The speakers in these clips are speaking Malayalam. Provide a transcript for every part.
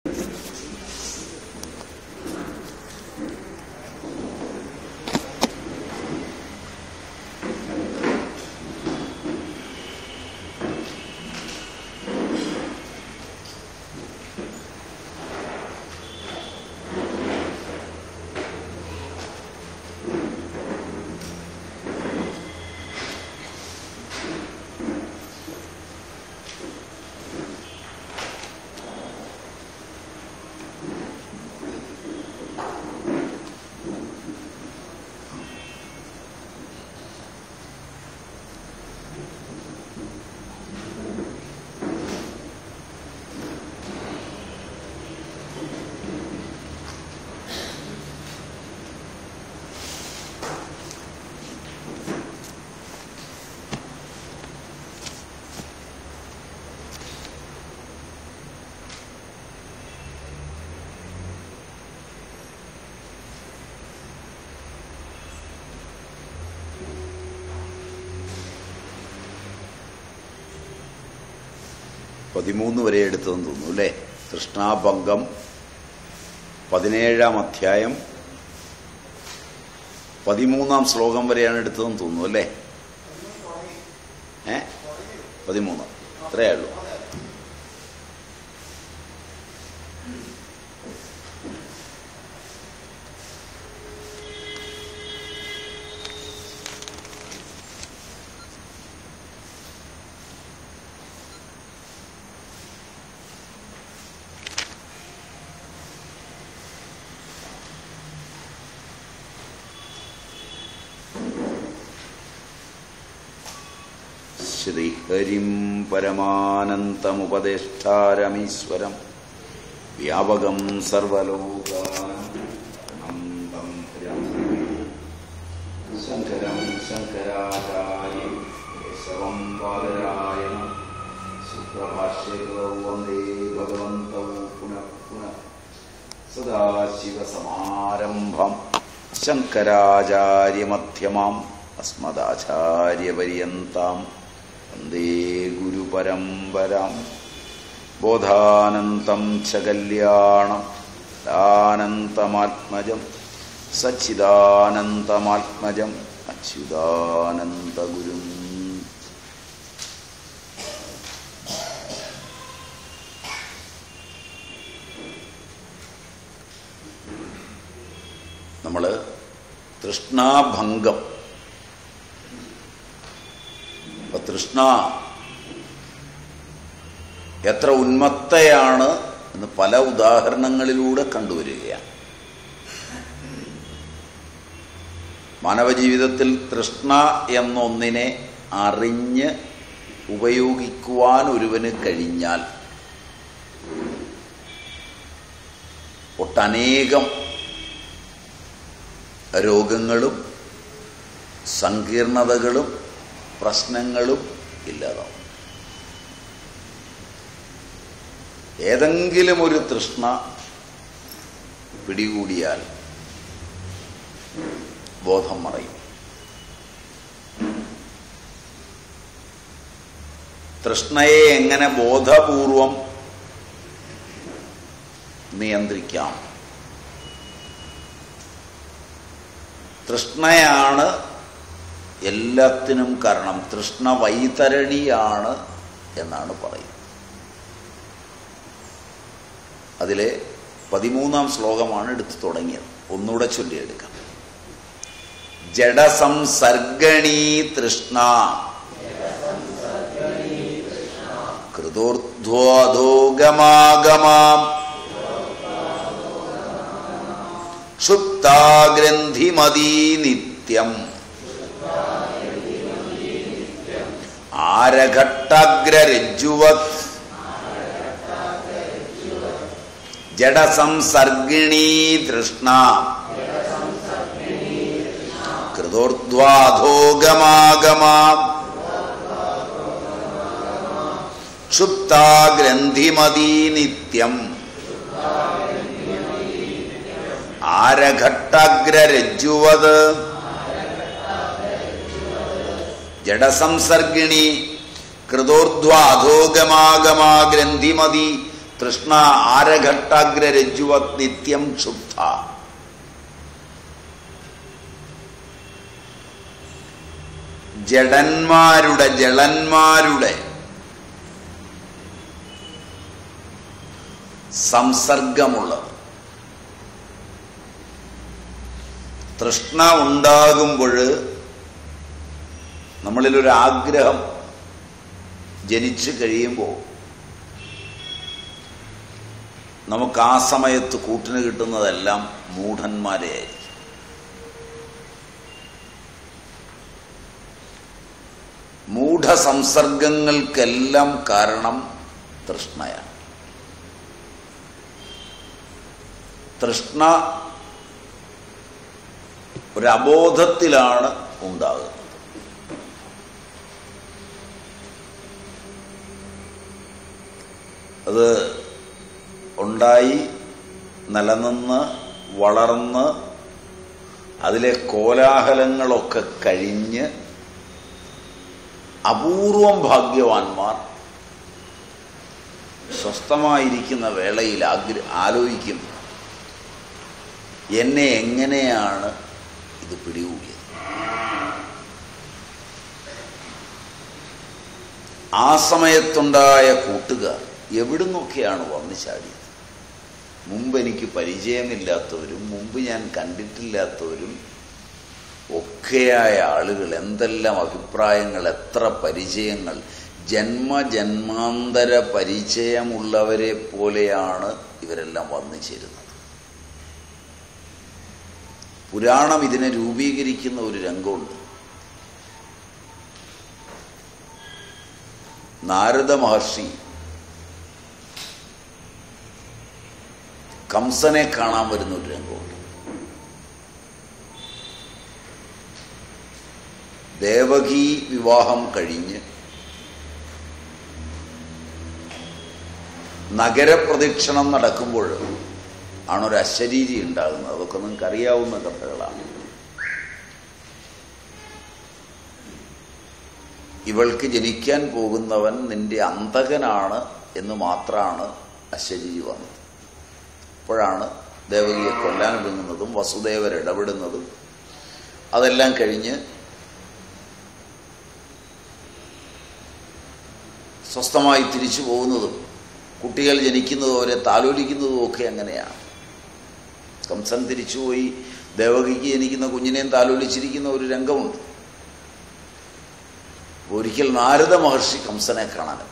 പതിമൂന്ന് വരെ എടുത്തതെന്ന് തോന്നുന്നു അല്ലേ തൃഷ്ണാഭംഗം പതിനേഴാം അധ്യായം പതിമൂന്നാം ശ്ലോകം വരെയാണ് എടുത്തതെന്ന് തോന്നുന്നു അല്ലേ ഏ പതിമൂന്ന് അത്രയേ ഉള്ളൂ ശ്രീഹരിം പരമാനന്തമുപദേഷ്ടാരമീശ്വരം വ്യാപകം സർവലോകാനന്തം ശങ്കരം ശങ്കരാചാര്യം കേശവം ബാലരായണം സുപ്രഭാഷ്യകൗ വന്ദേ ഭഗവന്തൗ പുനഃ പുനഃ സദാശിവസമാരംഭം ശങ്കരാചാര്യമധ്യമാം അസ്മദാചാര്യപര്യന്താം വന്ദേ ഗുരുപരമ്പരാം ബോധാനന്തം ച കല്യാണം ദാനന്തമാത്മജം സച്ചിദാനന്തമാത്മജം അച്യുതാനന്ദഗുരും നമ്മൾ തൃഷ്ണാഭംഗം അപ്പൊ തൃഷ്ണ എത്ര ഉന്മത്തയാണ് എന്ന് പല ഉദാഹരണങ്ങളിലൂടെ കണ്ടുവരികയാണ് മാനവജീവിതത്തിൽ തൃഷ്ണ എന്നൊന്നിനെ അറിഞ്ഞ് ഉപയോഗിക്കുവാൻ ഒരുവന് കഴിഞ്ഞാൽ ഒട്ടനേകം രോഗങ്ങളും സങ്കീർണതകളും പ്രശ്നങ്ങളും ഇല്ലാതാവും ഏതെങ്കിലും ഒരു തൃഷ്ണ പിടികൂടിയാൽ ബോധം മറയും തൃഷ്ണയെ എങ്ങനെ ബോധപൂർവം നിയന്ത്രിക്കാം തൃഷ്ണയാണ് എല്ലാത്തിനും കാരണം തൃഷ്ണ വൈതരണിയാണ് എന്നാണ് പറയുന്നത് അതിലെ പതിമൂന്നാം ശ്ലോകമാണ് എടുത്തു തുടങ്ങിയത് ഒന്നുകൂടെ ചൊല്ലിയെടുക്കാം ജഡസംസർഗണീ തൃഷ്ണ കൃതോർധ്വോധോഗമാഗമാം ക്ഷുപ്താഗ്രന്ഥിമതീ നിത്യം ആരഘട്ടഗ്രരജ്ജുവത് ജഡസംസർഗിണീ തൃഷ്ണ കൃതോർധ്വാധോഗമാഗമാം ക്ഷുപ്താഗ്രന്ഥിമതീ നിത്യം ആരഘട്ടഗ്രരജ്ജുവത് ജഡസംസർഗിണി കൃതോർധ്വാധോഗമാഗമാ ഗ്രന്ഥിമതി തൃഷ്ണ ആരഘട്ടാഗ്രരജ്ജുവത് നിത്യം ക്ഷുബ്ധ ജഡന്മാരുടെ ജളന്മാരുടെ സംസർഗമുള്ളത് തൃഷ്ണ ഉണ്ടാകുമ്പോൾ നമ്മളിലൊരു ആഗ്രഹം ജനിച്ചു കഴിയുമ്പോൾ നമുക്ക് ആ സമയത്ത് കൂട്ടിന് കിട്ടുന്നതെല്ലാം മൂഢന്മാരെ ആയിരിക്കും മൂഢസംസർഗങ്ങൾക്കെല്ലാം കാരണം തൃഷ്ണയാണ് തൃഷ്ണ ഒരു അബോധത്തിലാണ് ഉണ്ടാകുന്നത് അത് ഉണ്ടായി നിലനിന്ന് വളർന്ന് അതിലെ കോലാഹലങ്ങളൊക്കെ കഴിഞ്ഞ് അപൂർവം ഭാഗ്യവാന്മാർ സ്വസ്ഥമായിരിക്കുന്ന വേളയിൽ ആഗ്ര ആലോചിക്കും എന്നെ എങ്ങനെയാണ് ഇത് പിടികൂടിയത് ആ സമയത്തുണ്ടായ കൂട്ടുകാർ എവിടുന്നൊക്കെയാണ് വന്നു ചാടിയത് മുമ്പ് എനിക്ക് പരിചയമില്ലാത്തവരും മുമ്പ് ഞാൻ കണ്ടിട്ടില്ലാത്തവരും ഒക്കെയായ ആളുകൾ എന്തെല്ലാം അഭിപ്രായങ്ങൾ എത്ര പരിചയങ്ങൾ ജന്മജന്മാന്തര പരിചയമുള്ളവരെ പോലെയാണ് ഇവരെല്ലാം വന്നു ചേരുന്നത് പുരാണം ഇതിനെ രൂപീകരിക്കുന്ന ഒരു രംഗമുണ്ട് നാരദ മഹർഷി കംസനെ കാണാൻ വരുന്ന ഒരു രംഗമുണ്ട് ദേവകി വിവാഹം കഴിഞ്ഞ് നഗരപ്രദക്ഷിണം നടക്കുമ്പോൾ ആണൊരു അശരീരി ഉണ്ടാകുന്നത് അതൊക്കെ നിങ്ങൾക്ക് അറിയാവുന്ന കഥകളാണ് ഇവൾക്ക് ജനിക്കാൻ പോകുന്നവൻ നിന്റെ അന്തകനാണ് എന്ന് മാത്രമാണ് അശരീരി വന്നത് അപ്പോഴാണ് ദേവകിയെ കൊല്ലാനൊടുങ്ങുന്നതും വസുദേവർ ഇടപെടുന്നതും അതെല്ലാം കഴിഞ്ഞ് സ്വസ്ഥമായി തിരിച്ചു പോകുന്നതും കുട്ടികൾ ജനിക്കുന്നതും അവരെ താലോലിക്കുന്നതും ഒക്കെ അങ്ങനെയാണ് കംസൻ തിരിച്ചുപോയി ദേവകിക്ക് ജനിക്കുന്ന കുഞ്ഞിനെയും താലോലിച്ചിരിക്കുന്ന ഒരു രംഗമുണ്ട് ഒരിക്കൽ നാരദ മഹർഷി കംസനെ കാണാനെത്തി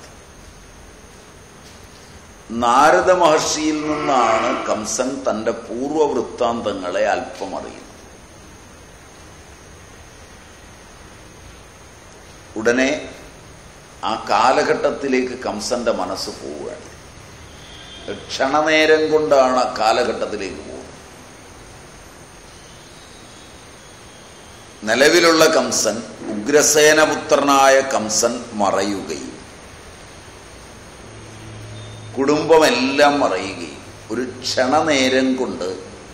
നാരദ മഹർഷിയിൽ നിന്നാണ് കംസൻ തന്റെ പൂർവവൃത്താന്തങ്ങളെ അല്പം അറിയുന്നത് ഉടനെ ആ കാലഘട്ടത്തിലേക്ക് കംസന്റെ മനസ്സ് പോവുകയാണ് ക്ഷണനേരം കൊണ്ടാണ് ആ കാലഘട്ടത്തിലേക്ക് പോകുന്നത് നിലവിലുള്ള കംസൻ ഉഗ്രസേനപുത്രനായ കംസൻ മറയുകയും കുടുംബമെല്ലാം മറയുകയും ഒരു ക്ഷണനേരം കൊണ്ട്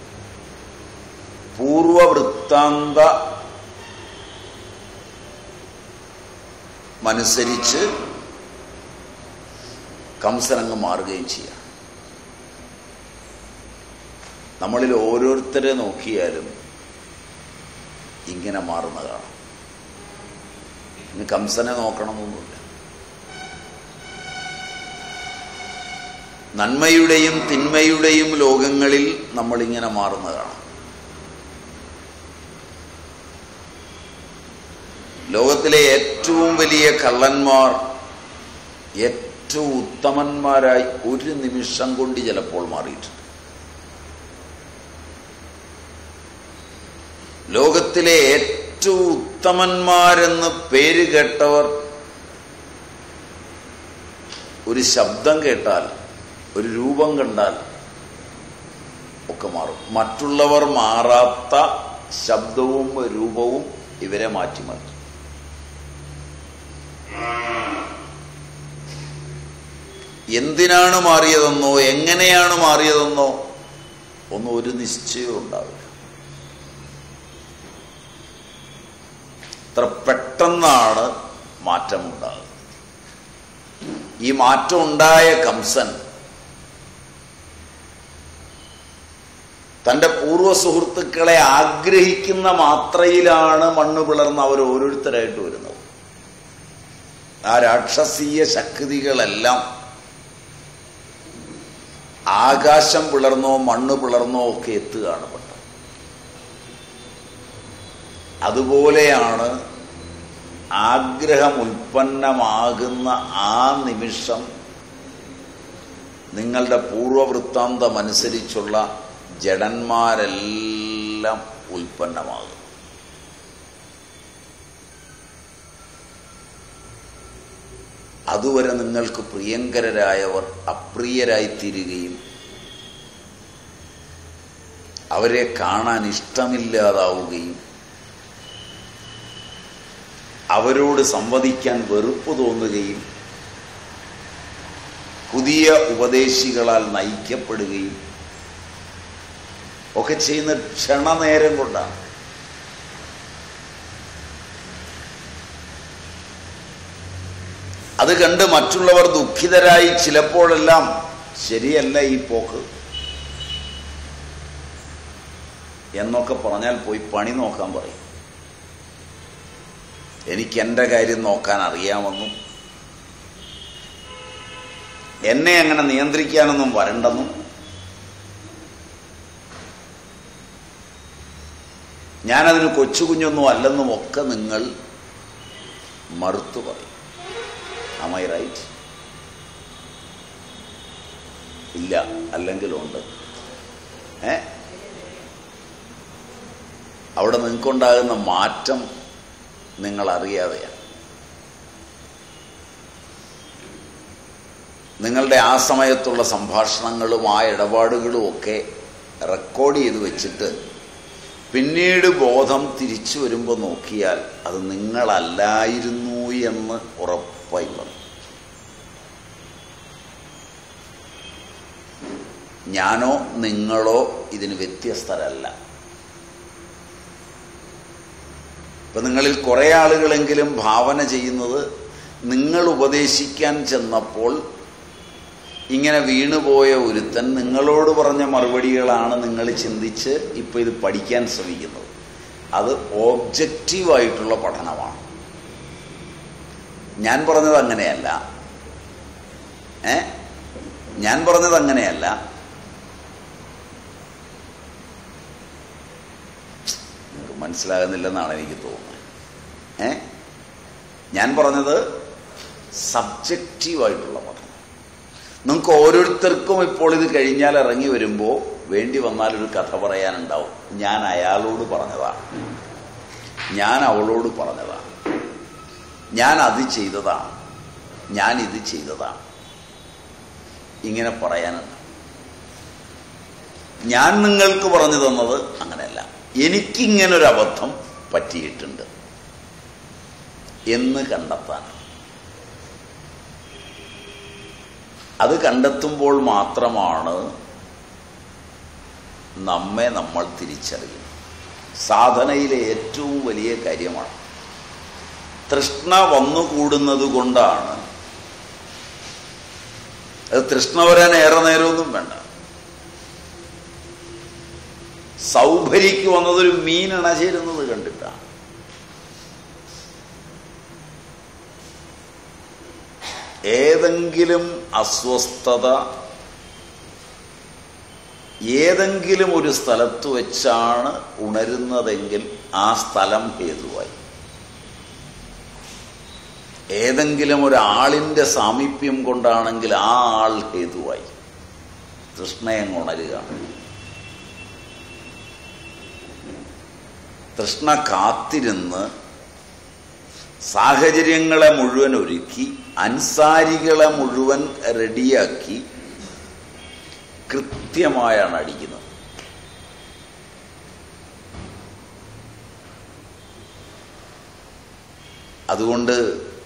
പൂർവവൃത്താന്ത മനുസരിച്ച് കംസനങ്ങ് മാറുകയും ചെയ്യാം നമ്മളിൽ ഓരോരുത്തരെ നോക്കിയാലും ഇങ്ങനെ മാറുന്ന കാണാം ഇനി കംസനെ നോക്കണമെന്നൊന്നുമില്ല നന്മയുടെയും തിന്മയുടെയും ലോകങ്ങളിൽ നമ്മളിങ്ങനെ മാറുന്ന കാണാം ലോകത്തിലെ ഏറ്റവും വലിയ കള്ളന്മാർ ഏറ്റവും ഉത്തമന്മാരായി ഒരു നിമിഷം കൊണ്ട് ചിലപ്പോൾ മാറിയിട്ടുണ്ട് ലോകത്തിലെ ഏറ്റവും ഉത്തമന്മാരെന്ന് പേര് കേട്ടവർ ഒരു ശബ്ദം കേട്ടാൽ ഒരു രൂപം കണ്ടാൽ ഒക്കെ മാറും മറ്റുള്ളവർ മാറാത്ത ശബ്ദവും രൂപവും ഇവരെ മാറ്റിമാറ്റും എന്തിനാണ് മാറിയതെന്നോ എങ്ങനെയാണ് മാറിയതെന്നോ ഒന്നും ഒരു നിശ്ചയവും ഉണ്ടാവില്ല അത്ര പെട്ടെന്നാണ് മാറ്റമുണ്ടാകുന്നത് ഈ മാറ്റം ഉണ്ടായ കംസൻ തൻ്റെ പൂർവ്വ സുഹൃത്തുക്കളെ ആഗ്രഹിക്കുന്ന മാത്രയിലാണ് മണ്ണ് പിളർന്ന് അവർ ഓരോരുത്തരായിട്ട് വരുന്നത് ആ രാക്ഷസീയ ശക്തികളെല്ലാം ആകാശം പിളർന്നോ മണ്ണ് പിളർന്നോ ഒക്കെ എത്തുകയാണ് പെട്ടത് അതുപോലെയാണ് ആഗ്രഹം ഉൽപ്പന്നമാകുന്ന ആ നിമിഷം നിങ്ങളുടെ പൂർവവൃത്താന്തം അനുസരിച്ചുള്ള ജഡന്മാരെല്ലാം ഉൽപ്പന്നമാകും അതുവരെ നിങ്ങൾക്ക് പ്രിയങ്കരരായവർ അപ്രിയരായിത്തീരുകയും അവരെ കാണാൻ ഇഷ്ടമില്ലാതാവുകയും അവരോട് സംവദിക്കാൻ വെറുപ്പ് തോന്നുകയും പുതിയ ഉപദേശികളാൽ നയിക്കപ്പെടുകയും ഒക്കെ ചെയ്യുന്ന ക്ഷണനേരം കൊണ്ടാണ് അത് കണ്ട് മറ്റുള്ളവർ ദുഃഖിതരായി ചിലപ്പോഴെല്ലാം ശരിയല്ല ഈ പോക്ക് എന്നൊക്കെ പറഞ്ഞാൽ പോയി പണി നോക്കാൻ പറയും എനിക്ക് എൻ്റെ കാര്യം നോക്കാൻ അറിയാമെന്നും എന്നെ അങ്ങനെ നിയന്ത്രിക്കാനൊന്നും വരണ്ടെന്നും ഞാനതിന് കൊച്ചു കുഞ്ഞൊന്നും അല്ലെന്നും ഒക്കെ നിങ്ങൾ മറുത്തു പറയും am I right ഇല്ല അല്ലെങ്കിലുണ്ട് ഏ അവിടെ നിങ്ങൾക്കുണ്ടാകുന്ന മാറ്റം നിങ്ങൾ അറിയാതെയാണ് നിങ്ങളുടെ ആ സമയത്തുള്ള സംഭാഷണങ്ങളും ആ ഇടപാടുകളും ഒക്കെ റെക്കോർഡ് ചെയ്ത് വെച്ചിട്ട് പിന്നീട് ബോധം തിരിച്ചു വരുമ്പോൾ നോക്കിയാൽ അത് നിങ്ങളല്ലായിരുന്നു എന്ന് ഉറപ്പായി പറയും ഞാനോ നിങ്ങളോ ഇതിന് വ്യത്യസ്തരല്ല ഇപ്പൊ നിങ്ങളിൽ കുറെ ആളുകളെങ്കിലും ഭാവന ചെയ്യുന്നത് നിങ്ങൾ ഉപദേശിക്കാൻ ചെന്നപ്പോൾ ഇങ്ങനെ വീണുപോയ ഒരുത്തൻ നിങ്ങളോട് പറഞ്ഞ മറുപടികളാണ് നിങ്ങൾ ചിന്തിച്ച് ഇപ്പൊ ഇത് പഠിക്കാൻ ശ്രമിക്കുന്നത് അത് ഓബ്ജക്റ്റീവായിട്ടുള്ള പഠനമാണ് ഞാൻ പറഞ്ഞത് അങ്ങനെയല്ല ഏ ഞാൻ പറഞ്ഞത് അങ്ങനെയല്ല നിങ്ങൾക്ക് മനസ്സിലാകുന്നില്ലെന്നാണ് എനിക്ക് തോന്നുന്നത് ഏ ഞാൻ പറഞ്ഞത് സബ്ജക്റ്റീവായിട്ടുള്ള പഠനം നിങ്ങൾക്ക് ഓരോരുത്തർക്കും ഇപ്പോൾ ഇത് കഴിഞ്ഞാൽ ഇറങ്ങി വരുമ്പോൾ വേണ്ടി വന്നാൽ ഒരു കഥ പറയാനുണ്ടാവും ഞാൻ അയാളോട് പറഞ്ഞതാണ് ഞാൻ അവളോട് പറഞ്ഞതാണ് ഞാൻ അത് ചെയ്തതാണ് ഞാൻ ഇത് ചെയ്തതാണ് ഇങ്ങനെ പറയാനുണ്ട് ഞാൻ നിങ്ങൾക്ക് പറഞ്ഞു തന്നത് അങ്ങനെയല്ല എനിക്കിങ്ങനൊരു അബദ്ധം പറ്റിയിട്ടുണ്ട് എന്ന് കണ്ടെത്താൻ അത് കണ്ടെത്തുമ്പോൾ മാത്രമാണ് നമ്മെ നമ്മൾ തിരിച്ചറിയുന്നത് സാധനയിലെ ഏറ്റവും വലിയ കാര്യമാണ് തൃഷ്ണ വന്നുകൂടുന്നത് കൊണ്ടാണ് അത് തൃഷ്ണ വരാൻ ഏറെ നേരമൊന്നും വേണ്ട സൗഭരിക്ക് വന്നതൊരു മീൻ ഇണചേരുന്നത് കണ്ടിട്ടാണ് ഏതെങ്കിലും അസ്വസ്ഥത ഏതെങ്കിലും ഒരു സ്ഥലത്ത് വെച്ചാണ് ഉണരുന്നതെങ്കിൽ ആ സ്ഥലം ഹേതുവായി ഏതെങ്കിലും ഒരാളിൻ്റെ സാമീപ്യം കൊണ്ടാണെങ്കിൽ ആ ആൾ ഹേതുവായി തൃഷ്ണയങ്ങ് ഉണരുകയാണ് തൃഷ്ണ കാത്തിരുന്ന് സാഹചര്യങ്ങളെ മുഴുവൻ ഒരുക്കി അൻസാരികളെ മുഴുവൻ റെഡിയാക്കി കൃത്യമായാണ് അടിക്കുന്നത് അതുകൊണ്ട്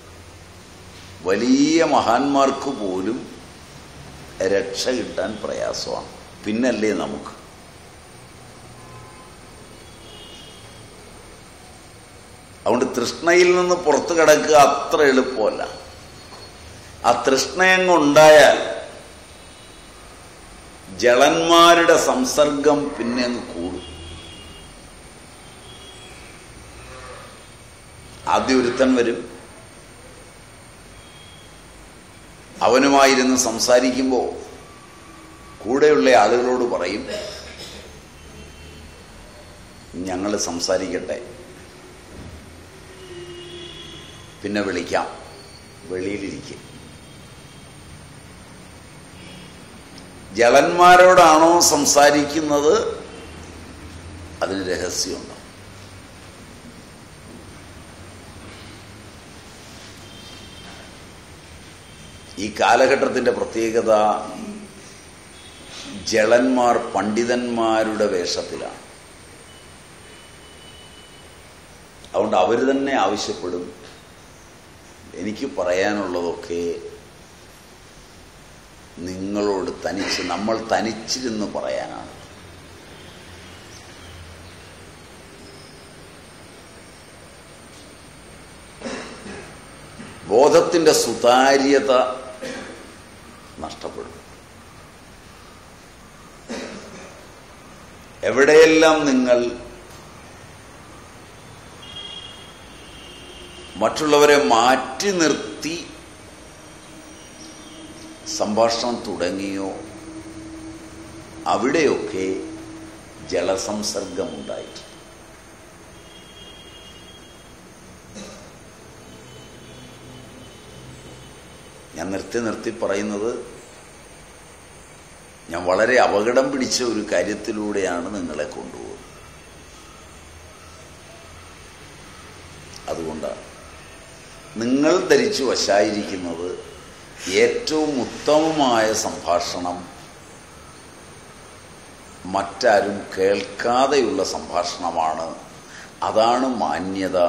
വലിയ മഹാന്മാർക്ക് പോലും രക്ഷ കിട്ടാൻ പ്രയാസമാണ് പിന്നല്ലേ നമുക്ക് അതുകൊണ്ട് തൃഷ്ണയിൽ നിന്ന് പുറത്തു കിടക്കുക അത്ര എളുപ്പമല്ല ആ തൃഷ്ണയങ്ങുണ്ടായാൽ ജളന്മാരുടെ സംസർഗം പിന്നെ അങ്ങ് കൂടും ആദ്യം ഒരുത്തൻ വരും അവനുമായിരുന്ന് സംസാരിക്കുമ്പോൾ കൂടെയുള്ള ആളുകളോട് പറയും ഞങ്ങൾ സംസാരിക്കട്ടെ പിന്നെ വിളിക്കാം വെളിയിലിരിക്കും ജളന്മാരോടാണോ സംസാരിക്കുന്നത് അതിന് രഹസ്യമുണ്ട് ഈ കാലഘട്ടത്തിൻ്റെ പ്രത്യേകത ജളന്മാർ പണ്ഡിതന്മാരുടെ വേഷത്തിലാണ് അതുകൊണ്ട് അവർ തന്നെ ആവശ്യപ്പെടും എനിക്ക് പറയാനുള്ളതൊക്കെ നിങ്ങളോട് തനിച്ച് നമ്മൾ തനിച്ചിരുന്ന് പറയാനാണ് ബോധത്തിൻ്റെ സുതാര്യത നഷ്ടപ്പെടും എവിടെയെല്ലാം നിങ്ങൾ മറ്റുള്ളവരെ മാറ്റി നിർത്തി സംഭാഷണം തുടങ്ങിയോ അവിടെയൊക്കെ ജലസംസർഗമുണ്ടായിട്ടുണ്ട് ഞാൻ നിർത്തി നിർത്തി പറയുന്നത് ഞാൻ വളരെ അപകടം പിടിച്ച ഒരു കാര്യത്തിലൂടെയാണ് നിങ്ങളെ കൊണ്ടുപോകുന്നത് അതുകൊണ്ടാണ് നിങ്ങൾ ധരിച്ചു വശായിരിക്കുന്നത് ഏറ്റവും ഉത്തമമായ സംഭാഷണം മറ്റാരും കേൾക്കാതെയുള്ള സംഭാഷണമാണ് അതാണ് മാന്യത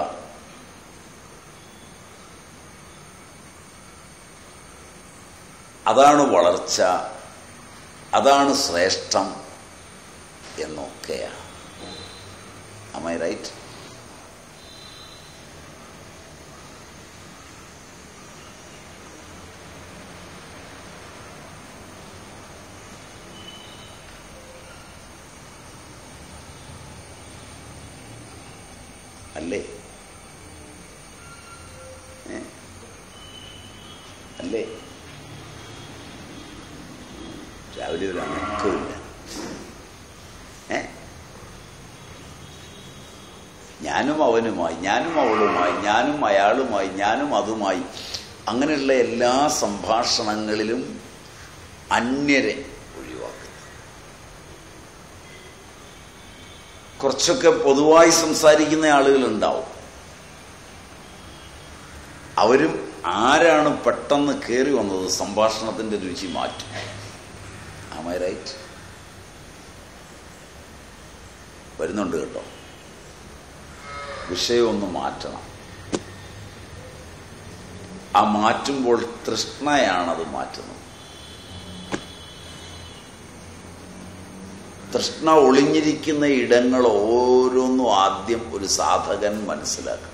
അതാണ് വളർച്ച അതാണ് ശ്രേഷ്ഠം എന്നൊക്കെയാണ് അമൈ റൈറ്റ് അല്ലേ ഏ? അല്ലേ രാവിലെ ഒരു അനക്കമില്ല ഏ ഞാനും അവനുമായി ഞാനും അവളുമായി ഞാനും അയാളുമായി ഞാനും അതുമായി അങ്ങനെയുള്ള എല്ലാ സംഭാഷണങ്ങളിലും അന്യരെ ഒഴിവാക്കുക കുറച്ചൊക്കെ പൊതുവായി സംസാരിക്കുന്ന ആളുകളുണ്ടാവും അവരും ആരാണ് പെട്ടെന്ന് കയറി വന്നത് സംഭാഷണത്തിന്റെ രുചി മാറ്റും ആമൈ റൈറ്റ് വരുന്നുണ്ട് കേട്ടോ വിഷയം ഒന്ന് മാറ്റണം ആ മാറ്റുമ്പോൾ തൃഷ്ണയാണത് മാറ്റുന്നത് തൃഷ്ണ ഒളിഞ്ഞിരിക്കുന്ന ഇടങ്ങൾ ഓരോന്നും ആദ്യം ഒരു സാധകൻ മനസ്സിലാക്കണം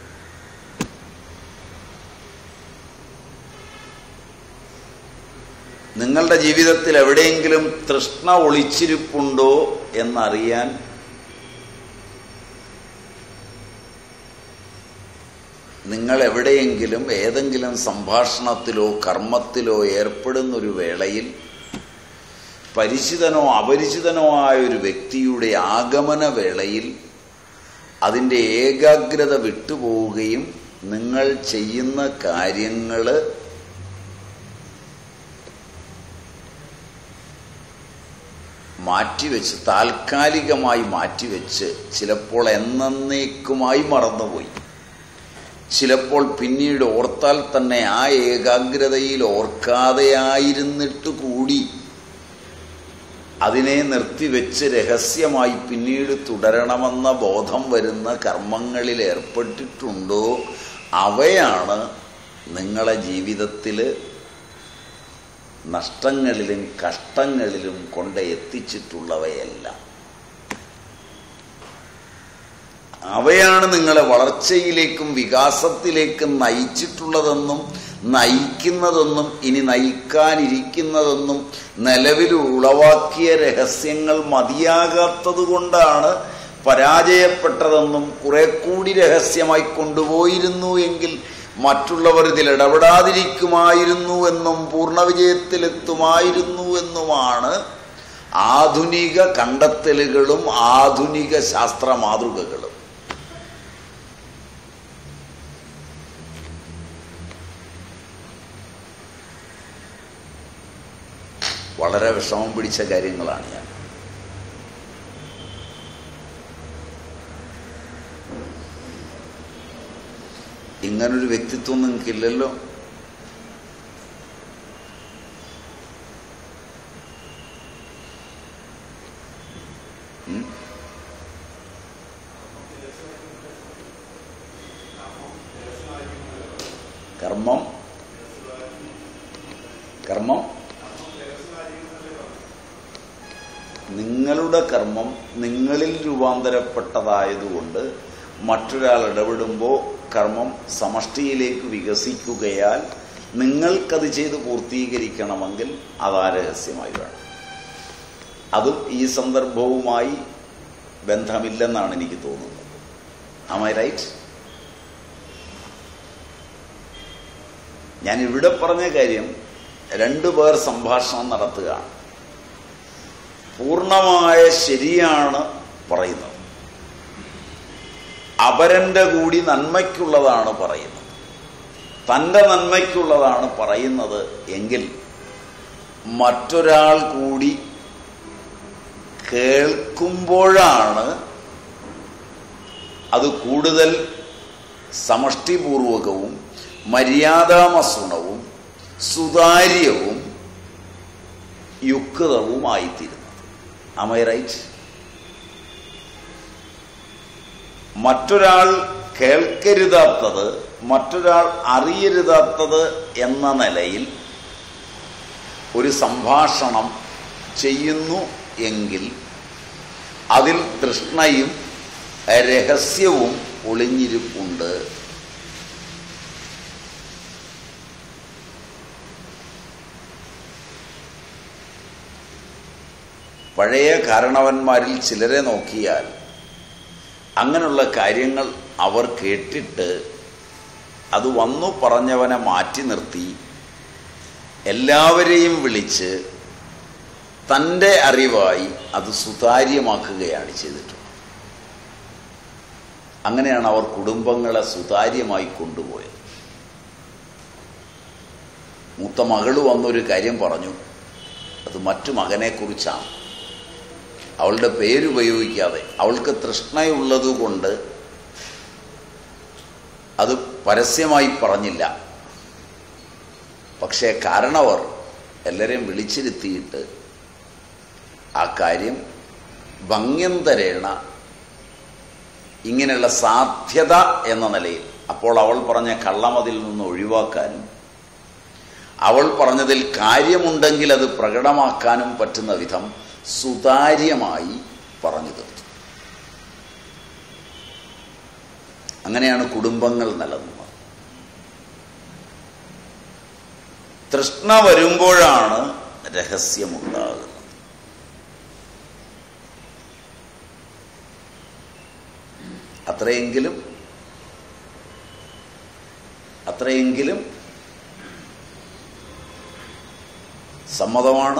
നിങ്ങളുടെ ജീവിതത്തിൽ എവിടെയെങ്കിലും തൃഷ്ണ ഒളിച്ചിരിപ്പുണ്ടോ എന്നറിയാൻ നിങ്ങൾ എവിടെയെങ്കിലും ഏതെങ്കിലും സംഭാഷണത്തിലോ കർമ്മത്തിലോ ഏർപ്പെടുന്നൊരു വേളയിൽ പരിചിതനോ അപരിചിതനോ ആയ ഒരു വ്യക്തിയുടെ ആഗമന വേളയിൽ അതിൻ്റെ ഏകാഗ്രത വിട്ടുപോവുകയും നിങ്ങൾ ചെയ്യുന്ന കാര്യങ്ങൾ മാറ്റിവെച്ച് താൽക്കാലികമായി മാറ്റിവെച്ച് ചിലപ്പോൾ എന്നേക്കുമായി മറന്നുപോയി ചിലപ്പോൾ പിന്നീട് ഓർത്താൽ തന്നെ ആ ഏകാഗ്രതയിൽ ഓർക്കാതെയായിരുന്നിട്ട് കൂടി അതിനെ നിർത്തിവെച്ച് രഹസ്യമായി പിന്നീട് തുടരണമെന്ന ബോധം വരുന്ന കർമ്മങ്ങളിൽ ഏർപ്പെട്ടിട്ടുണ്ടോ അവയാണ് നിങ്ങളെ ജീവിതത്തിൽ നഷ്ടങ്ങളിലും കഷ്ടങ്ങളിലും കൊണ്ട് എത്തിച്ചിട്ടുള്ളവയെല്ലാം അവയാണ് നിങ്ങളെ വളർച്ചയിലേക്കും വികാസത്തിലേക്കും നയിച്ചിട്ടുള്ളതെന്നും നയിക്കുന്നതെന്നും ഇനി നയിക്കാനിരിക്കുന്നതെന്നും നിലവിൽ ഉളവാക്കിയ രഹസ്യങ്ങൾ മതിയാകാത്തത് കൊണ്ടാണ് പരാജയപ്പെട്ടതെന്നും കുറെ കൂടി രഹസ്യമായി കൊണ്ടുപോയിരുന്നു എങ്കിൽ മറ്റുള്ളവർ ഇതിൽ ഇടപെടാതിരിക്കുമായിരുന്നു എന്നും പൂർണ്ണവിജയത്തിലെത്തുമായിരുന്നു എന്നുമാണ് ആധുനിക കണ്ടെത്തലുകളും ആധുനിക ശാസ്ത്ര മാതൃകകളും വളരെ വിഷമം പിടിച്ച കാര്യങ്ങളാണ് ഞാൻ ഇങ്ങനൊരു വ്യക്തിത്വം നിങ്ങൾക്കില്ലല്ലോ ഉം? കർമ്മം കർമ്മം നിങ്ങളുടെ കർമ്മം നിങ്ങളിൽ രൂപാന്തരപ്പെട്ടതായതുകൊണ്ട് മറ്റൊരാൾ ഇടപെടുമ്പോൾ കർമ്മം സമഷ്ടിയിലേക്ക് വികസിക്കുകയാൽ നിങ്ങൾക്കത് ചെയ്ത് പൂർത്തീകരിക്കണമെങ്കിൽ അതാ രഹസ്യമായി വേണം അതും ഈ സന്ദർഭവുമായി ബന്ധമില്ലെന്നാണ് എനിക്ക് തോന്നുന്നത് ആമൈ റൈറ്റ് ഞാൻ ഇവിടെ പറഞ്ഞ കാര്യം രണ്ടു പേർ സംഭാഷണം നടത്തുകയാണ് പൂർണ്ണമായ ശരിയാണ് പറയുന്നത് അപരന്റെ കൂടി നന്മയ്ക്കുള്ളതാണ് പറയുന്നത് തൻ്റെ നന്മയ്ക്കുള്ളതാണ് പറയുന്നത് എങ്കിൽ മറ്റൊരാൾ കൂടി കേൾക്കുമ്പോഴാണ് അത് കൂടുതൽ സമഷ്ടിപൂർവകവും മര്യാദാമസൃണവും സുതാര്യവും യുക്തവുമായിത്തീരുന്നത് അമൈ റൈറ്റ് മറ്റൊരാൾ കേൾക്കരുതാത്തത് മറ്റൊരാൾ അറിയരുതാത്തത് എന്ന നിലയിൽ ഒരു സംഭാഷണം ചെയ്യുന്നു എങ്കിൽ അതിൽ തൃഷ്ണയും രഹസ്യവും ഒളിഞ്ഞിരിപ്പുണ്ട് പഴയ കാരണവന്മാരിൽ ചിലരെ നോക്കിയാൽ അങ്ങനെയുള്ള കാര്യങ്ങൾ അവർ കേട്ടിട്ട് അത് വന്നു പറഞ്ഞവനെ മാറ്റി നിർത്തി എല്ലാവരെയും വിളിച്ച് തൻ്റെ അറിവായി അത് സുതാര്യമാക്കുകയാണ് ചെയ്തിട്ടുള്ളത് അങ്ങനെയാണ് അവർ കുടുംബങ്ങളെ സുതാര്യമായി കൊണ്ടുപോയത് മൂത്ത മകള് വന്നൊരു കാര്യം പറഞ്ഞു അത് മറ്റു മകനെക്കുറിച്ചാണ് അവളുടെ പേരുപയോഗിക്കാതെ അവൾക്ക് തൃഷ്ണയുള്ളതുകൊണ്ട് അത് പരസ്യമായി പറഞ്ഞില്ല പക്ഷേ കാരണവർ എല്ലാവരെയും വിളിച്ചിരുത്തിയിട്ട് ആ കാര്യം ഭംഗ്യന്തരേണ ഇങ്ങനെയുള്ള സാധ്യത എന്ന നിലയിൽ അപ്പോൾ അവൾ പറഞ്ഞ കള്ളമതിൽ നിന്ന് ഒഴിവാക്കാനും അവൾ പറഞ്ഞതിൽ കാര്യമുണ്ടെങ്കിൽ അത് പ്രകടമാക്കാനും പറ്റുന്ന വിധം സുതാര്യമായി പറഞ്ഞു തീർത്തു അങ്ങനെയാണ് കുടുംബങ്ങൾ നിലനിന്നത് തൃഷ്ണ വരുമ്പോഴാണ് രഹസ്യമുണ്ടാകുന്നത് അത്രയെങ്കിലും അത്രയെങ്കിലും സമ്മതമാണ്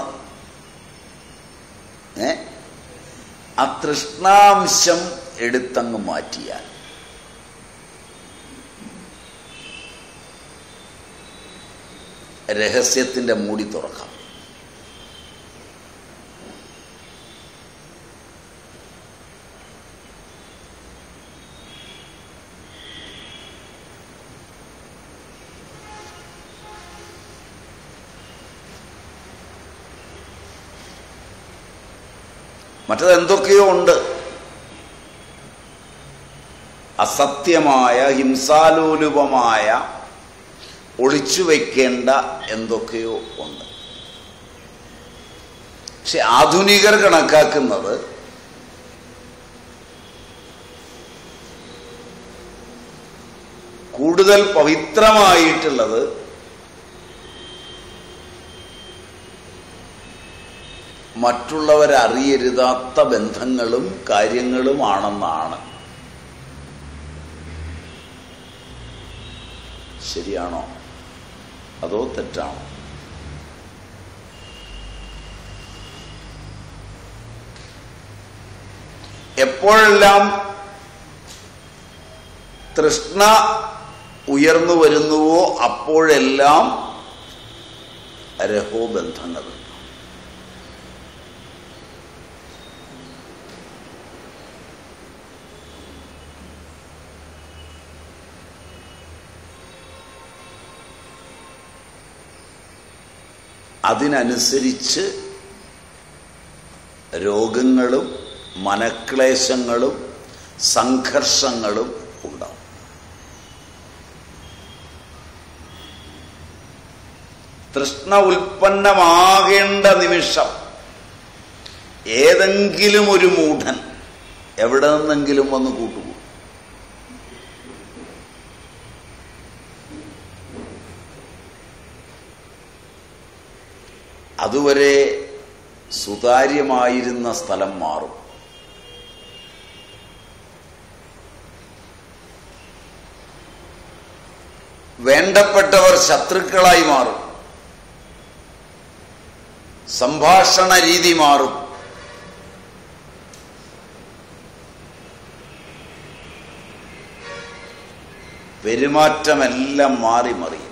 ഏ ആ തൃഷ്ണാംശം എടുത്തങ്ങ് മാറ്റിയാൽ രഹസ്യത്തിന്റെ മൂടി തുറക്കാം മറ്റത് എന്തൊക്കെയോ ഉണ്ട് അസത്യമായ ഹിംസാലോലുപമായ ഒളിച്ചു വയ്ക്കേണ്ട എന്തൊക്കെയോ ഉണ്ട് പക്ഷെ ആധുനികർ കണക്കാക്കുന്നത് കൂടുതൽ പവിത്രമായിട്ടുള്ളത് മറ്റുള്ളവരറിയരുതാത്ത ബന്ധങ്ങളും കാര്യങ്ങളുമാണെന്നാണ് ശരിയാണോ അതോ തെറ്റാണോ എപ്പോഴെല്ലാം തൃഷ്ണ ഉയർന്നു വരുന്നുവോ അപ്പോഴെല്ലാം രഹോബന്ധങ്ങളുണ്ട് അതിനനുസരിച്ച് രോഗങ്ങളും മനക്ലേശങ്ങളും സംഘർഷങ്ങളും ഉണ്ടാവും തൃഷ്ണ ഉൽപ്പന്നമാകേണ്ട നിമിഷം ഏതെങ്കിലും ഒരു മൂഢൻ എവിടെ നിന്നെങ്കിലും വന്ന് കൂട്ടുപോകും അതുവരെ സുതാര്യമായിരുന്ന സ്ഥലം മാറും വേണ്ടപ്പെട്ടവർ ശത്രുക്കളായി മാറും സംഭാഷണ രീതി മാറും പെരുമാറ്റമെല്ലാം മാറി മറിയും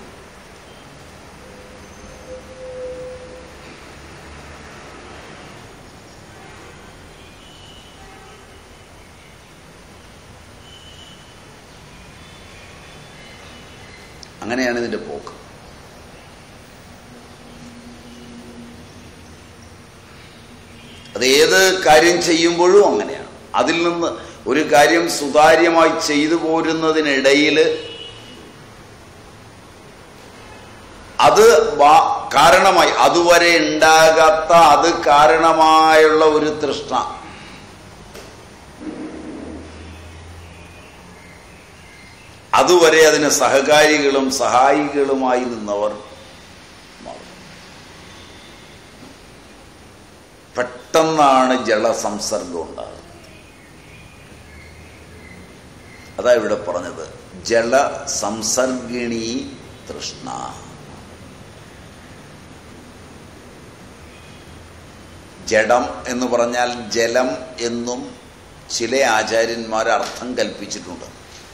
അങ്ങനെയാണ് ഇതിന്റെ പോക്ക് അത് ഏത് കാര്യം ചെയ്യുമ്പോഴും അങ്ങനെയാണ് അതിൽ നിന്ന് ഒരു കാര്യം സുതാര്യമായി ചെയ്തു പോരുന്നതിനിടയിൽ അത് വാ- കാരണമായി അതുവരെ ഉണ്ടാകാത്ത അത് കാരണമായുള്ള ഒരു തൃഷ്ണ അതുവരെ അതിന് സഹകാരികളും സഹായികളുമായി നിന്നവർ മാറും പെട്ടെന്നാണ് ജലസംസർഗം ഉണ്ടാകുന്നത് അതാ ഇവിടെ പറഞ്ഞത് ജലസംസർഗിണി തൃഷ്ണ ജഡം എന്ന് പറഞ്ഞാൽ ജലം എന്നും ചില ആചാര്യന്മാർ അർത്ഥം കൽപ്പിച്ചിട്ടുണ്ട്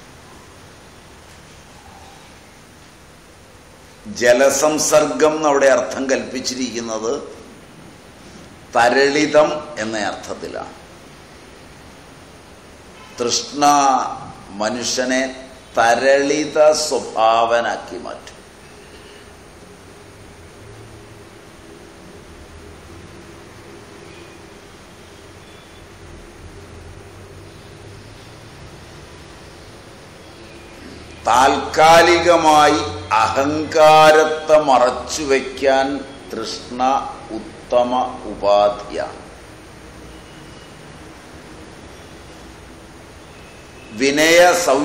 ജലസംസർഗം എന്നവിടെ അർത്ഥം കൽപ്പിച്ചിരിക്കുന്നത് തരളിതം എന്ന അർത്ഥത്തിലാണ് തൃഷ്ണ മനുഷ്യനെ തരളിത സ്വഭാവനാക്കി മാറ്റും താൽക്കാലികമായി അഹങ്കാരത്തെ മറച്ചുവെക്കാൻ തൃഷ്ണ ഉത്തമ ഉപാധിയാണ് വിനയ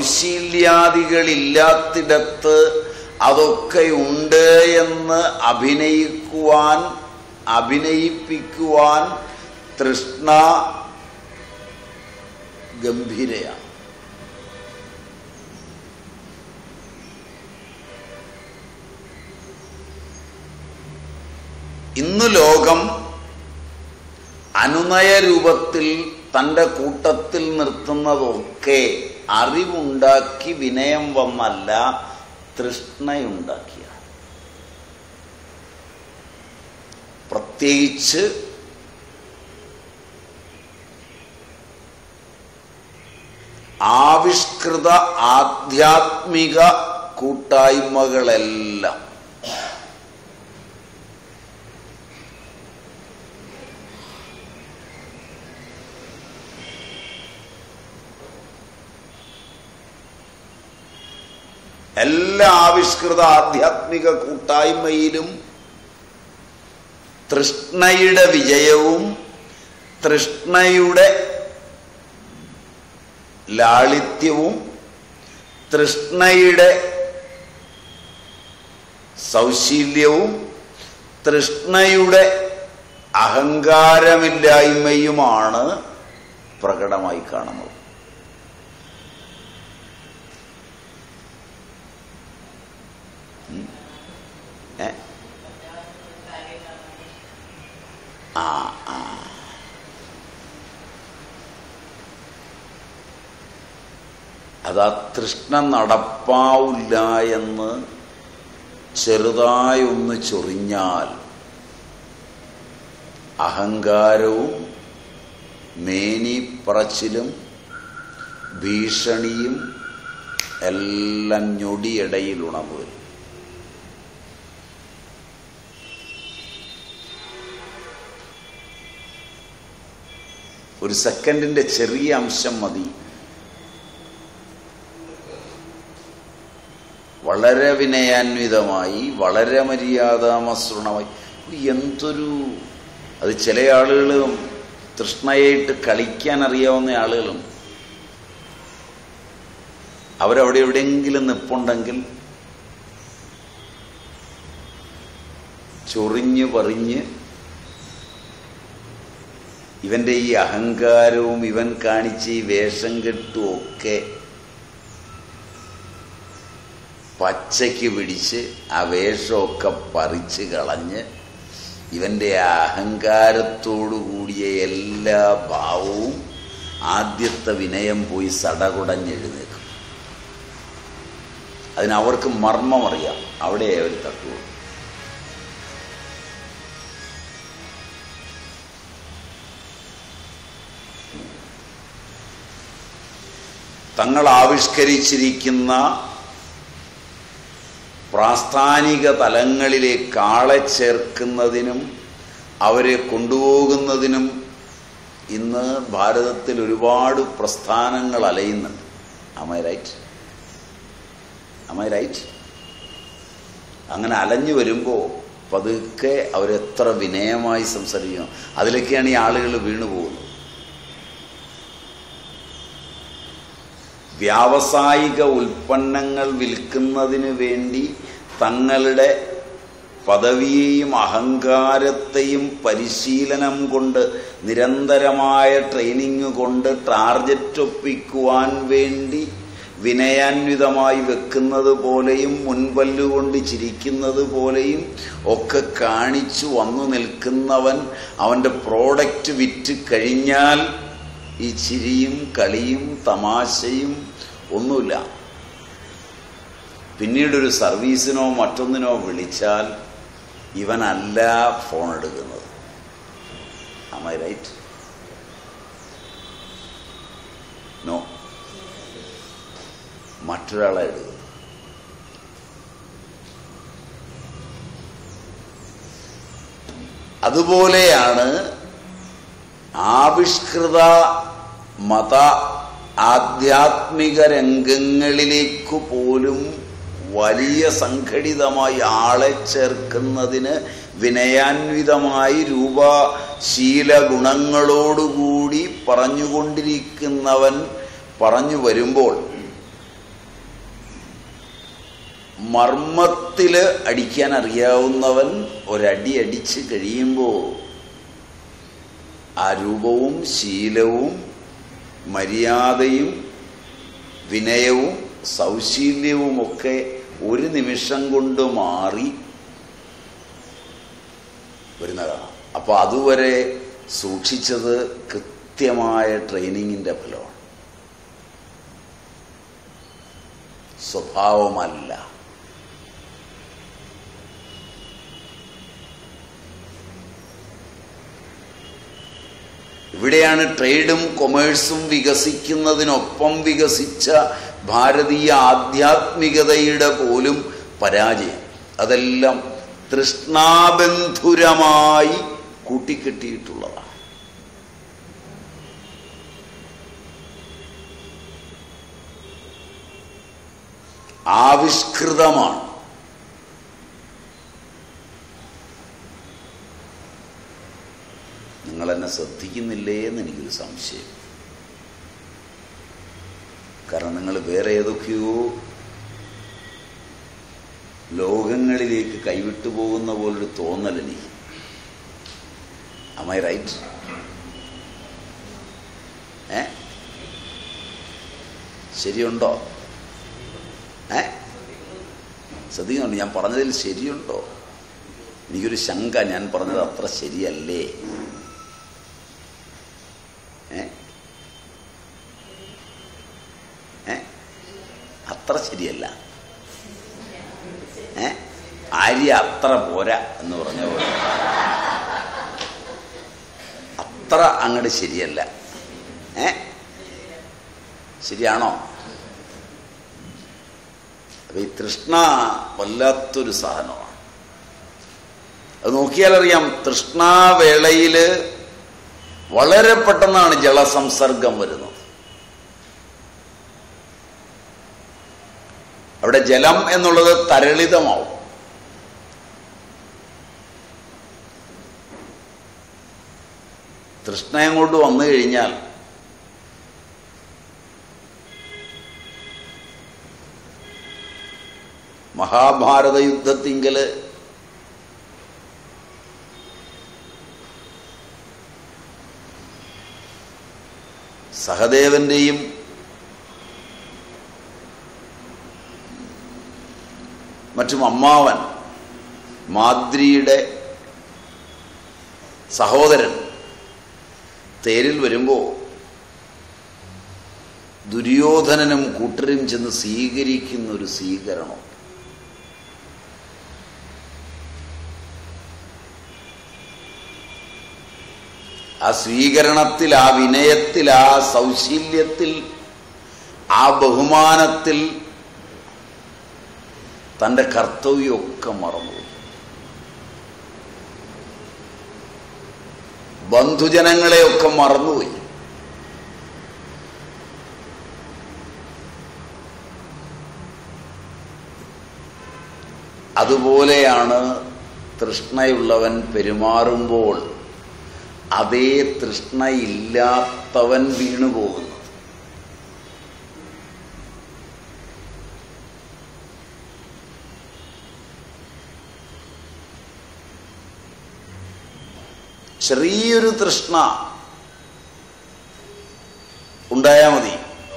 സൗശീല്യാദികളില്ലാത്തിടത്ത് അതൊക്കെ ഉണ്ട് എന്ന് അഭിനയിക്കുവാൻ അഭിനയിപ്പിക്കുവാൻ തൃഷ്ണ ഗംഭീരയാണ് ഇന്ന് ലോകം അനുനയ രൂപത്തിൽ തൻ്റെ കൂട്ടത്തിൽ നിർത്തുന്നതൊക്കെ അറിവുണ്ടാക്കി വിനയം വന്നല്ല തൃഷ്ണയുണ്ടാക്കിയ പ്രത്യേകിച്ച് ആവിഷ്കൃത ആധ്യാത്മിക കൂട്ടായ്മകളെല്ലാം എല്ലാ ആവിഷ്കൃത ആധ്യാത്മിക കൂട്ടായ്മയിലും തൃഷ്ണയുടെ വിജയവും തൃഷ്ണയുടെ ലാളിത്യവും തൃഷ്ണയുടെ സൗശീല്യവും തൃഷ്ണയുടെ അഹങ്കാരമില്ലായ്മയുമാണ് പ്രകടമായി കാണുന്നത് ഉം. ഏ? ആ ആ അതാ തൃഷ്ണ നടപ്പാവില്ല എന്ന് ചെറുതായി ഒന്ന് ചൊറിഞ്ഞാൽ അഹങ്കാരവും മേനിപ്പറച്ചിലും ഭീഷണിയും എല്ലാം ഞൊടിയിടയിൽ ഉണർന്നു വരും ഒരു സെക്കൻഡിന്റെ ചെറിയ അംശം മതി വളരെ വിനയാന്വിതമായി വളരെ മര്യാദാമസൃണമായി എന്തൊരു അത് ചില ആളുകൾ തൃഷ്ണയായിട്ട് കളിക്കാൻ അറിയാവുന്ന ആളുകളും അവരവിടെ എവിടെയെങ്കിലും നിപ്പുണ്ടെങ്കിൽ ചൊറിഞ്ഞ് പറിഞ്ഞ് ഇവന്റെ ഈ അഹങ്കാരവും ഇവൻ കാണിച്ച ഈ വേഷം കെട്ടും ഒക്കെ പച്ചയ്ക്ക് പിടിച്ച് ആ വേഷമൊക്കെ പറിച്ച് കളഞ്ഞ് ഇവന്റെ അഹങ്കാരത്തോടു കൂടിയ എല്ലാ ഭാവവും ആദ്യത്തെ വിനയം പോയി സടകുടഞ്ഞെഴുന്നേക്കും അതിനവർക്ക് മർമ്മമറിയാം അവിടെ അവർ തട്ടുള്ളൂ തങ്ങൾ ആവിഷ്കരിച്ചിരിക്കുന്ന പ്രാസ്ഥാനിക തലങ്ങളിലേക്ക് ആളെ ചേർക്കുന്നതിനും അവരെ കൊണ്ടുപോകുന്നതിനും ഇന്ന് ഭാരതത്തിൽ ഒരുപാട് പ്രസ്ഥാനങ്ങൾ അലയുന്നുണ്ട് അമൈ റൈറ്റ് അമൈ റൈറ്റ് അങ്ങനെ അലഞ്ഞു വരുമ്പോൾ പതുക്കെ അവരെത്ര വിനയമായി സംസാരിക്കുന്നു അതിലൊക്കെയാണ് ഈ ആളുകൾ വീണു പോകുന്നത് വ്യാവസായിക ഉൽപ്പന്നങ്ങൾ വിൽക്കുന്നതിന് വേണ്ടി തങ്ങളുടെ പദവിയെയും അഹങ്കാരത്തെയും പരിശീലനം കൊണ്ട് നിരന്തരമായ ട്രെയിനിങ് കൊണ്ട് ടാർജറ്റ് ഒപ്പിക്കുവാൻ വേണ്ടി വിനയാന്വിതമായി വെക്കുന്നത് പോലെയും മുൻപല്ലുകൊണ്ട് ചിരിക്കുന്നത് പോലെയും ഒക്കെ കാണിച്ചു വന്നു നിൽക്കുന്നവൻ അവൻ്റെ പ്രോഡക്റ്റ് വിറ്റ് കഴിഞ്ഞാൽ ഈ ചിരിയും കളിയും തമാശയും ഒന്നുമില്ല പിന്നീടൊരു സർവീസിനോ മറ്റൊന്നിനോ വിളിച്ചാൽ ഇവനല്ല ഫോൺ എടുക്കുന്നത് അമ്മ റൈറ്റ് നോ മറ്റൊരാളെ എടുക്കുന്നത് അതുപോലെയാണ് ആവിഷ്കൃത മത ആധ്യാത്മിക രംഗങ്ങളിലേക്ക് പോലും വലിയ സംഘടിതമായി ആളെ ചേർക്കുന്നതിന് വിനയാന്വിതമായി രൂപശീല ഗുണങ്ങളോടുകൂടി പറഞ്ഞുകൊണ്ടിരിക്കുന്നവൻ പറഞ്ഞു വരുമ്പോൾ മർമ്മത്തില് അടിക്കാൻ അറിയാവുന്നവൻ ഒരടി അടിച്ച് കഴിയുമ്പോൾ ആ രൂപവും ശീലവും മര്യാദയും വിനയവും സൗശീല്യവും ഒക്കെ ഒരു നിമിഷം കൊണ്ട് മാറി വരുന്നതാണ് അപ്പോൾ അതുവരെ സൂക്ഷിച്ചത് കൃത്യമായ ട്രെയിനിങ്ങിൻ്റെ ഫലമാണ് സ്വഭാവമല്ല ഇവിടെയാണ് ട്രേഡും കൊമേഴ്സും വികസിക്കുന്നതിനൊപ്പം വികസിച്ച ഭാരതീയ ആധ്യാത്മികതയുടെ പോലും പരാജയം അതെല്ലാം തൃഷ്ണാബന്ധുരമായി കൂട്ടിക്കെട്ടിയിട്ടുള്ളതാണ് ആവിഷ്കൃതമാണ് നിങ്ങൾ എന്നെ ശ്രദ്ധിക്കുന്നില്ലേ എന്ന് എനിക്കൊരു സംശയം കാരണം നിങ്ങൾ വേറെ ഏതൊക്കെയോ ലോകങ്ങളിലേക്ക് കൈവിട്ടു പോകുന്ന പോലൊരു തോന്നൽ എനിക്ക് ഐ റൈറ്റ് ഏ ശരിയുണ്ടോ ഏ ശ്രദ്ധിക്കുന്നുണ്ട് ഞാൻ പറഞ്ഞതിൽ ശരിയുണ്ടോ എനിക്കൊരു ശങ്ക ഞാൻ പറഞ്ഞത് അത്ര ശരിയല്ലേ ഏ ഏ അത്ര ശരിയല്ല ഏ ആര്യ അത്ര പോരാ എന്ന് പറഞ്ഞ പോലെ അത്ര അങ്ങോട്ട് ശരിയല്ല ഏ ശരിയാണോ അപ്പൊ ഈ തൃഷ്ണ വല്ലാത്തൊരു സാധനമാണ് അത് നോക്കിയാലറിയാം തൃഷ്ണാവേളയില് വളരെ പെട്ടെന്നാണ് ജലസംസർഗം വരുന്നത് അവിടെ ജലം എന്നുള്ളത് തരളിതമാവും തൃഷ്ണ അങ്ങോട്ട് വന്നു കഴിഞ്ഞാൽ മഹാഭാരത യുദ്ധത്തിങ്കല് സഹദേവന്റെയും മറ്റും അമ്മാവൻ മാദ്രിയുടെ സഹോദരൻ തേരിൽ വരുമ്പോൾ ദുര്യോധനനും കൂട്ടരും ചെന്ന് സ്വീകരിക്കുന്ന ഒരു സ്വീകരണം ആ സ്വീകരണത്തിൽ ആ വിനയത്തിൽ ആ സൗശീല്യത്തിൽ ആ ബഹുമാനത്തിൽ തൻ്റെ കർത്തവ്യമൊക്കെ മറന്നു ബന്ധുജനങ്ങളെയൊക്കെ മറന്നുപോയി അതുപോലെയാണ് തൃഷ്ണയുള്ളവൻ പെരുമാറുമ്പോൾ അതേ തൃഷ്ണയില്ലാത്തവൻ വീണുപോകുന്നു ചെറിയൊരു തൃഷ്ണ ഉണ്ടായാൽ മതി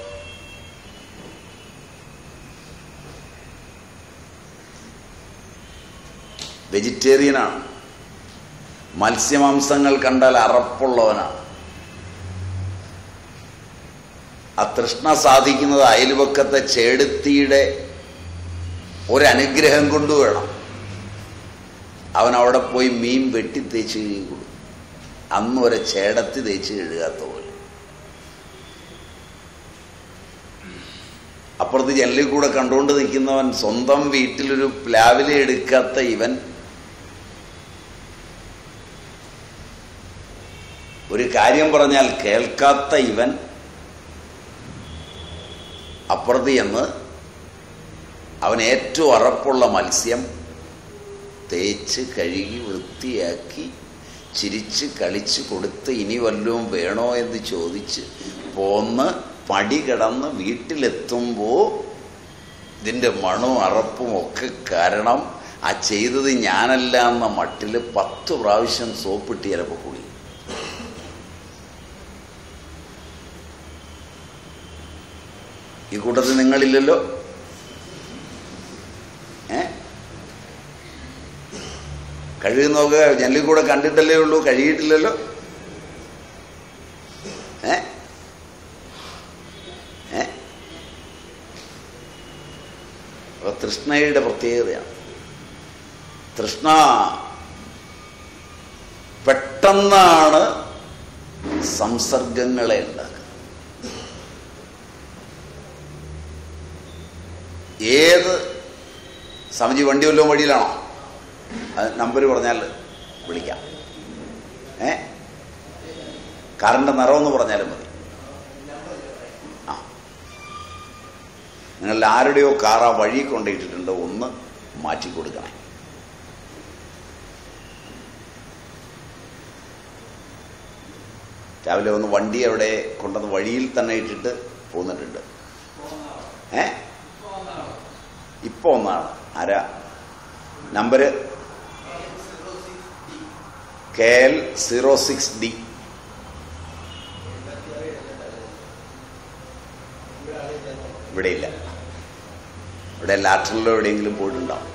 വെജിറ്റേറിയനാണ് മത്സ്യമാംസങ്ങൾ കണ്ടാൽ അറപ്പുള്ളവനാണ് ആ തൃഷ്ണ സാധിക്കുന്നത് അയൽവക്കത്തെ ചേടുത്തിയുടെ ഒരനുഗ്രഹം കൊണ്ട് വേണം അവൻ അവിടെ പോയി മീൻ വെട്ടി തേച്ച് കഴുകുള്ളൂ അന്ന് ഒരു ചേടത്തി തേച്ച് കഴുകാത്ത പോലെ അപ്പുറത്ത് ജനലിൽ കൂടെ കണ്ടുകൊണ്ട് നിൽക്കുന്നവൻ സ്വന്തം വീട്ടിലൊരു പ്ലാവിലെ എടുക്കാത്ത ഇവൻ ഒരു കാര്യം പറഞ്ഞാൽ കേൾക്കാത്ത ഇവൻ അപ്പുറത്ത് ചെന്ന് അവൻ ഏറ്റവും അറപ്പുള്ള മത്സ്യം തേച്ച് കഴുകി വൃത്തിയാക്കി ചിരിച്ച് കളിച്ച് കൊടുത്ത് ഇനി വല്ലതും വേണോ എന്ന് ചോദിച്ച് പോന്ന് പടി കിടന്ന് വീട്ടിലെത്തുമ്പോൾ ഇതിൻ്റെ മണവും അറപ്പും ഒക്കെ കാരണം ആ ചെയ്തത് ഞാനല്ല എന്ന മട്ടിൽ പത്ത് പ്രാവശ്യം സോപ്പിട്ട് ചിലപ്പോൾ കുളി ഈ കൂട്ടത്തിൽ നിങ്ങളില്ലല്ലോ ഏ കഴുകുന്നൊക്കെ ജനലിൽ കൂടെ കണ്ടിട്ടല്ലേ ഉള്ളൂ കഴുകിയിട്ടില്ലല്ലോ ഏ ഏ അപ്പൊ തൃഷ്ണയുടെ പ്രത്യേകതയാണ് തൃഷ്ണ പെട്ടെന്നാണ് സംസർഗങ്ങളെ ഉണ്ടാക്കുക ഏത് സമജി വണ്ടി വല്ലതും വഴിയിലാണോ അത് നമ്പർ പറഞ്ഞാൽ വിളിക്കാം ഏ കാറിൻ്റെ നിറമെന്ന് പറഞ്ഞാലും മതി ആ നിങ്ങളിൽ ആരുടെയോ കാർ ആ വഴി കൊണ്ടിട്ടിട്ടുണ്ട് ഒന്ന് മാറ്റി കൊടുക്കണേ രാവിലെ ഒന്ന് വണ്ടി അവിടെ കൊണ്ടുവന്ന് വഴിയിൽ തന്നെ ഇട്ടിട്ട് പോന്നിട്ടുണ്ട് ഏ ഇപ്പൊ ഒന്നാണ് ആരാ number K L zero six D ഇവിടെ ഇല്ല ഇവിടെ ലാറ്ററിലോ എവിടെയെങ്കിലും പോയിട്ടുണ്ടാവും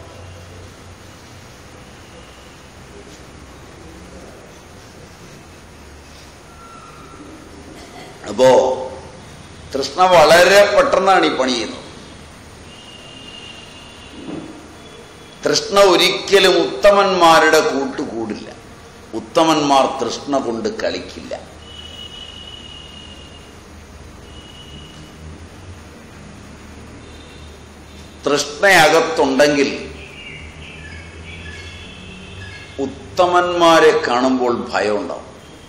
അപ്പോ തൃഷ്ണ വളരെ പെട്ടെന്നാണ് ഈ പണി ചെയ്യുന്നത് തൃഷ്ണ ഒരിക്കലും ഉത്തമന്മാരുടെ കൂട്ടുകൂടില്ല ഉത്തമന്മാർ തൃഷ്ണ കൊണ്ട് കളിക്കില്ല തൃഷ്ണയകത്തുണ്ടെങ്കിൽ ഉത്തമന്മാരെ കാണുമ്പോൾ ഭയമുണ്ടാവും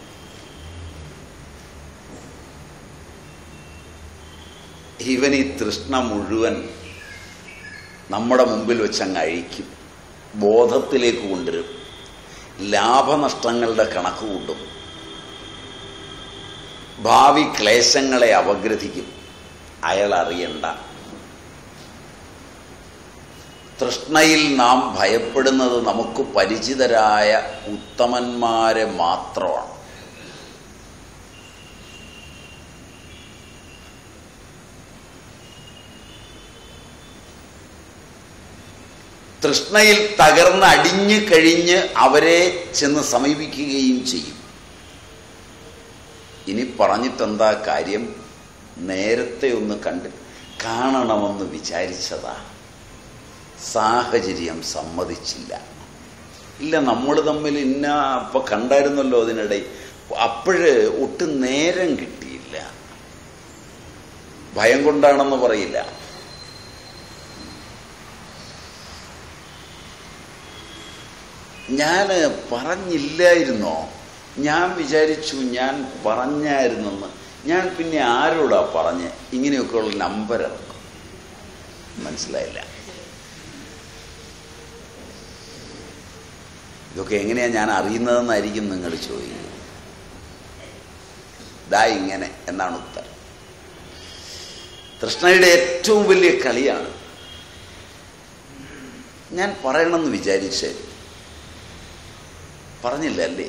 ഇവൻ ഈ തൃഷ്ണ മുഴുവൻ നമ്മുടെ മുമ്പിൽ വെച്ചങ്ങ് അഴിക്കും ബോധത്തിലേക്ക് കൊണ്ടുവരും ലാഭനഷ്ടങ്ങളുടെ കണക്ക് കൂട്ടും ഭാവി ക്ലേശങ്ങളെ അപഗ്രഥിക്കും അയാൾ അറിയണ്ട തൃഷ്ണയിൽ നാം ഭയപ്പെടുന്നത് നമുക്ക് പരിചിതരായ ഉത്തമന്മാരെ മാത്രമാണ് തൃഷ്ണയിൽ തകർന്ന് അടിഞ്ഞു കഴിഞ്ഞ് അവരെ ചെന്ന് സമീപിക്കുകയും ചെയ്യും ഇനി പറഞ്ഞിട്ടെന്താ കാര്യം നേരത്തെ ഒന്ന് കണ്ട് കാണണമെന്ന് വിചാരിച്ചതാ സാഹചര്യം സമ്മതിച്ചില്ല ഇല്ല നമ്മൾ തമ്മിൽ ഇന്ന അപ്പൊ കണ്ടായിരുന്നല്ലോ അതിനിടെ അപ്പോഴ് ഒട്ടും നേരം കിട്ടിയില്ല ഭയം കൊണ്ടാണെന്ന് പറയില്ല ഞാൻ പറഞ്ഞില്ലായിരുന്നോ ഞാൻ വിചാരിച്ചു ഞാൻ പറഞ്ഞായിരുന്നെന്ന് ഞാൻ പിന്നെ ആരോടാ പറഞ്ഞ് ഇങ്ങനെയൊക്കെയുള്ള നമ്പർ ഇറക്കും മനസ്സിലായില്ല ഇതൊക്കെ എങ്ങനെയാ ഞാൻ അറിയുന്നതെന്നായിരിക്കും നിങ്ങൾ ചോദിക്കുന്നത് ദാ ഇങ്ങനെ എന്നാണ് ഉത്തരം കൃഷ്ണയുടെ ഏറ്റവും വലിയ കളിയാണ് ഞാൻ പറയണമെന്ന് വിചാരിച്ച് പറഞ്ഞില്ല അല്ലേ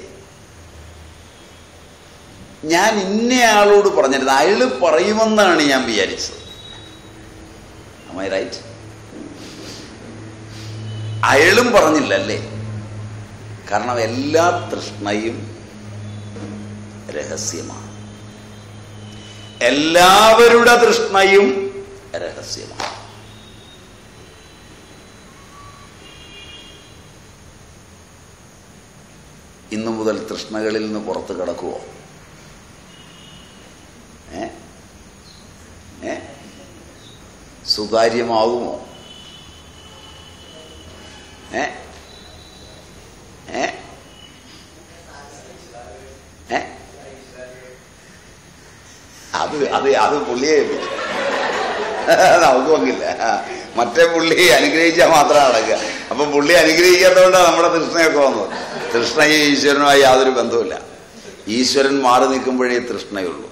ഞാൻ ഇന്നയാളോട് പറഞ്ഞിരുന്നത് അയാള് പറയുമെന്നാണ് ഞാൻ വിചാരിച്ചത് ഐ റൈറ്റ് അയാളും പറഞ്ഞില്ല അല്ലേ കാരണം എല്ലാ തൃഷ്ണയും രഹസ്യമാണ് എല്ലാവരുടെ തൃഷ്ണയും രഹസ്യമാണ് ഇന്നു മുതൽ തൃഷ്ണകളിൽ നിന്ന് പുറത്ത് കിടക്കുവോ ഏ ഏ സുതാര്യമാകുമോ ഏ ഏ ഏ അത് അത് അത് പുള്ളിയെ ഏൽപ്പിച്ചു. നമുക്ക് പങ്കില്ല മറ്റേ പുള്ളി അനുഗ്രഹിച്ചാൽ മാത്രം നടക്കുക അപ്പൊ പുള്ളി അനുഗ്രഹിക്കാത്തതുകൊണ്ടാണ് നമ്മുടെ തൃഷ്ണയൊക്കെ വന്നത് തൃഷ്ണയും ഈശ്വരനുമായി യാതൊരു ബന്ധവുമില്ല ഈശ്വരൻ മാറി നിൽക്കുമ്പോഴേ തൃഷ്ണയുള്ളൂ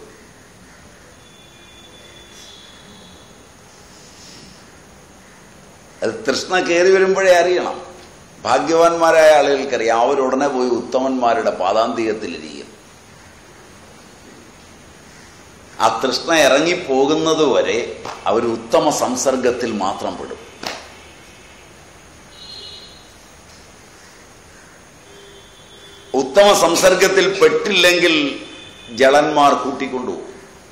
അത് തൃഷ്ണ കയറി വരുമ്പോഴേ അറിയണം ഭാഗ്യവാന്മാരായ ആളുകൾക്കറിയാം അവരുടനെ പോയി ഉത്തമന്മാരുടെ പാദാന്തികത്തിലിരിക്കും ആ തൃഷ്ണ ഇറങ്ങിപ്പോകുന്നത് വരെ അവർ ഉത്തമ സംസർഗത്തിൽ മാത്രം പെടും ഉത്തമ സംസർഗത്തിൽ പെട്ടില്ലെങ്കിൽ ജളന്മാർ കൂട്ടിക്കൊണ്ടുപോകും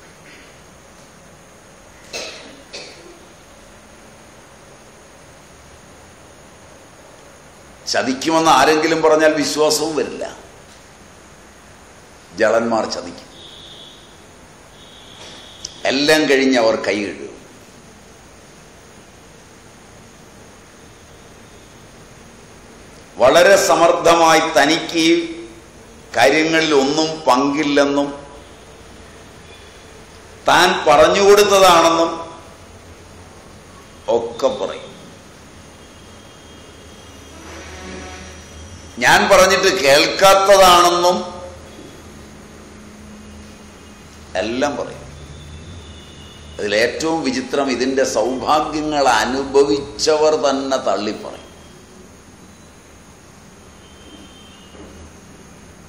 ചതിക്കുമെന്ന് ആരെങ്കിലും പറഞ്ഞാൽ വിശ്വാസവും വരില്ല ജളന്മാർ ചതിക്കും എല്ലാം കഴിഞ്ഞ് അവർ കൈ കഴുകും വളരെ സമർത്ഥമായി തനിക്ക് ഈ കാര്യങ്ങളിൽ ഒന്നും പങ്കില്ലെന്നും താൻ പറഞ്ഞുകൊടുത്തതാണെന്നും ഒക്കെ പറയും ഞാൻ പറഞ്ഞിട്ട് കേൾക്കാത്തതാണെന്നും എല്ലാം പറയും അതിലേറ്റവും വിചിത്രം ഇതിൻ്റെ സൗഭാഗ്യങ്ങൾ അനുഭവിച്ചവർ തന്നെ തള്ളിപ്പറയും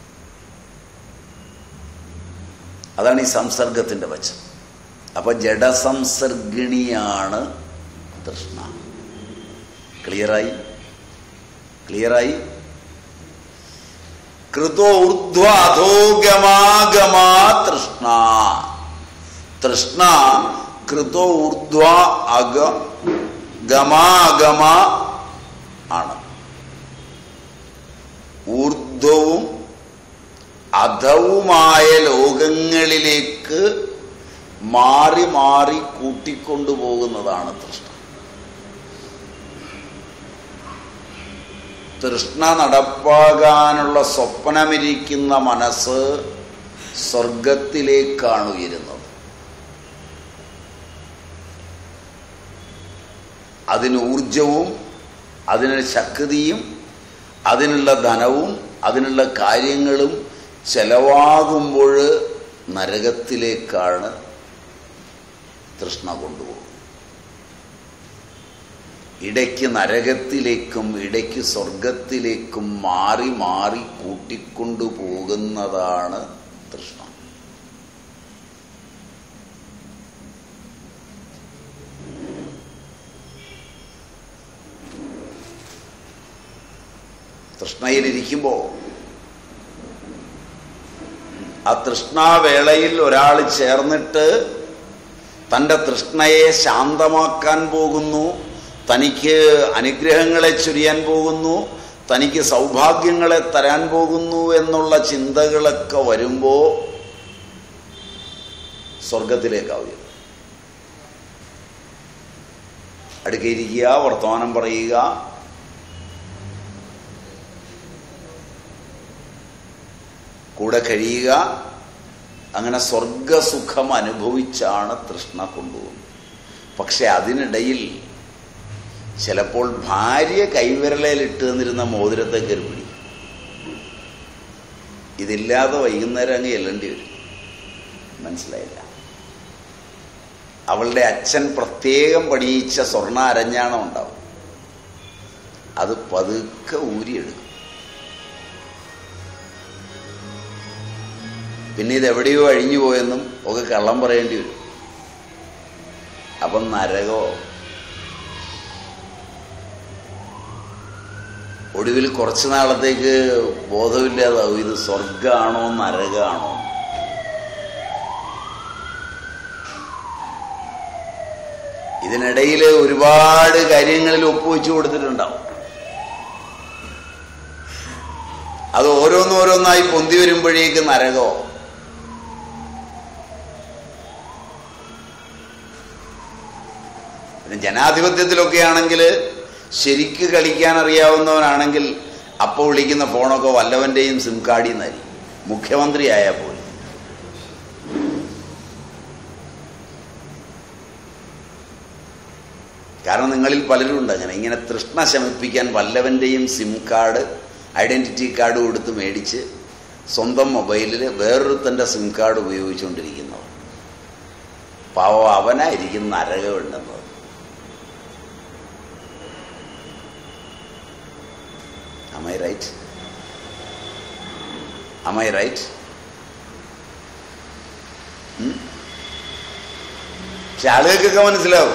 അതാണ് ഈ സംസർഗത്തിൻ്റെ വശം അപ്പൊ ജഡസംസർഗിണിയാണ് തൃഷ്ണ ക്ലിയറായി ക്ലിയറായി കൃതോർധ്വാധോഗമാഗമാ തൃഷ്ണ തൃഷ്ണ കൃതോർധ്വ അഗ ഗമാഗമ ആണ് ഊർധ്വവും അധവുമായ ലോകങ്ങളിലേക്ക് മാറി മാറി കൂട്ടിക്കൊണ്ടുപോകുന്നതാണ് തൃഷ്ണ തൃഷ്ണ നടപ്പാകാനുള്ള സ്വപ്നമിരിക്കുന്ന മനസ്സ് സ്വർഗത്തിലേക്കാണ് ഉയരുന്നത് അതിന് ഊർജവും അതിന് ശക്തിയും അതിനുള്ള ധനവും അതിനുള്ള കാര്യങ്ങളും ചെലവാകുമ്പോൾ നരകത്തിലേക്കാണ് തൃഷ്ണ കൊണ്ടുപോകുന്നത് ഇടയ്ക്ക് നരകത്തിലേക്കും ഇടയ്ക്ക് സ്വർഗത്തിലേക്കും മാറി മാറി കൂട്ടിക്കൊണ്ടു പോകുന്നതാണ് തൃഷ്ണ തൃഷ്ണയിലിരിക്കുമ്പോൾ ആ തൃഷ്ണാവേളയിൽ ഒരാൾ ചേർന്നിട്ട് തൻ്റെ തൃഷ്ണയെ ശാന്തമാക്കാൻ പോകുന്നു തനിക്ക് അനുഗ്രഹങ്ങളെ ചൊരിയാൻ പോകുന്നു തനിക്ക് സൗഭാഗ്യങ്ങളെ തരാൻ പോകുന്നു എന്നുള്ള ചിന്തകളൊക്കെ വരുമ്പോൾ സ്വർഗത്തിലേക്കാവുക അടുക്കയിരിക്കുക വർത്തമാനം പറയുക കൂടെ കഴിയുക അങ്ങനെ സ്വർഗസുഖം അനുഭവിച്ചാണ് തൃഷ്ണ കൊണ്ടുപോകുന്നത് പക്ഷെ അതിനിടയിൽ ചിലപ്പോൾ ഭാര്യ കൈവിരലയിലിട്ട് തന്നിരുന്ന മോതിരത്തെ കയറി പിടിക്കും ഇതില്ലാതെ വൈകുന്നേരം അങ്ങ് ചെല്ലേണ്ടി വരും മനസ്സിലായില്ല അവളുടെ അച്ഛൻ പ്രത്യേകം പണിയിച്ച സ്വർണ്ണ അരഞ്ഞാണം ഉണ്ടാവും അത് പതുക്കെ ഊരിയെടുക്കും പിന്നെ ഇത് എവിടെയോ അഴിഞ്ഞു പോയെന്നും ഒക്കെ കള്ളം പറയേണ്ടി വരും അപ്പം നരകോ ഒടുവിൽ കുറച്ചു നാളത്തേക്ക് ബോധമില്ലാതാവും ഇത് സ്വർഗമാണോ നരകമാണോ ഇതിനിടയിൽ ഒരുപാട് കാര്യങ്ങളിൽ ഒപ്പുവെച്ചു കൊടുത്തിട്ടുണ്ടാവും അത് ഓരോന്നോരോന്നായി പൊന്തി വരുമ്പോഴേക്ക് നരകോ പിന്നെ ജനാധിപത്യത്തിലൊക്കെ ആണെങ്കിൽ ശരിക്ക് കളിക്കാൻ അറിയാവുന്നവനാണെങ്കിൽ അപ്പോൾ വിളിക്കുന്ന ഫോണൊക്കെ വല്ലവൻ്റെയും സിം കാർഡിൽ നിന്നായിരിക്കും മുഖ്യമന്ത്രി ആയാൽ പോലും കാരണം നിങ്ങളിൽ പലരും ഉണ്ട് അങ്ങനെ ഇങ്ങനെ തൃഷ്ണ ശമിപ്പിക്കാൻ വല്ലവൻ്റെയും സിം കാർഡ് ഐഡൻറ്റിറ്റി കാർഡ് കൊടുത്ത് മേടിച്ച് സ്വന്തം മൊബൈലിൽ വേറൊരുത്തൻ്റെ സിം കാർഡ് ഉപയോഗിച്ചുകൊണ്ടിരിക്കുന്നവർ പാവം അവനായിരിക്കും നരകമുണ്ടെന്നത് Am I right? Am I right? ഉം? പക്ഷെ ആളുകൾക്കൊക്കെ മനസ്സിലാവും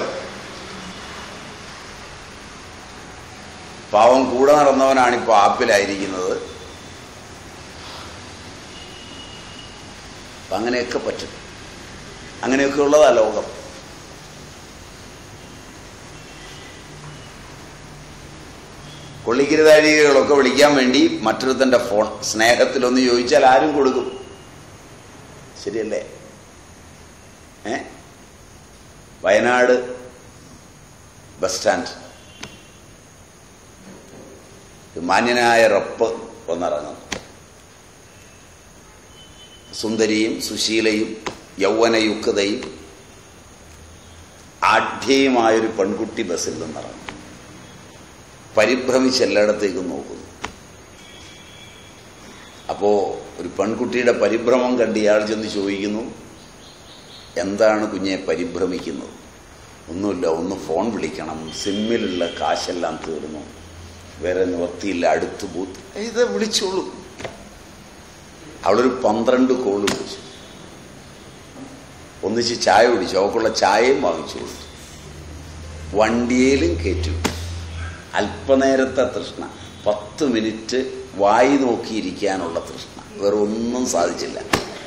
പാവം കൂടെ നടന്നവനാണ് ഇപ്പോൾ ആപ്പിലായിരിക്കുന്നത് അപ്പം അങ്ങനെയൊക്കെ പറ്റും അങ്ങനെയൊക്കെ ഉള്ളതാ ലോകം കൊള്ളിക്കരുതാഴികളൊക്കെ വിളിക്കാൻ വേണ്ടി മറ്റൊരുത്തൻ്റെ ഫോൺ സ്നേഹത്തിലൊന്ന് ചോദിച്ചാൽ ആരും കൊടുക്കും ശരിയല്ലേ ഏ വയനാട് ബസ് സ്റ്റാൻഡ് ഒരു മാന്യനായ റപ്പ് വന്നിറങ്ങുന്നു സുന്ദരിയും സുശീലയും യൗവനയുക്തയും ആഢ്യയുമായൊരു പെൺകുട്ടി ബസ്സിൽ നിന്നിറങ്ങും പരിഭ്രമിച്ച് എല്ലായിടത്തേക്കും നോക്കുന്നു അപ്പോ ഒരു പെൺകുട്ടിയുടെ പരിഭ്രമം കണ്ട് ഇയാൾ ചെന്ന് ചോദിക്കുന്നു എന്താണ് കുഞ്ഞെ പരിഭ്രമിക്കുന്നത് ഒന്നുമില്ല ഒന്ന് ഫോൺ വിളിക്കണം സിമ്മിലുള്ള കാശെല്ലാം തീർന്നു വേറെ നിവർത്തിയില്ല അടുത്ത് ബൂത്ത് ഇത് വിളിച്ചോളൂ അവളൊരു പന്ത്രണ്ട് കോള് വിളിച്ചു ഒന്നിച്ച് ചായ കുടിച്ചു അവക്കുള്ള ചായയും വാങ്ങിച്ചു കൊടുത്തു വണ്ടിയിലും കയറ്റി അല്പനേരത്തെ തൃഷ്ണ പത്ത് മിനിറ്റ് വായി നോക്കിയിരിക്കാനുള്ള തൃഷ്ണ വേറെ ഒന്നും സാധിച്ചില്ല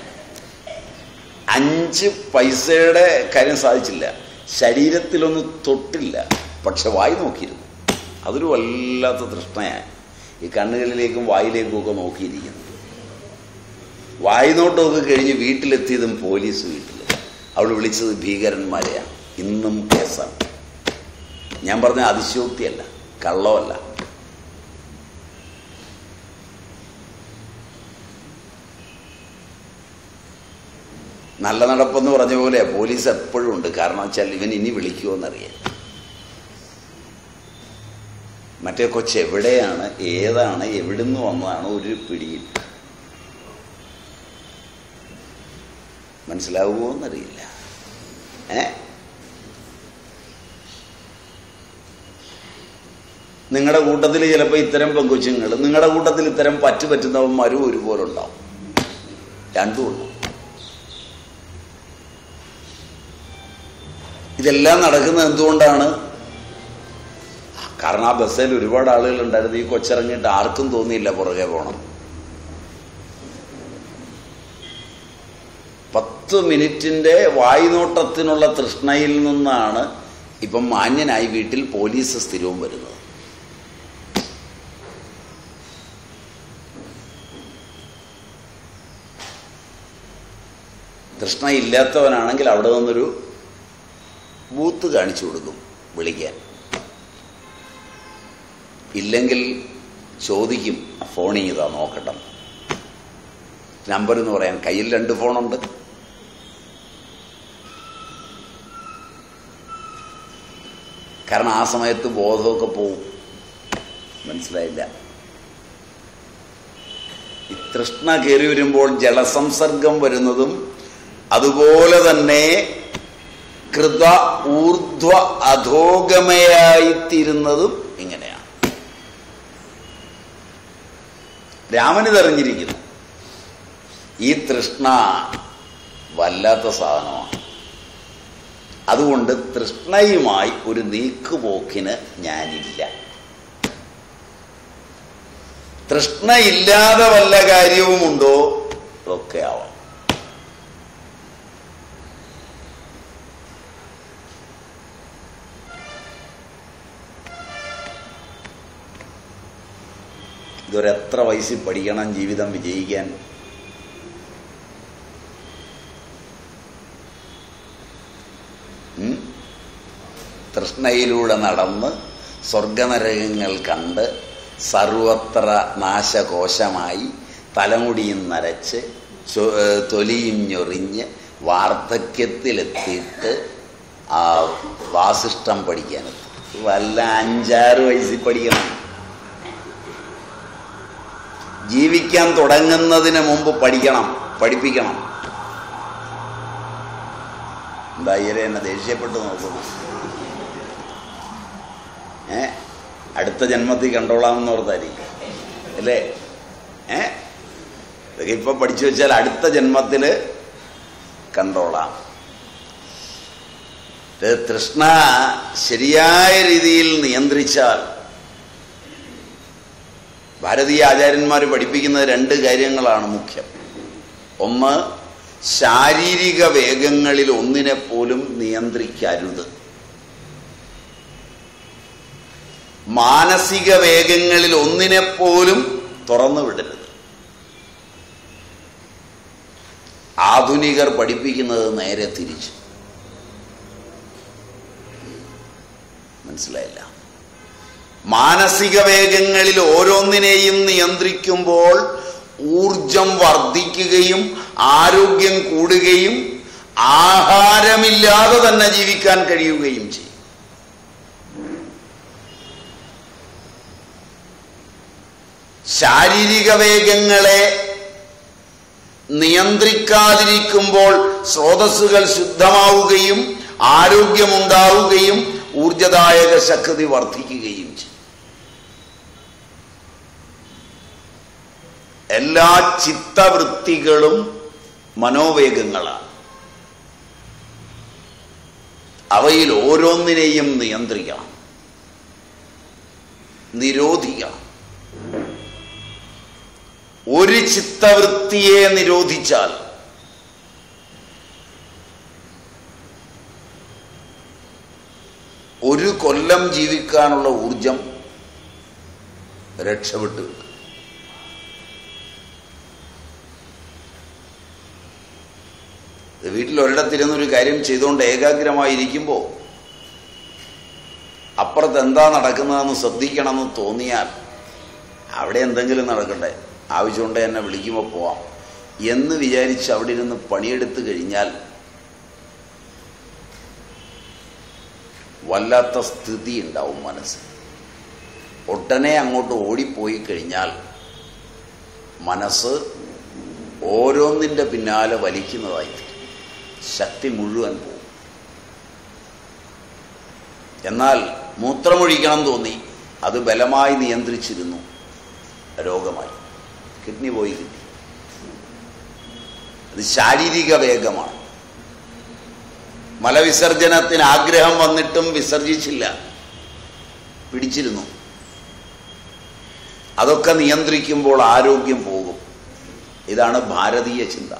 അഞ്ച് പൈസയുടെ കാര്യം സാധിച്ചില്ല ശരീരത്തിലൊന്നും തൊട്ടില്ല പക്ഷെ വായി നോക്കിയിരുന്നു അതൊരു വല്ലാത്ത തൃഷ്ണയാണ് ഈ കണ്ണുകളിലേക്കും വായിലേക്കും ഒക്കെ നോക്കിയിരിക്കുന്നത് വായി നോട്ടമൊക്കെ കഴിഞ്ഞ് വീട്ടിലെത്തിയതും പോലീസ് വീട്ടിൽ അവൾ വിളിച്ചത് ഭീകരന്മാരെയാണ് ഇന്നും കേസാണ് ഞാൻ പറഞ്ഞ അതിശയോക്തിയല്ല കള്ളമല്ല നല്ല നടപ്പെന്ന് പറഞ്ഞ പോലെ പോലീസ് എപ്പോഴും ഉണ്ട് കാരണം വെച്ചാൽ ഇവൻ ഇനി വിളിക്കുമോന്നറിയാം മറ്റേ കൊച്ച് എവിടെയാണ് ഏതാണ് എവിടുന്ന് വന്നതാണ് ഒരു പിടിയിൽ മനസ്സിലാവുമോ എന്നറിയില്ല ഏ നിങ്ങളുടെ കൂട്ടത്തിൽ ചിലപ്പോൾ ഇത്തരം പെങ്കൊച്ചുങ്ങൾ നിങ്ങളുടെ കൂട്ടത്തിൽ ഇത്തരം പറ്റു പറ്റുന്നവന്മാരും ഒരുപോലെ ഉണ്ടാവും രണ്ടും ഉണ്ട് ഇതെല്ലാം നടക്കുന്നത് എന്തുകൊണ്ടാണ് കാരണം ആ ബസ്സിൽ ഒരുപാട് ആളുകൾ ഉണ്ടായിരുന്നു ഈ കൊച്ചിറങ്ങിയിട്ട് ആർക്കും തോന്നിയില്ല പുറകെ പോകണം പത്ത് മിനിറ്റിന്റെ വായുനോട്ടത്തിനുള്ള തൃഷ്ണയിൽ നിന്നാണ് ഇപ്പം മാന്യനായി വീട്ടിൽ പോലീസ് സ്ഥിരവും വരുന്നത് തൃഷ്ണ ഇല്ലാത്തവനാണെങ്കിൽ അവിടെ നിന്നൊരു ബൂത്ത് കാണിച്ചു കൊടുക്കും വിളിക്കാൻ ഇല്ലെങ്കിൽ ചോദിക്കും ഫോണിങ് ഇതാ നോക്കട്ടെ നമ്പർ എന്ന് പറയാൻ കയ്യിൽ രണ്ട് ഫോണുണ്ട് കാരണം ആ സമയത്ത് ബോധമൊക്കെ പോവും മനസ്സിലായില്ല ഈ തൃഷ്ണ കയറി വരുമ്പോൾ ജലസംസർഗം വരുന്നതും അതുപോലെ തന്നെ കൃത ഊർധ്വ അധോഗമയായിത്തീരുന്നതും ഇങ്ങനെയാണ് രാമന് തെറിഞ്ഞിരിക്കുന്നു ഈ തൃഷ്ണ വല്ലാത്ത സാധനമാണ് അതുകൊണ്ട് തൃഷ്ണയുമായി ഒരു നീക്കുപോക്കിന് ഞാനില്ല തൃഷ്ണയില്ലാതെ വല്ല കാര്യവുമുണ്ടോ ഒക്കെ ആവാം ഇതൊരെത്ര വയസ്സിൽ പഠിക്കണം ജീവിതം വിജയിക്കാൻ ഉം? തൃഷ്ണയിലൂടെ നടന്ന് സ്വർഗനരകങ്ങൾ കണ്ട് സർവത്ര നാശകോശമായി തലമുടിയും നരച്ച് ചൊ- ഏ, തൊലിയും ഞൊറിഞ്ഞ് വാർദ്ധക്യത്തിലെത്തിയിട്ട് ആ വാസിഷ്ടം പഠിക്കാനെത്തും വല്ല അഞ്ചാറ് വയസ്സിൽ പഠിക്കണം ജീവിക്കാൻ തുടങ്ങുന്നതിന് മുമ്പ് പഠിക്കണം പഠിപ്പിക്കണം എന്താ ഇയരെ എന്നെ ദേഷ്യപ്പെട്ട് നോക്കുന്നു ഏ അടുത്ത ജന്മത്തിൽ കണ്ടോളാമെന്ന് ഓർത്തായിരിക്കും അല്ലേ ഏ ഇതൊക്കെ ഇപ്പൊ പഠിച്ചു വെച്ചാൽ അടുത്ത ജന്മത്തില് കണ്ടോളാം ഇത് തൃഷ്ണ ശരിയായ രീതിയിൽ നിയന്ത്രിച്ചാൽ ഭാരതീയ ആചാര്യന്മാർ പഠിപ്പിക്കുന്ന രണ്ട് കാര്യങ്ങളാണ് മുഖ്യം ഒന്ന് ശാരീരിക വേഗങ്ങളിൽ ഒന്നിനെ പോലും നിയന്ത്രിക്കരുത് മാനസിക വേഗങ്ങളിൽ ഒന്നിനെ പോലും തുറന്നു വിടരുത് ആധുനികർ പഠിപ്പിക്കുന്നത് നേരെ തിരിച്ചു മനസ്സിലായില്ല മാനസിക വേഗങ്ങളിൽ ഓരോന്നിനെയും നിയന്ത്രിക്കുമ്പോൾ ഊർജം വർദ്ധിക്കുകയും ആരോഗ്യം കൂടുകയും ആഹാരമില്ലാതെ തന്നെ ജീവിക്കാൻ കഴിയുകയും ചെയ്യും ശാരീരിക വേഗങ്ങളെ നിയന്ത്രിക്കാതിരിക്കുമ്പോൾ സ്രോതസ്സുകൾ ശുദ്ധമാവുകയും ആരോഗ്യമുണ്ടാവുകയും ഊർജദായക ശക്തി വർദ്ധിക്കുകയും ചെയ്യും എല്ലാ ചിത്തവൃത്തികളും മനോവേഗങ്ങളാണ് അവയിൽ ഓരോന്നിനെയും നിയന്ത്രിക്കണം നിരോധിക്കണം ഒരു ചിത്തവൃത്തിയെ നിരോധിച്ചാൽ ഒരു കൊല്ലം ജീവിക്കാനുള്ള ഊർജം രക്ഷപ്പെട്ടു കിട്ടും വീട്ടിൽ ഒരിടത്തിരുന്നൊരു കാര്യം ചെയ്തുകൊണ്ട് ഏകാഗ്രമായിരിക്കുമ്പോൾ അപ്പുറത്ത് എന്താ നടക്കുന്നതെന്ന് ശ്രദ്ധിക്കണമെന്ന് തോന്നിയാൽ അവിടെ എന്തെങ്കിലും നടക്കട്ടെ ആവശ്യമുണ്ട് എന്നെ വിളിക്കുമ്പോൾ പോവാം എന്ന് വിചാരിച്ച് അവിടെ ഇരുന്ന് പണിയെടുത്ത് കഴിഞ്ഞാൽ വല്ലാത്ത സ്ഥിതി ഉണ്ടാവും മനസ്സിൽ ഒട്ടനെ അങ്ങോട്ട് ഓടിപ്പോയി കഴിഞ്ഞാൽ മനസ്സ് ഓരോന്നിൻ്റെ പിന്നാലെ വലിക്കുന്നതായി തീരും. ശക്തി മുഴുവൻ പോകും എന്നാൽ മൂത്രമൊഴിക്കണം തോന്നി അത് ബലമായി നിയന്ത്രിച്ചിരുന്നു രോഗമായി കിഡ്നി പോയി കിട്ടി അത് ശാരീരിക വേഗമാണ് മലവിസർജനത്തിന് ആഗ്രഹം വന്നിട്ടും വിസർജിച്ചില്ല പിടിച്ചിരുന്നു അതൊക്കെ നിയന്ത്രിക്കുമ്പോൾ ആരോഗ്യം പോകും ഇതാണ് ഭാരതീയ ചിന്ത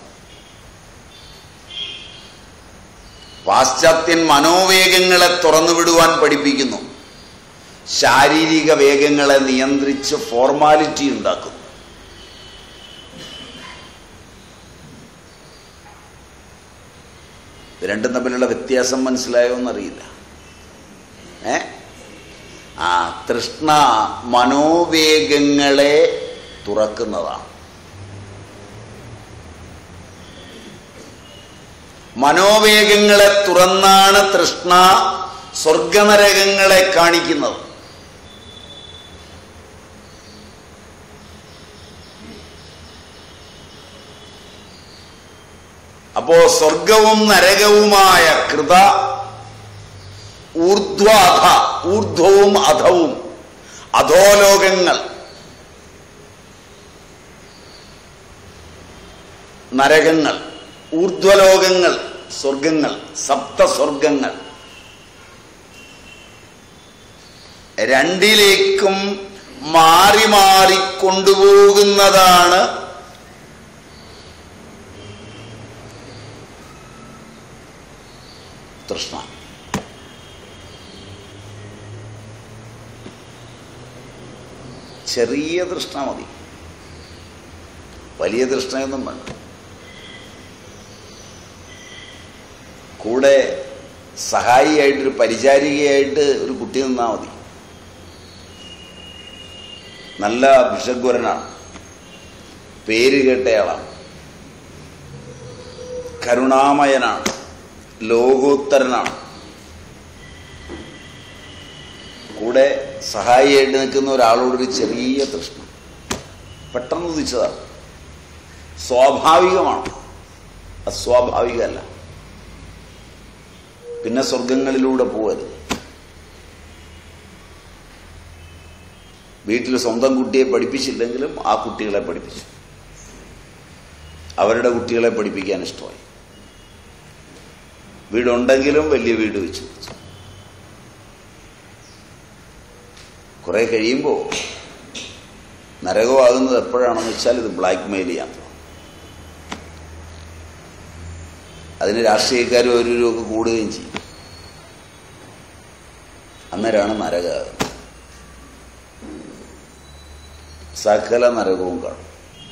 പാശ്ചാത്യൻ മനോവേഗങ്ങളെ തുറന്നുവിടുവാൻ പഠിപ്പിക്കുന്നു ശാരീരിക വേഗങ്ങളെ നിയന്ത്രിച്ച് ഫോർമാലിറ്റി ഉണ്ടാക്കുന്നു ഇത് രണ്ടും തമ്മിലുള്ള വ്യത്യാസം മനസ്സിലായോ എന്നറിയില്ല ഏ ആ തൃഷ്ണ മനോവേഗങ്ങളെ തുറക്കുന്നതാണ് മനോവേഗങ്ങളെ തുറന്നാണ് തൃഷ്ണ സ്വർഗനരകങ്ങളെ കാണിക്കുന്നത് അപ്പോ സ്വർഗവും നരകവുമായ കൃത ഊർധ്വാധ ഊർധ്വവും അധവും അധോലോകങ്ങൾ നരകങ്ങൾ ഊർധ്വലോകങ്ങൾ സ്വർഗങ്ങൾ സപ്തസ്വർഗങ്ങൾ രണ്ടിലേക്കും മാറി മാറി കൊണ്ടുപോകുന്നതാണ് തൃഷ്ണ ചെറിയ തൃഷ്ണ മതി വലിയ തൃഷ്ണയൊന്നും വേണ്ട കൂടെ സഹായിയായിട്ടൊരു പരിചാരികയായിട്ട് ഒരു കുട്ടി നിന്നാൽ മതി നല്ല ഭിഷഗ്വരനാണ് പേര് കേട്ടയാളാണ് കരുണാമയനാണ് ലോകോത്തരനാണ് കൂടെ സഹായിയായിട്ട് നിൽക്കുന്ന ഒരാളോടൊരു ചെറിയ തൃഷ്ണ പെട്ടെന്ന് ഉദിച്ചതാണ് സ്വാഭാവികമാണ് അസ്വാഭാവികമല്ല പിന്നെ സ്വർഗങ്ങളിലൂടെ പോവരുത് വീട്ടിൽ സ്വന്തം കുട്ടിയെ പഠിപ്പിച്ചില്ലെങ്കിലും ആ കുട്ടികളെ പഠിപ്പിച്ചു അവരുടെ കുട്ടികളെ പഠിപ്പിക്കാൻ ഇഷ്ടമായി വീടുണ്ടെങ്കിലും വലിയ വീട് വെച്ചു കൊടുത്തു കുറെ കഴിയുമ്പോൾ നരകമാകുന്നത് എപ്പോഴാണെന്ന് വെച്ചാൽ ഇത് ബ്ലാക്ക് മെയിൽ ചെയ്യാൻ തുടങ്ങും അതിന് രാഷ്ട്രീയക്കാരും ഓരോരും ഒക്കെ കൂടുകയും ചെയ്യും അന്നേരമാണ് നരകമാകുന്നത് സകല നരകവും കാണും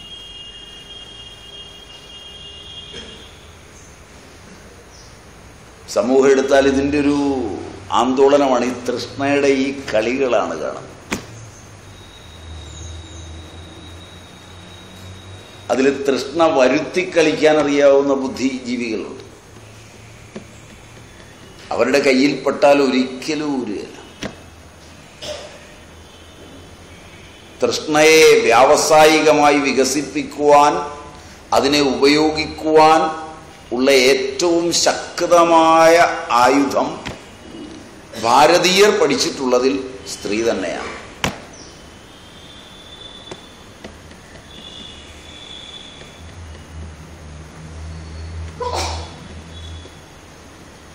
സമൂഹം എടുത്താൽ ഇതിൻ്റെ ഒരു ആന്തോളനമാണ് ഈ തൃഷ്ണയുടെ ഈ കളികളാണ് കാണുന്നത് അതിൽ തൃഷ്ണ വരുത്തി കളിക്കാൻ അറിയാവുന്ന ബുദ്ധിജീവികളുണ്ട് അവരുടെ കയ്യിൽ പെട്ടാൽ ഒരിക്കലും ഊരുകയില്ല തൃഷ്ണയെ വ്യാവസായികമായി വികസിപ്പിക്കുവാൻ അതിനെ ഉപയോഗിക്കുവാൻ ഉള്ള ഏറ്റവും ശക്തമായ ആയുധം ഭാരതീയർ പഠിച്ചിട്ടുള്ളതിൽ സ്ത്രീ തന്നെയാണ്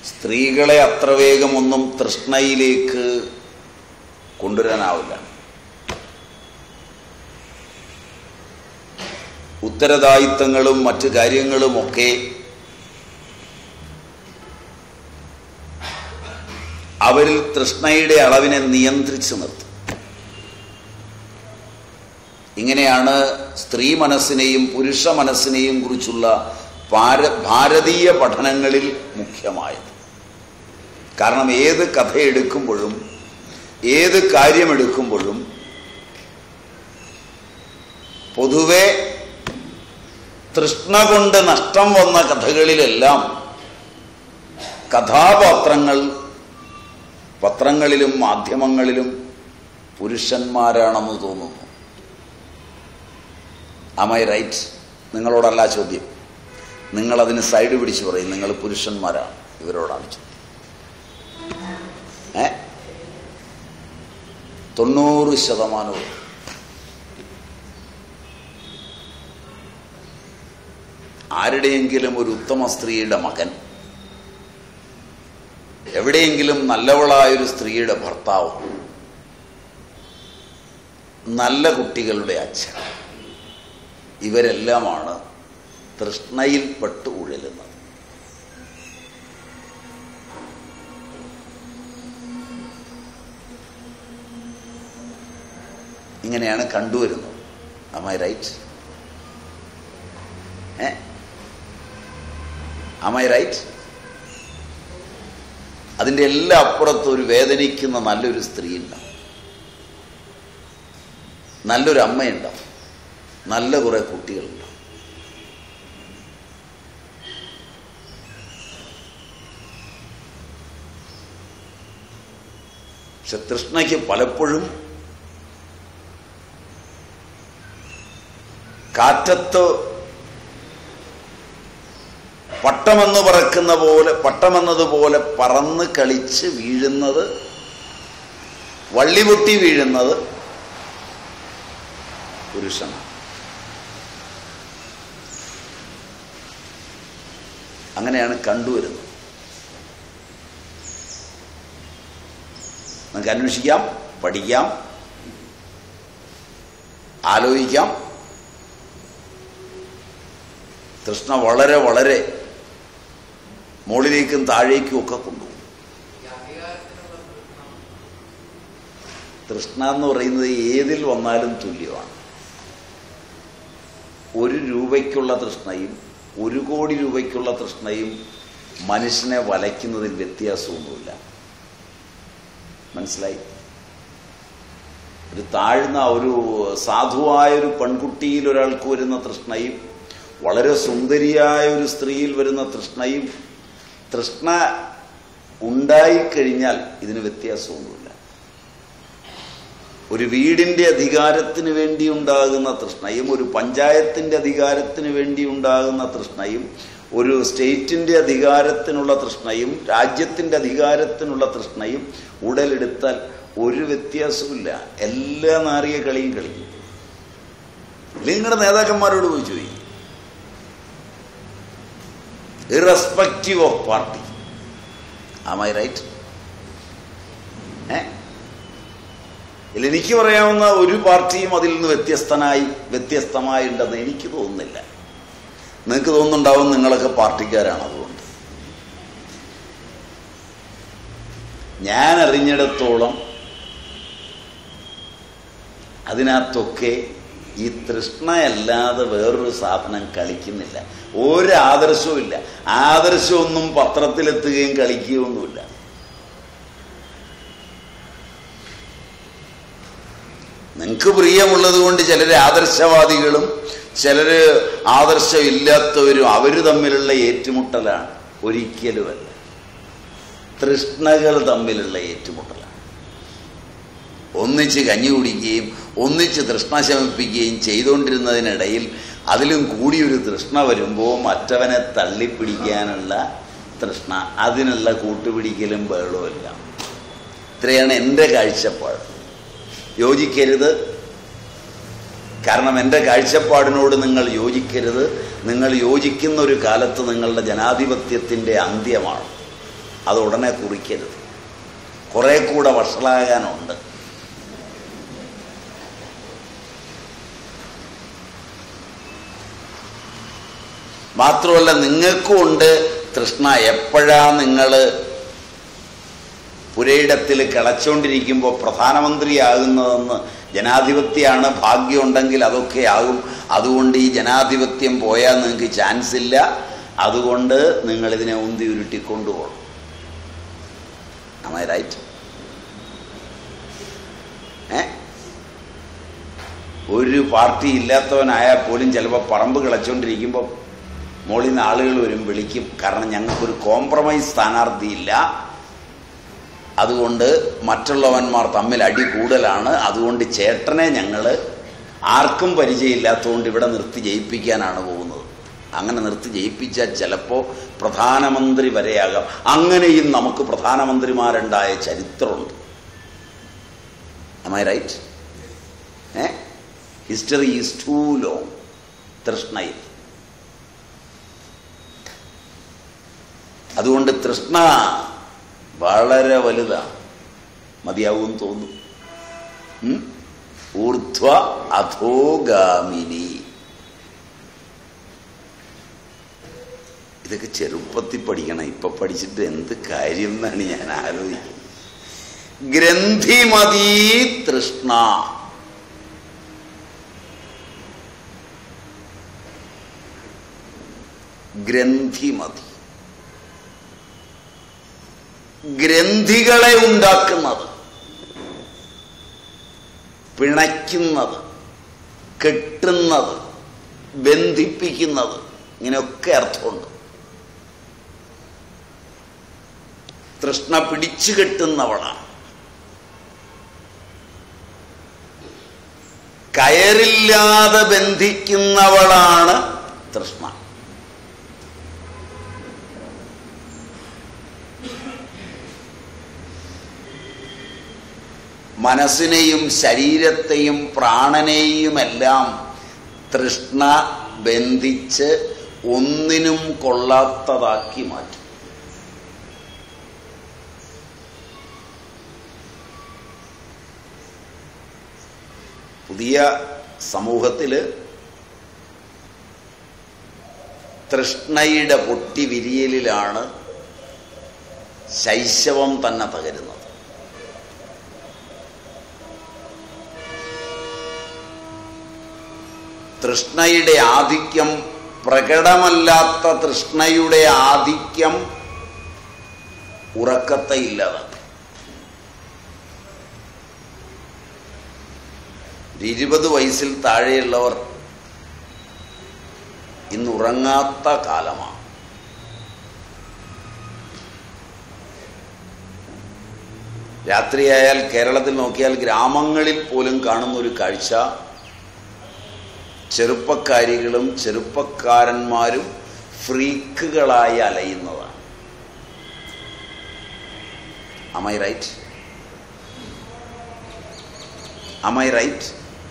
സ്ത്രീകളെ അത്ര വേഗമൊന്നും തൃഷ്ണയിലേക്ക് കൊണ്ടുവരാനാവില്ല ഉത്തരദായിത്വങ്ങളും മറ്റു കാര്യങ്ങളുമൊക്കെ അവരിൽ തൃഷ്ണയുടെ അളവിനെ നിയന്ത്രിച്ചു നിർത്തും ഇങ്ങനെയാണ് സ്ത്രീ മനസ്സിനെയും പുരുഷ മനസ്സിനെയും കുറിച്ചുള്ള ഭാര ഭാരതീയ പഠനങ്ങളിൽ മുഖ്യമായത് കാരണം ഏത് കഥ എടുക്കുമ്പോഴും ഏത് കാര്യമെടുക്കുമ്പോഴും പൊതുവെ തൃഷ്ണ കൊണ്ട് നഷ്ടം വന്ന കഥകളിലെല്ലാം കഥാപാത്രങ്ങൾ പത്രങ്ങളിലും മാധ്യമങ്ങളിലും പുരുഷന്മാരാണെന്ന് തോന്നുന്നു അമൈ റൈറ്റ് നിങ്ങളോടല്ല ചോദ്യം നിങ്ങളതിന് സൈഡ് പിടിച്ച് പറയും നിങ്ങൾ പുരുഷന്മാരാണ് ഇവരോടാണ് ചോദ്യം ഏ തൊണ്ണൂറ് ശതമാനവും ആരുടെയെങ്കിലും ഒരു ഉത്തമ സ്ത്രീയുടെ മകൻ എവിടെയെങ്കിലും നല്ലവളായൊരു സ്ത്രീയുടെ ഭർത്താവ് നല്ല കുട്ടികളുടെ അച്ഛൻ ഇവരെല്ലാമാണ് തൃഷ്ണയിൽപ്പെട്ട് ഉഴലുന്നത് ഇങ്ങനെയാണ് കണ്ടുവരുന്നത് am I റൈറ്റ് ഏ am I റൈറ്റ് അതിൻ്റെ എല്ലാ അപ്പുറത്തും ഒരു വേദനിക്കുന്ന നല്ലൊരു സ്ത്രീ ഉണ്ടാവും നല്ലൊരു അമ്മയുണ്ടാവും നല്ല കുറെ കുട്ടികളുണ്ടാവും പക്ഷെ തൃഷ്ണയ്ക്ക് പലപ്പോഴും കാറ്റത്ത് പട്ടമെന്ന് പറക്കുന്ന പോലെ പട്ടമെന്നതുപോലെ പറന്ന് കളിച്ച് വീഴുന്നത് വള്ളി പൊട്ടി വീഴുന്നത് പുരുഷനാണ് അങ്ങനെയാണ് കണ്ടുവരുന്നത് നമുക്ക് അന്വേഷിക്കാം പഠിക്കാം ആലോചിക്കാം തൃഷ്ണ വളരെ വളരെ മുകളിലേക്കും താഴേക്കും ഒക്കെ കൊണ്ടുപോകും തൃഷ്ണ എന്ന് പറയുന്നത് ഏതിൽ വന്നാലും തുല്യമാണ് ഒരു രൂപയ്ക്കുള്ള തൃഷ്ണയും ഒരു കോടി രൂപയ്ക്കുള്ള തൃഷ്ണയും മനുഷ്യനെ വലയ്ക്കുന്നതിൽ വ്യത്യാസമൊന്നുമില്ല മനസ്സിലായി ഒരു താഴ്ന്ന ഒരു സാധുവായ ഒരു പെൺകുട്ടിയിൽ ഒരാൾക്ക് വരുന്ന തൃഷ്ണയും വളരെ സുന്ദരിയായ ഒരു സ്ത്രീയിൽ വരുന്ന തൃഷ്ണയും തൃഷ്ണ ഉണ്ടായിക്കഴിഞ്ഞാൽ ഇതിന് വ്യത്യാസമൊന്നുമില്ല ഒരു വീടിന്റെ അധികാരത്തിന് വേണ്ടി ഉണ്ടാകുന്ന തൃഷ്ണയും ഒരു പഞ്ചായത്തിന്റെ അധികാരത്തിന് വേണ്ടി ഉണ്ടാകുന്ന തൃഷ്ണയും ഒരു സ്റ്റേറ്റിന്റെ അധികാരത്തിനുള്ള തൃഷ്ണയും രാജ്യത്തിന്റെ അധികാരത്തിനുള്ള തൃഷ്ണയും ഉടലെടുത്താൽ ഒരു വ്യത്യാസമില്ല എല്ലാ നാറിയ കളിയും കളിക്കും നിങ്ങളുടെ നേതാക്കന്മാരോട് പോയി ചോദിക്കും irrespective of party am I right ഏ ഇല്ല എനിക്ക് പറയാവുന്ന ഒരു പാർട്ടിയും അതിൽ നിന്ന് വ്യത്യസ്തനായി വ്യത്യസ്തമായി ഉണ്ടെന്ന് എനിക്ക് തോന്നുന്നില്ല നിങ്ങൾക്ക് തോന്നുന്നുണ്ടാവും നിങ്ങളൊക്കെ പാർട്ടിക്കാരാണ് അതുകൊണ്ട് ഞാൻ അറിഞ്ഞിടത്തോളം അതിനകത്തൊക്കെ ഈ തൃഷ്ണയല്ലാതെ വേറൊരു സാധനം കളിക്കുന്നില്ല ഒരു ആദർശവും ഇല്ല ആദർശമൊന്നും പത്രത്തിലെത്തുകയും കളിക്കുകയൊന്നുമില്ല നിങ്ങൾക്ക് പ്രിയമുള്ളത് കൊണ്ട് ചിലര് ആദർശവാദികളും ചിലര് ആദർശമില്ലാത്തവരും അവര് തമ്മിലുള്ള ഏറ്റുമുട്ടലാണ് ഒരിക്കലുമല്ല തൃഷ്ണകൾ തമ്മിലുള്ള ഏറ്റുമുട്ടലാണ് ഒന്നിച്ച് കഞ്ഞി കുടിക്കുകയും ഒന്നിച്ച് തൃഷ്ണ ശമിപ്പിക്കുകയും ചെയ്തുകൊണ്ടിരുന്നതിനിടയിൽ അതിലും കൂടിയൊരു തൃഷ്ണ വരുമ്പോൾ മറ്റവനെ തള്ളിപ്പിടിക്കാനുള്ള തൃഷ്ണ അതിനുള്ള കൂട്ടുപിടിക്കലും ബഹളവുമില്ല ഇത്രയാണ് എൻ്റെ കാഴ്ചപ്പാട് യോജിക്കരുത് കാരണം എൻ്റെ കാഴ്ചപ്പാടിനോട് നിങ്ങൾ യോജിക്കരുത് നിങ്ങൾ യോജിക്കുന്ന ഒരു കാലത്ത് നിങ്ങളുടെ ജനാധിപത്യത്തിൻ്റെ അന്ത്യമാണ് അത് ഉടനെ കുറിക്കരുത് കുറെ കൂടെ വഷളാകാനുണ്ട് മാത്രമല്ല നിങ്ങൾക്കും ഉണ്ട് തൃഷ്ണ എപ്പോഴാ നിങ്ങൾ പുരയിടത്തിൽ കിളച്ചുകൊണ്ടിരിക്കുമ്പോൾ പ്രധാനമന്ത്രിയാകുന്നതെന്ന് ജനാധിപത്യമാണ് ഭാഗ്യമുണ്ടെങ്കിൽ അതൊക്കെ ആകും അതുകൊണ്ട് ഈ ജനാധിപത്യം പോയാൽ നിങ്ങൾക്ക് ചാൻസ് ഇല്ല അതുകൊണ്ട് നിങ്ങളിതിനെ ഉന്തി ഉരുട്ടിക്കൊണ്ടുപോകണം ആമേ റൈറ്റ് ഏ ഒരു പാർട്ടി ഇല്ലാത്തവനായാൽ പോലും ചിലപ്പോൾ പറമ്പ് കിളച്ചുകൊണ്ടിരിക്കുമ്പോൾ മോളിൽ നിന്ന് ആളുകൾ വരും വിളിക്കും കാരണം ഞങ്ങൾക്കൊരു കോംപ്രമൈസ് സ്ഥാനാർത്ഥിയില്ല അതുകൊണ്ട് മറ്റുള്ളവന്മാർ തമ്മിൽ അടി കൂടുതലാണ് അതുകൊണ്ട് ചേട്ടനെ ഞങ്ങൾ ആർക്കും പരിചയമില്ലാത്തതുകൊണ്ട് ഇവിടെ നിർത്തി ജയിപ്പിക്കാനാണ് പോകുന്നത് അങ്ങനെ നിർത്തി ജയിപ്പിച്ചാൽ ചിലപ്പോൾ പ്രധാനമന്ത്രി വരെയാകാം അങ്ങനെയും നമുക്ക് പ്രധാനമന്ത്രിമാരുണ്ടായ ചരിത്രമുണ്ട് ഐ റൈറ്റ് ഏ ഹിസ്റ്ററി ഈസ് ടൂ ലോങ് തൃഷ്ണയിൽ അതുകൊണ്ട് തൃഷ്ണ വളരെ വലുതാണ് മതിയാവും തോന്നും ഉം? ഊർധ്വ അധോഗാമിനി ഇതൊക്കെ ചെറുപ്പത്തിൽ പഠിക്കണം ഇപ്പൊ പഠിച്ചിട്ട് എന്ത് കാര്യം എന്നാണ് ഞാൻ ആലോചിക്കുന്നത് ഗ്രന്ഥിമതീ തൃഷ്ണ ഗ്രന്ഥിമതി ഗ്രന്ഥികളെ ഉണ്ടാക്കുന്നത് പിണയ്ക്കുന്നത് കെട്ടുന്നത് ബന്ധിപ്പിക്കുന്നത് ഇങ്ങനെയൊക്കെ അർത്ഥമുണ്ട് തൃഷ്ണ പിടിച്ചു കെട്ടുന്നവളാണ് കയറില്ലാതെ ബന്ധിക്കുന്നവളാണ് തൃഷ്ണ മനസ്സിനെയും ശരീരത്തെയും പ്രാണനെയുമെല്ലാം തൃഷ്ണ ബന്ധിച്ച് ഒന്നിനും കൊള്ളാത്തതാക്കി മാറ്റും പുതിയ സമൂഹത്തിൽ തൃഷ്ണയുടെ പൊട്ടി വിരിയലിലാണ് ശൈശവം തന്നെ തകരുന്നത് തൃഷ്ണയുടെ ആധിക്യം പ്രകടമല്ലാത്ത തൃഷ്ണയുടെ ആധിക്യം ഉറക്കത്തെ ഇല്ലാതാക്കും ഒരു ഇരുപത് വയസ്സിൽ താഴെയുള്ളവർ ഇന്ന് ഉറങ്ങാത്ത കാലമാണ് രാത്രിയായാൽ കേരളത്തിൽ നോക്കിയാൽ ഗ്രാമങ്ങളിൽ പോലും കാണുന്ന ഒരു കാഴ്ച ചെറുപ്പക്കാരികളും ചെറുപ്പക്കാരന്മാരും ഫ്രീക്കുകളായി അലയുന്നതാണ് അമൈ റൈറ്റ് അമൈ റൈറ്റ്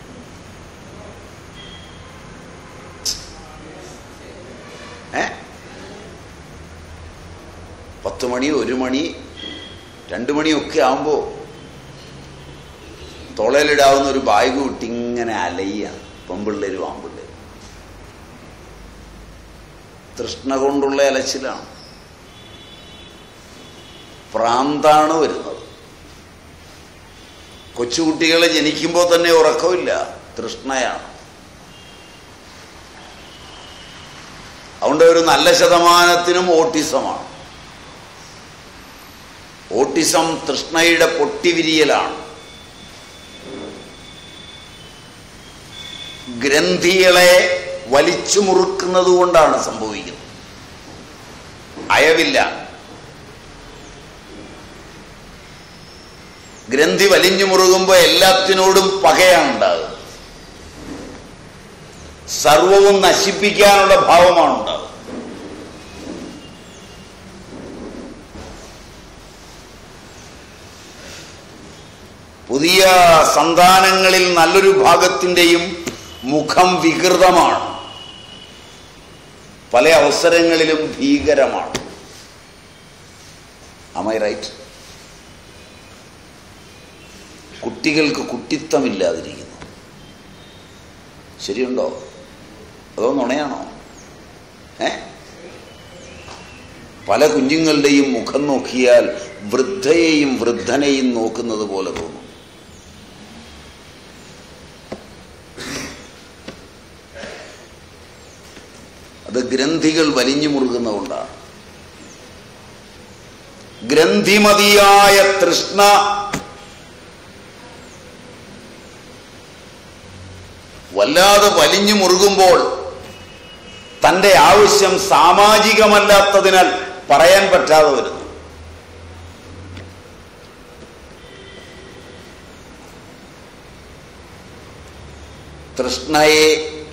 ഏ പത്ത് മണി ഒരു മണി രണ്ട് മണിയൊക്കെ ആകുമ്പോൾ തൊളയിലിടാവുന്ന ഒരു ബാഗ് വിട്ട് ഇങ്ങനെ അലയ്യ പെമ്പിള്ളേരും ആമ്പിള്ളേരും തൃഷ്ണ കൊണ്ടുള്ള അലച്ചിലാണ് പ്രാന്താണ് വരുന്നത് കൊച്ചുകുട്ടികളെ ജനിക്കുമ്പോൾ തന്നെ ഉറക്കമില്ല തൃഷ്ണയാണ് അതുകൊണ്ട് ഒരു നല്ല ശതമാനത്തിനും ഓട്ടിസമാണ് ഓട്ടിസം തൃഷ്ണയുടെ പൊട്ടിവിരിയലാണ് ഗ്രന്ഥികളെ വലിച്ചു മുറുക്കുന്നത് കൊണ്ടാണ് സംഭവിക്കുന്നത് അയവില്ല ഗ്രന്ഥി വലിഞ്ഞു മുറുകുമ്പോൾ എല്ലാത്തിനോടും പകയാണ് ഉണ്ടാകുന്നത് സർവവും നശിപ്പിക്കാനുള്ള ഭാവമാണ് ഉണ്ടാകുന്നത് പുതിയ സന്താനങ്ങളിൽ നല്ലൊരു ഭാഗത്തിൻ്റെയും മുഖം വികൃതമാണ് പല അവസരങ്ങളിലും ഭീകരമാണ് അമൈ റൈറ്റ് കുട്ടികൾക്ക് കുട്ടിത്തമില്ലാതിരിക്കുന്നു ശരിയുണ്ടോ അതോ നുണയാണോ ഏ പല കുഞ്ഞുങ്ങളുടെയും മുഖം നോക്കിയാൽ വൃദ്ധയെയും വൃദ്ധനെയും നോക്കുന്നത് പോലെ തോന്നും അത് ഗ്രന്ഥികൾ വലിഞ്ഞു മുറുകുന്നതുകൊണ്ടാണ് ഗ്രന്ഥിമതിയായ തൃഷ്ണ വല്ലാതെ വലിഞ്ഞു മുറുകുമ്പോൾ തന്റെ ആവശ്യം സാമാജികമല്ലാത്തതിനാൽ പറയാൻ പറ്റാതെ വരുന്നു തൃഷ്ണയെ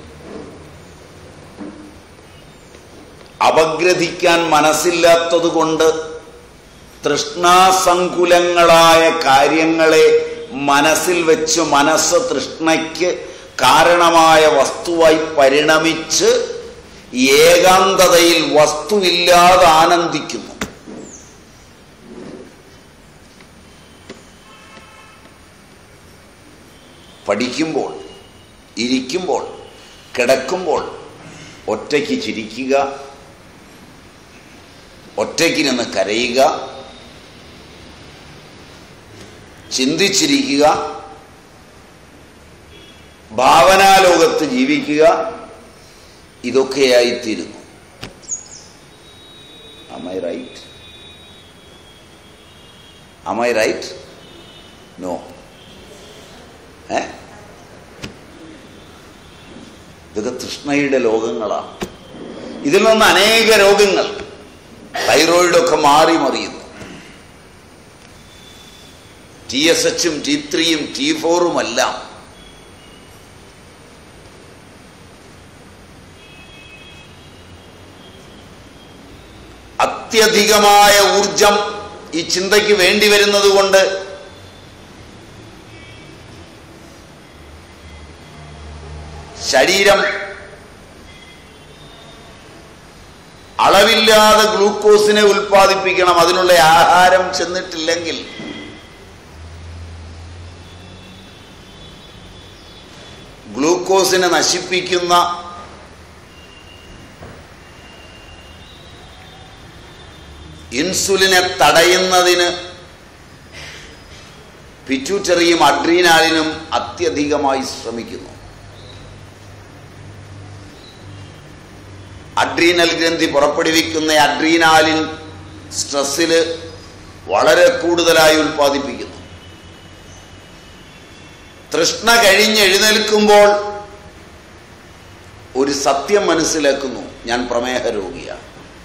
അപഗ്രഥിക്കാൻ മനസ്സില്ലാത്തതുകൊണ്ട് തൃഷ്ണാസങ്കുലങ്ങളായ കാര്യങ്ങളെ മനസ്സിൽ വെച്ച് മനസ്സ് തൃഷ്ണയ്ക്ക് കാരണമായ വസ്തുവായി പരിണമിച്ച് ഏകാന്തതയിൽ വസ്തുവില്ലാതെ ആനന്ദിക്കുന്നു പഠിക്കുമ്പോൾ ഇരിക്കുമ്പോൾ കിടക്കുമ്പോൾ ഒറ്റയ്ക്ക് ചിരിക്കുക ഒറ്റയ്ക്കിരുന്ന് കരയുക ചിന്തിച്ചിരിക്കുക ഭാവനാലോകത്ത് ജീവിക്കുക ഇതൊക്കെയായിത്തീരുന്നു am I right am I right no ഏ ഇതൊക്കെ തൃഷ്ണയുടെ ലോകങ്ങളാണ് ഇതിൽ നിന്ന് അനേക രോഗങ്ങൾ തൈറോയിഡൊക്കെ മാറി മറിയുന്നു ടി എസ് എച്ചും ടി ത്രീയും ടി ഫോറുമെല്ലാം അത്യധികമായ ഊർജം ഈ ചിന്തയ്ക്ക് വേണ്ടി വരുന്നത് കൊണ്ട് ശരീരം അളവില്ലാതെ ഗ്ലൂക്കോസിനെ ഉൽപ്പാദിപ്പിക്കണം അതിനുള്ള ആഹാരം ചെന്നിട്ടില്ലെങ്കിൽ ഗ്ലൂക്കോസിനെ നശിപ്പിക്കുന്ന ഇൻസുലിനെ തടയുന്നതിന് പിറ്റ്യൂട്ടറിയും അഡ്രീനാലിനും അത്യധികമായി ശ്രമിക്കുന്നു അഡ്രീനൽ ഗ്രന്ഥി പുറപ്പെടുവിക്കുന്ന അഡ്രീനാലിൻ സ്ട്രെസ്സിൽ വളരെ കൂടുതലായി ഉൽപ്പാദിപ്പിക്കുന്നു തൃഷ്ണ കഴിഞ്ഞ് എഴുന്നേൽക്കുമ്പോൾ ഒരു സത്യം മനസ്സിലാക്കുന്നു ഞാൻ പ്രമേഹ രോഗിയാണ്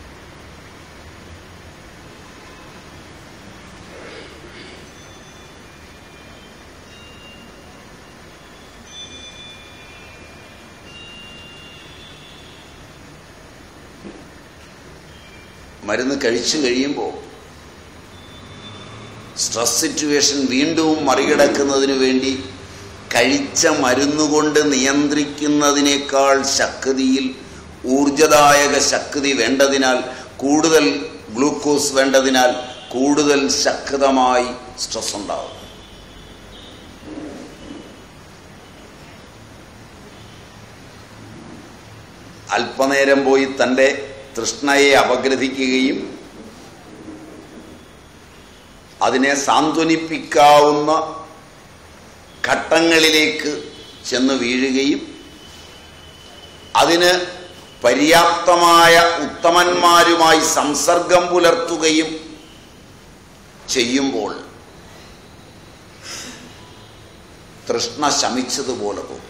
മരുന്ന് കഴിച്ചു കഴിയുമ്പോൾ സ്ട്രെസ് സിറ്റുവേഷൻ വീണ്ടും മറികടക്കുന്നതിന് വേണ്ടി കഴിച്ച മരുന്നുകൊണ്ട് നിയന്ത്രിക്കുന്നതിനേക്കാൾ ശക്തിയിൽ ഊർജദായക ശക്തി വേണ്ടതിനാൽ കൂടുതൽ ഗ്ലൂക്കോസ് വേണ്ടതിനാൽ കൂടുതൽ ശക്തമായി സ്ട്രെസ് ഉണ്ടാവും അല്പനേരം പോയി തൻ്റെ തൃഷ്ണയെ അപഗ്രഥിക്കുകയും അതിനെ സാന്ത്വനിപ്പിക്കാവുന്ന ഘട്ടങ്ങളിലേക്ക് ചെന്ന് വീഴുകയും അതിന് പര്യാപ്തമായ ഉത്തമന്മാരുമായി സംസർഗം പുലർത്തുകയും ചെയ്യുമ്പോൾ തൃഷ്ണ ശമിച്ചതുപോലെ തോന്നും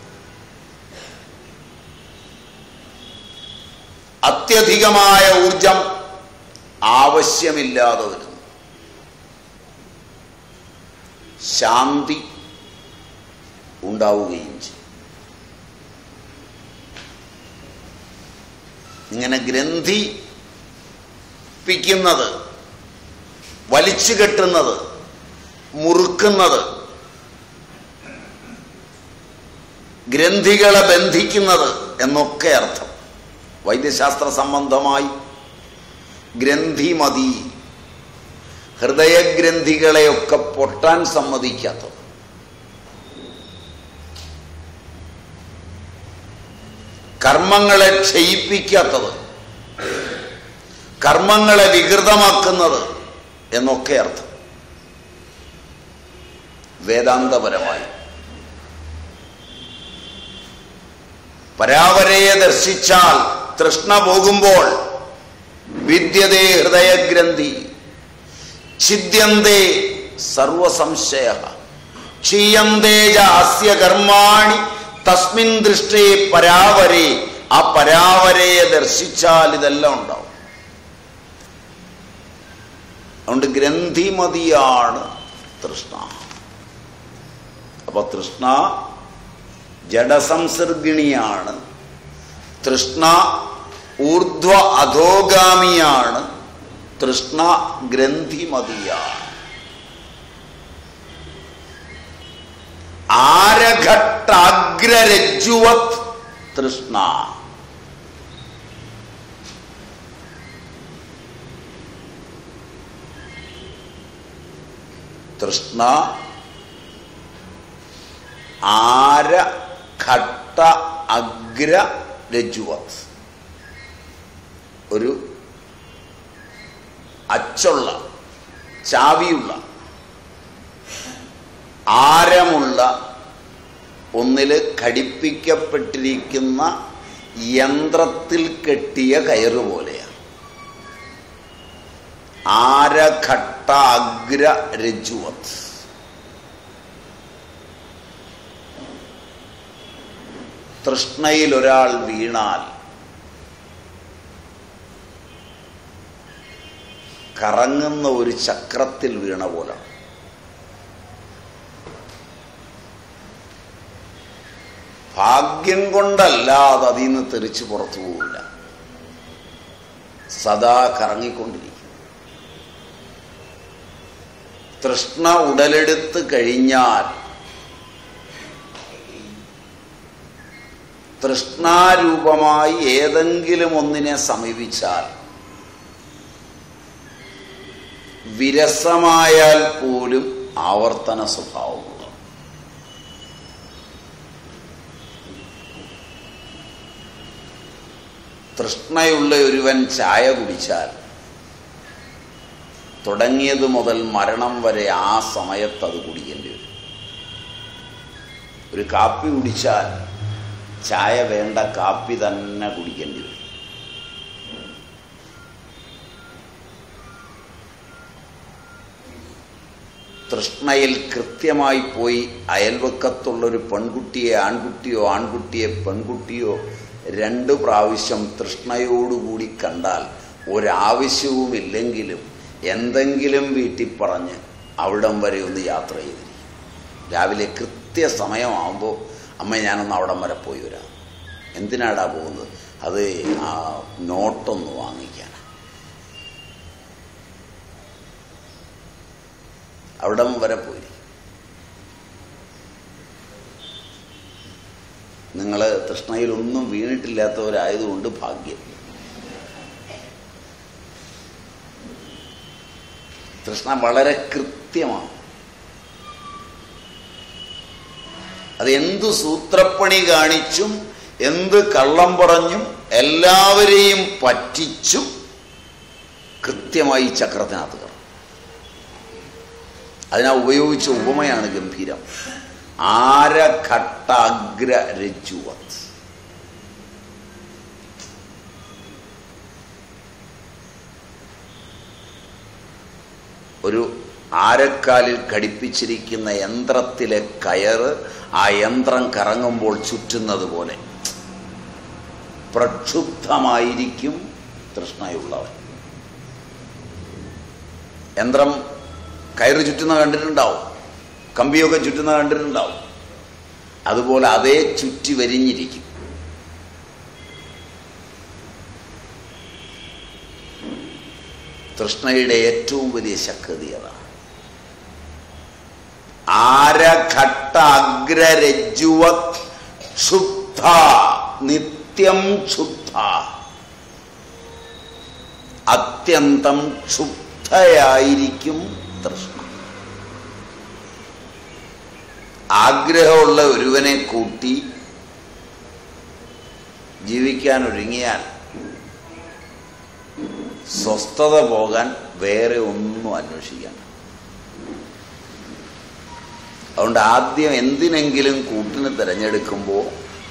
അത്യധികമായ ഊർജം ആവശ്യമില്ലാതെ വരുന്നു ശാന്തി ഉണ്ടാവുകയും ചെയ്യും ഇങ്ങനെ ഗ്രന്ഥിപ്പിക്കുന്നത് വലിച്ചു കെട്ടുന്നത് മുറുക്കുന്നത് ഗ്രന്ഥികളെ ബന്ധിക്കുന്നത് എന്നൊക്കെ അർത്ഥം വൈദ്യശാസ്ത്ര സംബന്ധമായി ഗ്രന്ഥിമതി ഹൃദയഗ്രന്ഥികളെയൊക്കെ പൊട്ടാൻ സമ്മതിക്കാത്തത് കർമ്മങ്ങളെ ക്ഷയിപ്പിക്കാത്തത് കർമ്മങ്ങളെ വികൃതമാക്കുന്നത് എന്നൊക്കെ അർത്ഥം വേദാന്തപരമായി പരാവരയെ ദർശിച്ചാൽ തൃഷ്ണ പോകുമ്പോൾ വിദ്യതേ ഹൃദയഗ്രന്ഥി ഛിദ്യന്തേ സർവസംശയ ക്ഷീയന്തേ അസ്യ കർമാണി തസ്മിൻ ദൃഷ്ടേ പരാവരെ ആ പരാവരയെ ദർശിച്ചാൽ ഇതെല്ലാം ഉണ്ടാവും അതുകൊണ്ട് ഗ്രന്ഥിമതിയാണ് തൃഷ്ണ അപ്പൊ തൃഷ്ണ ജഡസംസർഗിണിയാണ് തൃഷ്ണ ഊർധ്വ അധോഗാമിയാണ് തൃഷ്ണ ഗ്രന്ഥിമതിയാണ് ആരഘട്ടാഗ്രരജ്ജുവത് തൃഷ്ണ തൃഷ്ണ ആര ഘട്ട അഗ്ര രജ്ജുവത് ഒരു അച്ചുള്ള ചാവിയുള്ള ആരമുള്ള ഒന്നിൽ ഘടിപ്പിക്കപ്പെട്ടിരിക്കുന്ന യന്ത്രത്തിൽ കെട്ടിയ കയറ് പോലെയാണ് ആരഘട്ട അഗ്ര രജ്ജുവത് തൃഷ്ണയിൽ ഒരാൾ വീണാൽ കറങ്ങുന്ന ഒരു ചക്രത്തിൽ വീണ പോലെ ഭാഗ്യം കൊണ്ടല്ലാതെ അതിൽ നിന്ന് തെറിച്ച് പുറത്തു പോവില്ല സദാ കറങ്ങിക്കൊണ്ടിരിക്കും തൃഷ്ണ ഉടലെടുത്ത് കഴിഞ്ഞാൽ തൃഷ്ണാരൂപമായി ഏതെങ്കിലും ഒന്നിനെ സമീപിച്ചാൽ വിരസമായാൽ പോലും ആവർത്തന സ്വഭാവമുള്ള തൃഷ്ണയുള്ള ഒരുവൻ ചായ കുടിച്ചാൽ തുടങ്ങിയത് മുതൽ മരണം വരെ ആ സമയത്ത് അത് കുടിക്കേണ്ടി വരും ഒരു കാപ്പി കുടിച്ചാൽ ചായ വേണ്ട കാപ്പി തന്നെ കുടിക്കേണ്ടി വരും തൃഷ്ണയിൽ കൃത്യമായി പോയി അയൽവക്കത്തുള്ളൊരു പെൺകുട്ടിയെ ആൺകുട്ടിയോ ആൺകുട്ടിയെ പെൺകുട്ടിയോ രണ്ട് പ്രാവശ്യം തൃഷ്ണയോടുകൂടി കണ്ടാൽ ഒരാവശ്യവുമില്ലെങ്കിലും എന്തെങ്കിലും വീട്ടിൽ പറഞ്ഞ് അവിടം വരെ ഒന്ന് യാത്ര ചെയ്തിരിക്കും രാവിലെ കൃത്യസമയമാകുമ്പോൾ അമ്മ ഞാനൊന്ന് അവിടം വരെ പോയി വരാം എന്തിനാടാ പോകുന്നത് അത് ആ നോട്ടൊന്ന് വാങ്ങിക്കാനാണ് അവിടം വരെ പോയി നിങ്ങൾ തൃഷ്ണയിലൊന്നും വീണിട്ടില്ലാത്തവരായതുകൊണ്ട് ഭാഗ്യം തൃഷ്ണ വളരെ കൃത്യമാണ് അത് എന്തു സൂത്രപ്പണി കാണിച്ചും എന്ത് കള്ളം പറഞ്ഞും എല്ലാവരെയും പറ്റിച്ചും കൃത്യമായി ചക്രത്തിനകത്ത് കയറും അതിനാ ഉപയോഗിച്ച ഉപമയാണ് ഗംഭീരം ആരഘട്ടാഗ്ര രജ്ജുവത് ഒരു ആരക്കാലിൽ ഘടിപ്പിച്ചിരിക്കുന്ന യന്ത്രത്തിലെ കയറ് ആ യന്ത്രം കറങ്ങുമ്പോൾ ചുറ്റുന്നത് പോലെ പ്രക്ഷുബ്ധമായിരിക്കും തൃഷ്ണയുള്ളവൻ യന്ത്രം കയറ് ചുറ്റുന്ന കണ്ടിട്ടുണ്ടാവും കമ്പിയൊക്കെ ചുറ്റുന്ന കണ്ടിട്ടുണ്ടാവും അതുപോലെ അതേ ചുറ്റി വരിഞ്ഞിരിക്കും തൃഷ്ണയുടെ ഏറ്റവും വലിയ ശക്തി അതാണ് ആരഘട്ട അഗ്രരജ്ജുവത് ക്ഷുബ്ധ നിത്യം ക്ഷുബ്ധ അത്യന്തം ക്ഷുബ്ധ ശുദ്ധയായിരിക്കും തൃഷ്ണ ആഗ്രഹമുള്ള ഒരുവനെ കൂട്ടി ജീവിക്കാൻ ഒരുങ്ങിയാൽ സ്വസ്ഥത പോകാൻ വേറെ ഒന്നും അന്വേഷിക്കണം അതുകൊണ്ട് ആദ്യം എന്തിനെങ്കിലും കൂട്ടിന് തിരഞ്ഞെടുക്കുമ്പോൾ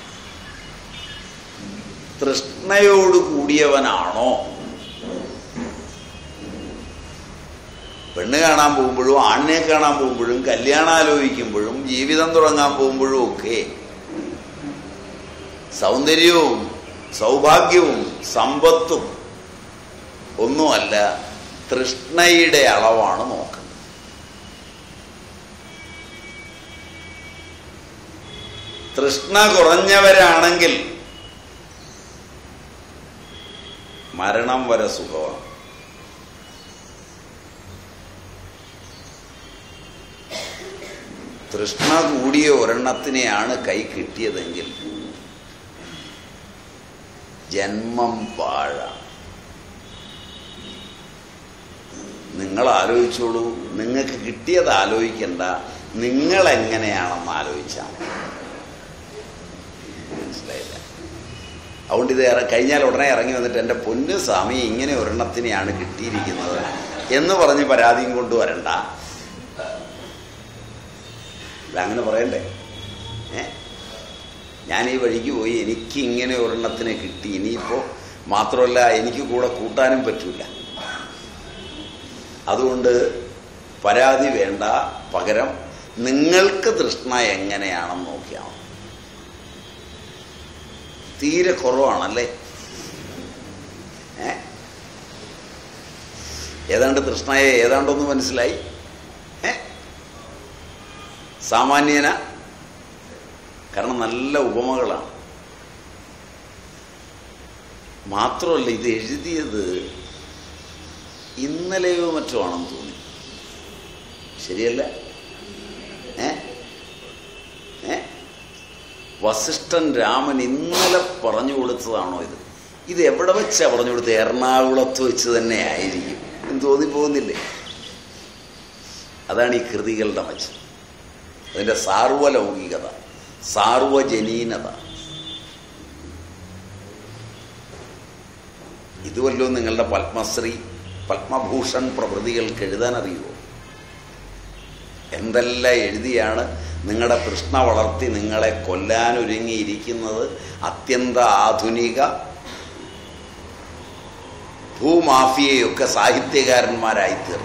തൃഷ്ണയോട് കൂടിയവനാണോ പെണ്ണ് കാണാൻ പോകുമ്പോഴും ആണിനെ കാണാൻ പോകുമ്പോഴും കല്യാണം ആലോചിക്കുമ്പോഴും ജീവിതം തുടങ്ങാൻ പോകുമ്പോഴും ഒക്കെ സൗന്ദര്യവും സൗഭാഗ്യവും സമ്പത്തും ഒന്നുമല്ല തൃഷ്ണയുടെ അളവാണ് നോക്കുന്നത് തൃഷ്ണ കുറഞ്ഞവരാണെങ്കിൽ മരണം വരെ സുഖമാണ് തൃഷ്ണ കൂടിയ ഒരെണ്ണത്തിനെയാണ് കൈ കിട്ടിയതെങ്കിൽ ജന്മം പാഴ നിങ്ങൾ ആലോചിച്ചോളൂ നിങ്ങൾക്ക് കിട്ടിയത് ആലോചിക്കണ്ട നിങ്ങൾ എങ്ങനെയാണെന്ന് ആലോചിച്ചാൽ മതി. മനസ്സിലായില്ല അതുകൊണ്ട് ഇത് ഇറ- കഴിഞ്ഞാൽ ഉടനെ ഇറങ്ങി വന്നിട്ട് എൻ്റെ പൊന്ന് സ്വാമി ഇങ്ങനെ ഒരെണ്ണത്തിനെയാണ് കിട്ടിയിരിക്കുന്നത് എന്ന് പറഞ്ഞ് പരാതിയും കൊണ്ടുവരണ്ട ഇല്ല, അങ്ങനെ പറയണ്ടേ ഏ ഞാൻ ഈ വഴിക്ക് പോയി എനിക്ക് ഇങ്ങനെ ഒരെണ്ണത്തിനെ കിട്ടി ഇനിയിപ്പോൾ മാത്രമല്ല എനിക്ക് കൂടെ കൂട്ടാനും പറ്റൂല അതുകൊണ്ട് പരാതി വേണ്ട പകരം നിങ്ങൾക്ക് തൃഷ്ണ എങ്ങനെയാണെന്ന് നോക്കിയാൽ മതി. തീരെ കുറവാണല്ലേ ഏ ഏതാണ്ട് തൃഷ്ണയെ ഏതാണ്ടൊന്ന് മനസ്സിലായി ഏ സാമാന്യന കാരണം നല്ല ഉപമകളാണ് മാത്രമല്ല ഇത് എഴുതിയത് ഇന്നലെയോ മറ്റോ ആണെന്ന് തോന്നി ശരിയല്ല ഏ ഏ വസിഷ്ഠൻ രാമൻ ഇന്നലെ പറഞ്ഞു കൊടുത്തതാണോ ഇത് ഇത് എവിടെ വെച്ചാ പറഞ്ഞു കൊടുത്തത് എറണാകുളത്ത് വെച്ച് തന്നെ ആയിരിക്കും എന്ന് തോന്നിപ്പോകുന്നില്ലേ അതാണ് ഈ കൃതികളുടെ മച്ച് അതിൻ്റെ സാർവലൗകികത സാർവജനീനത ഇതുവല്ലോ നിങ്ങളുടെ പത്മശ്രീ പത്മഭൂഷൺ പ്രഭൃതികൾക്ക് എഴുതാൻ അറിയുമോ എന്തെല്ലാം എഴുതിയാണ് നിങ്ങളുടെ കൃഷ്ണ വളർത്തി നിങ്ങളെ കൊല്ലാനൊരുങ്ങിയിരിക്കുന്നത് അത്യന്ത ആധുനിക ഭൂമാഫിയയൊക്കെ സാഹിത്യകാരന്മാരായി തീർന്നു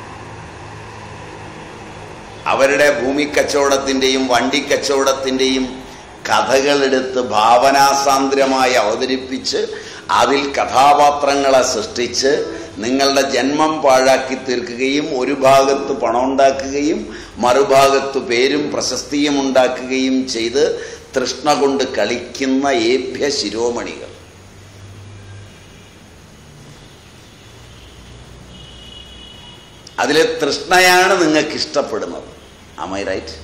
അവരുടെ ഭൂമി കച്ചവടത്തിൻ്റെയും വണ്ടി കച്ചവടത്തിൻ്റെയും കഥകളെടുത്ത് ഭാവനാസാന്ദ്രമായി അവതരിപ്പിച്ച് അതിൽ കഥാപാത്രങ്ങളെ സൃഷ്ടിച്ച് നിങ്ങളുടെ ജന്മം പാഴാക്കി തീർക്കുകയും ഒരു ഭാഗത്ത് പണം ഉണ്ടാക്കുകയും മറുഭാഗത്ത് പേരും പ്രശസ്തിയും ഉണ്ടാക്കുകയും ചെയ്ത് തൃഷ്ണ കൊണ്ട് കളിക്കുന്ന ഏഭ്യ ശിരോമണികൾ അതിലെ തൃഷ്ണയാണ് നിങ്ങൾക്ക് ഇഷ്ടപ്പെടുന്നത് ആമൈ റൈറ്റ്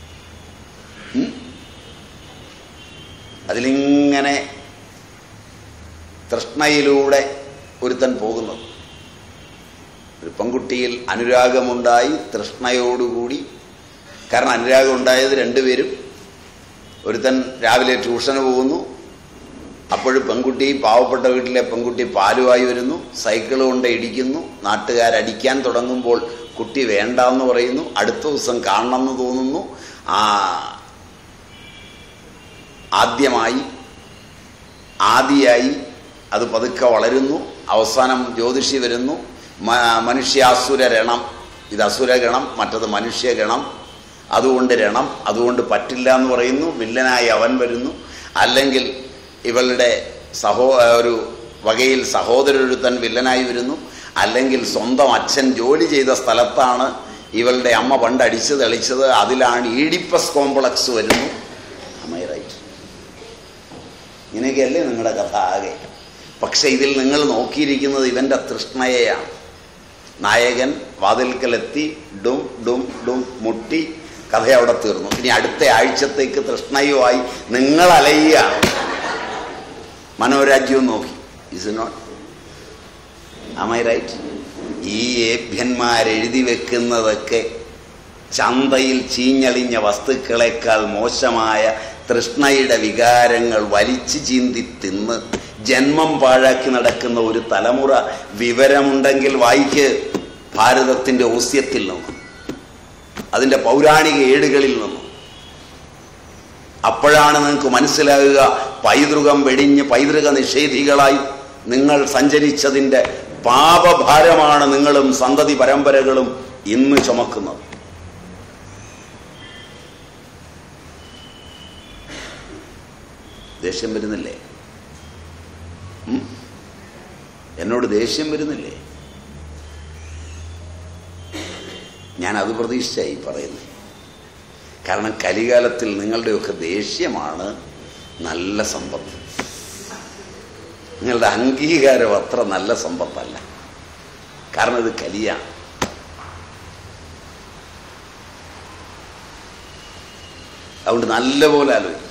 അതിലിങ്ങനെ തൃഷ്ണയിലൂടെ ഒരുത്തൻ പോകുന്നത് ഒരു പെൺകുട്ടിയിൽ അനുരാഗമുണ്ടായി തൃഷ്ണയോടുകൂടി കാരണം അനുരാഗം ഉണ്ടായത് രണ്ടുപേരും ഒരുത്തൻ രാവിലെ ട്യൂഷന് പോകുന്നു അപ്പോഴും പെൺകുട്ടി പാവപ്പെട്ട വീട്ടിലെ പെൺകുട്ടി പാലുമായി വരുന്നു സൈക്കിൾ കൊണ്ട് ഇടിക്കുന്നു നാട്ടുകാരടിക്കാൻ തുടങ്ങുമ്പോൾ കുട്ടി വേണ്ട എന്ന് പറയുന്നു അടുത്ത ദിവസം കാണണമെന്ന് തോന്നുന്നു ആ ആദ്യമായി ആദിയായി അത് പതുക്കെ വളരുന്നു അവസാനം ജ്യോതിഷി വരുന്നു മ- മനുഷ്യാസുര രണം ഇത് അസുരഗണം മറ്റത് മനുഷ്യഗണം അതുകൊണ്ട് രണം അതുകൊണ്ട് പറ്റില്ല എന്ന് പറയുന്നു വില്ലനായി അവൻ വരുന്നു അല്ലെങ്കിൽ ഇവളുടെ സഹോ ഒരു വകയിൽ സഹോദരൊരുത്തൻ വില്ലനായി വരുന്നു അല്ലെങ്കിൽ സ്വന്തം അച്ഛൻ ജോലി ചെയ്ത സ്ഥലത്താണ് ഇവളുടെ അമ്മ പണ്ട് അടിച്ചു തെളിച്ചത് അതിലാണ് ഈഡിപ്പസ് കോംപ്ലക്സ് വരുന്നു അമ്മൈ റൈറ്റ് ഇങ്ങനെയൊക്കെയല്ലേ നിങ്ങളുടെ കഥ ആകെ പക്ഷെ ഇതിൽ നിങ്ങൾ നോക്കിയിരിക്കുന്നത് ഇവന്റെ തൃഷ്ണയെയാണ് നായകൻ വാതിൽക്കലെത്തി ഡും ഡും ഡും മുട്ടി കഥ അവിടെ തീർന്നു ഇനി അടുത്ത ആഴ്ചത്തേക്ക് തൃഷ്ണയുമായി നിങ്ങൾ അലയുകയാണ് മനോരാജ്യവും നോക്കി is not am I right ഈ ഏഭ്യന്മാരെഴുതി വെക്കുന്നതൊക്കെ ചന്തയിൽ ചീഞ്ഞളിഞ്ഞ വസ്തുക്കളെക്കാൾ മോശമായ തൃഷ്ണയുടെ വികാരങ്ങൾ വലിച്ചു ചീന്തി തിന്ന് ജന്മം പാഴാക്കി നടക്കുന്ന ഒരു തലമുറ വിവരമുണ്ടെങ്കിൽ വായിക്ക് ഭാരതത്തിൻ്റെ ഔസ്യത്തിൽ നിന്നും അതിൻ്റെ പൗരാണിക ഏടുകളിൽ നിന്നും അപ്പോഴാണ് നിങ്ങൾക്ക് മനസ്സിലാകുക പൈതൃകം വെടിഞ്ഞ് പൈതൃക നിഷേധികളായി നിങ്ങൾ സഞ്ചരിച്ചതിൻ്റെ പാപഭാരമാണ് നിങ്ങളും സന്തതി പരമ്പരകളും ഇന്ന് ചുമക്കുന്നത് ദേഷ്യം വരുന്നില്ലേ ഉം? എന്നോട് ദേഷ്യം വരുന്നില്ലേ ഞാൻ അത് പ്രതീക്ഷിച്ചായി പറയുന്നത് കാരണം കലികാലത്തിൽ നിങ്ങളുടെയൊക്കെ ദേഷ്യമാണ് നല്ല സമ്പത്ത് നിങ്ങളുടെ അംഗീകാരം അത്ര നല്ല സമ്പത്തല്ല കാരണം ഇത് കലിയാണ് അതുകൊണ്ട് നല്ലപോലെ ആലോചിക്കും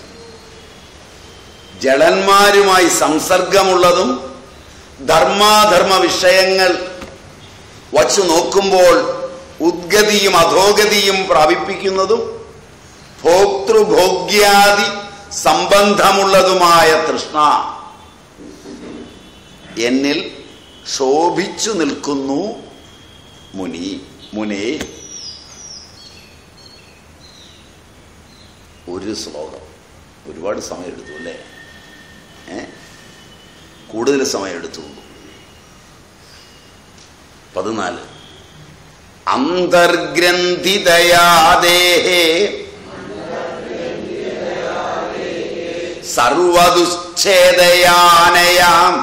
ജഡന്മാരുമായി സംസർഗമുള്ളതും ധർമാധർമ്മ വിഷയങ്ങൾ വച്ചു നോക്കുമ്പോൾ ഉദ്ഗതിയും അധോഗതിയും പ്രാപിപ്പിക്കുന്നതും ഭോക്തൃഭോഗ്യാദി സംബന്ധമുള്ളതുമായ തൃഷ്ണ എന്നിൽ ശോഭിച്ചു നിൽക്കുന്നു മുനി മുനേ ഒരു ശ്ലോകം ഒരുപാട് സമയം എടുത്തു അല്ലേ ഏ കൂടുതൽ സമയം എടുത്തു പതിനാല് അന്തർഗ്രന്ഥിതയാദേഹേ സർവദുശ്ഛേദയാനയാം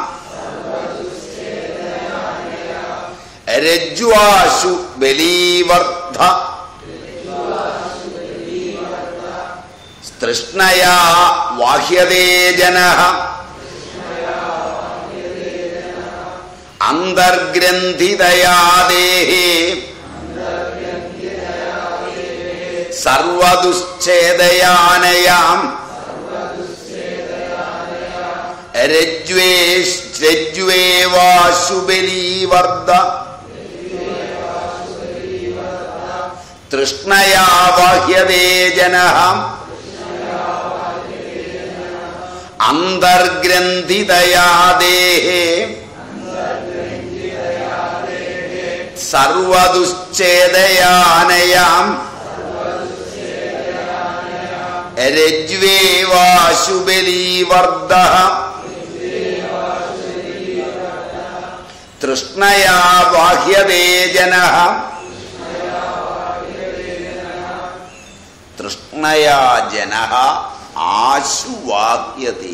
രജ്വാശു ബലീവർദ്ധ തൃഷ്ണയാ വാഹ്യതേ ജന അന്തർഗ്രന്ഥിതയാദേഹേ സർവദുശ്ഛേദയാനയാം രജ്വേഷ് രജ്വേവാശുബലീവർദ്ധ തൃഷ്ണയാ ബാഹ്യതേ ജന അന്തർഗ്രന്ഥിതയാദേഹേ സർവദുശ്ഛേദയാനയാം രജ്വേവാശുബലീവർദ്ധ തൃഷ്ണയാ ബാഹ്യതേ ജന തൃഷ്ണയാ ജന ആശുവാഹ്യതേ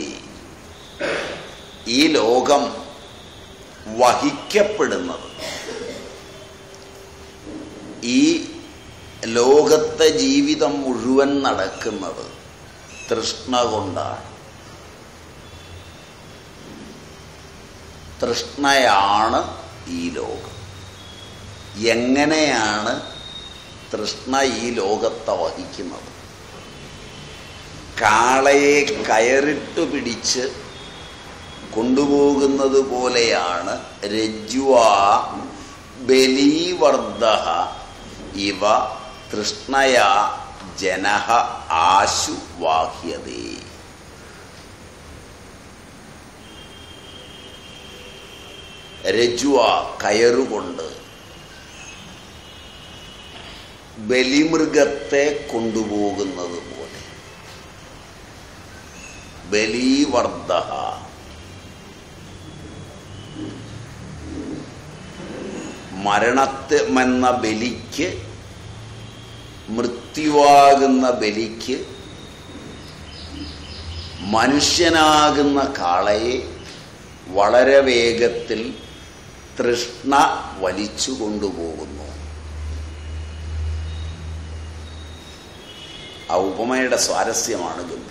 ഈ ലോകം വഹിക്കപ്പെടുന്നത് ഈ ലോകത്തെ ജീവിതം മുഴുവൻ നടക്കുന്നത് തൃഷ്ണ കൊണ്ടാണ് തൃഷ്ണയാണ് ഈ ലോകം എങ്ങനെയാണ് തൃഷ്ണ ഈ ലോകത്തെ വഹിക്കുന്നത് കാളയെ കയറിട്ട് പിടിച്ച് കൊണ്ടുപോകുന്നത് പോലെയാണ് രജ്വ ബലീവർദ്ധ ഇവ തൃഷ്ണയ ജനഹ ആശു വാഹ്യതേ രജ്വ കയറുകൊണ്ട് ബലിമൃഗത്തെ കൊണ്ടുപോകുന്നത് പോലെ ബലീവർദ്ധ മരണത്തെന്ന ബലിക്ക് മൃത്യുവാകുന്ന ബലിക്ക് മനുഷ്യനാകുന്ന കാളയെ വളരെ വേഗത്തിൽ തൃഷ്ണ വലിച്ചു കൊണ്ടുപോകുന്നു ആ ഉപമയുടെ സ്വാരസ്യമാണ് ഗംഭീരം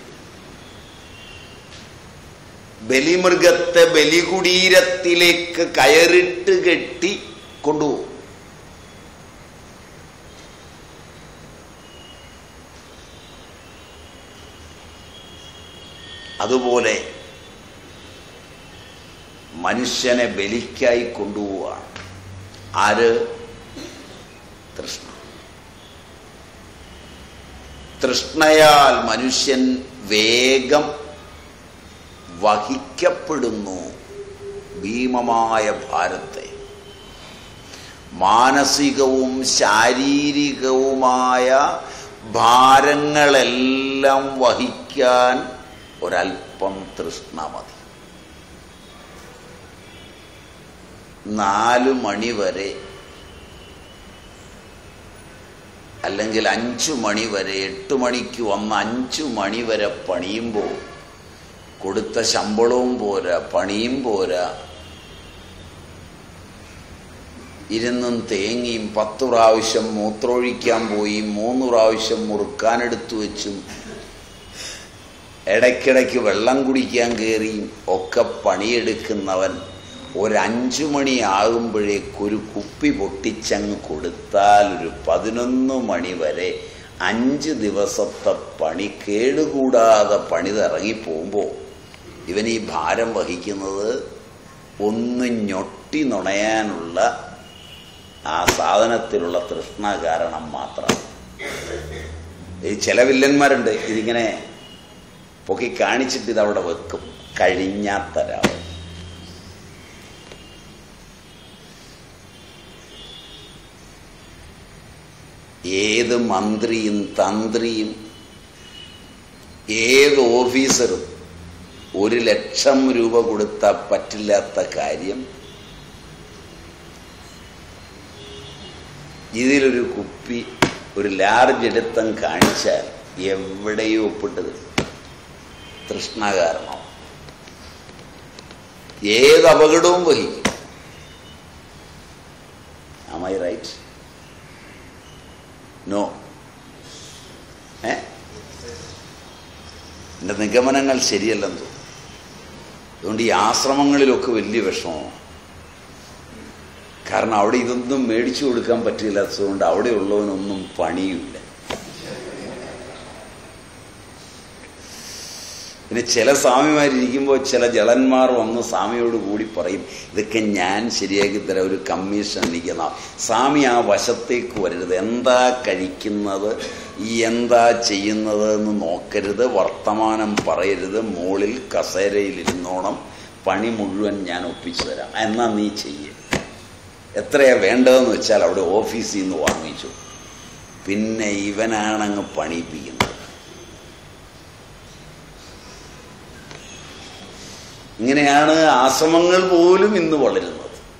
ബലിമൃഗത്തെ ബലികുടീരത്തിലേക്ക് കയറിട്ട് കെട്ടി കൊണ്ടുപോകും അതുപോലെ മനുഷ്യനെ ബലിക്കായി കൊണ്ടുപോവാണ് ആര് തൃഷ്ണ തൃഷ്ണയാൽ മനുഷ്യൻ വേഗം വഹിക്കപ്പെടുന്നു ഭീമമായ ഭാരത്തെ മാനസികവും ശാരീരികവുമായ ഭാരങ്ങളെല്ലാം വഹിക്കാൻ ഒരൽപ്പം തൃഷ്ണ മതി നാല് മണി വരെ അല്ലെങ്കിൽ അഞ്ചു മണി വരെ എട്ട് മണിക്ക് വന്ന് അഞ്ചു മണി വരെ പണിയുമ്പോൾ കൊടുത്ത ശമ്പളവും പോരാ പണിയും പോരാ ഇരുന്നും തേങ്ങിയും പത്ത് പ്രാവശ്യം മൂത്രമൊഴിക്കാൻ പോയി മൂന്ന് പ്രാവശ്യം മുറുക്കാനെടുത്തു വെച്ചും ഇടയ്ക്കിടയ്ക്ക് വെള്ളം കുടിക്കാൻ കയറിയും ഒക്കെ പണിയെടുക്കുന്നവൻ ഒരഞ്ചു മണിയാകുമ്പോഴേക്കൊരു കുപ്പി പൊട്ടിച്ചങ്ങ് കൊടുത്താൽ ഒരു പതിനൊന്ന് മണി വരെ അഞ്ച് ദിവസത്തെ പണി കേടുകൂടാതെ പണിതിറങ്ങിപ്പോകുമ്പോൾ ഇവൻ ഈ ഭാരം വഹിക്കുന്നത് ഒന്ന് ഞൊട്ടി നുണയാനുള്ള ആ സാധനത്തിലുള്ള തൃഷ്ണ കാരണം മാത്രം ഈ ചില വില്ലന്മാരുണ്ട് ഇതിങ്ങനെ പൊക്കി കാണിച്ചിട്ട് ഇതവിടെ വെക്കും കഴിഞ്ഞാത്തരാവും ഏത് മന്ത്രിയും തന്ത്രിയും ഏത് ഓഫീസറും ഒരു ലക്ഷം രൂപ കൊടുത്താൽ പറ്റില്ലാത്ത കാര്യം ഇതിലൊരു കുപ്പി ഒരു ലാർജ് എടുത്തം കാണിച്ചാൽ എവിടെയോ ഒപ്പിട്ടത് തൃഷ്ണ കാരണം ഏത് അപകടവും വഹിക്കും ആം ഐ റൈറ്റ് നോ ഏ എൻ്റെ നിഗമനങ്ങൾ ശരിയല്ലെന്ന് തോന്നുന്നു അതുകൊണ്ട് ഈ ആശ്രമങ്ങളിലൊക്കെ വലിയ വിഷമമാണ് കാരണം അവിടെ ഇതൊന്നും മേടിച്ചു കൊടുക്കാൻ പറ്റില്ലാത്തതുകൊണ്ട് അവിടെ ഉള്ളവനൊന്നും പണിയില്ല പിന്നെ ചില സ്വാമിമാരിയ്ക്കുമ്പോൾ ചില ജളന്മാർ വന്ന് സ്വാമിയോട് കൂടി പറയും ഇതൊക്കെ ഞാൻ ശരിയാക്കി തരാം ഒരു കമ്മീഷൻ എനിക്കുന്ന സ്വാമി ആ വശത്തേക്ക് വരരുത് എന്താ കഴിക്കുന്നത് ഈ എന്താ ചെയ്യുന്നത് എന്ന് നോക്കരുത് വർത്തമാനം പറയരുത് മുകളിൽ കസേരയിൽ ഇരുന്നോണം പണി മുഴുവൻ ഞാൻ ഒപ്പിച്ചു തരാം എന്നാ നീ ചെയ്യേ എത്രയാ വേണ്ടതെന്ന് വെച്ചാൽ അവിടെ ഓഫീസിൽ നിന്ന് വാങ്ങിച്ചു പിന്നെ ഇവനാണങ്ങ് പണിയിപ്പിക്കുന്നത് ഇങ്ങനെയാണ് ആശ്രമങ്ങൾ പോലും ഇന്ന് വളരുന്നത്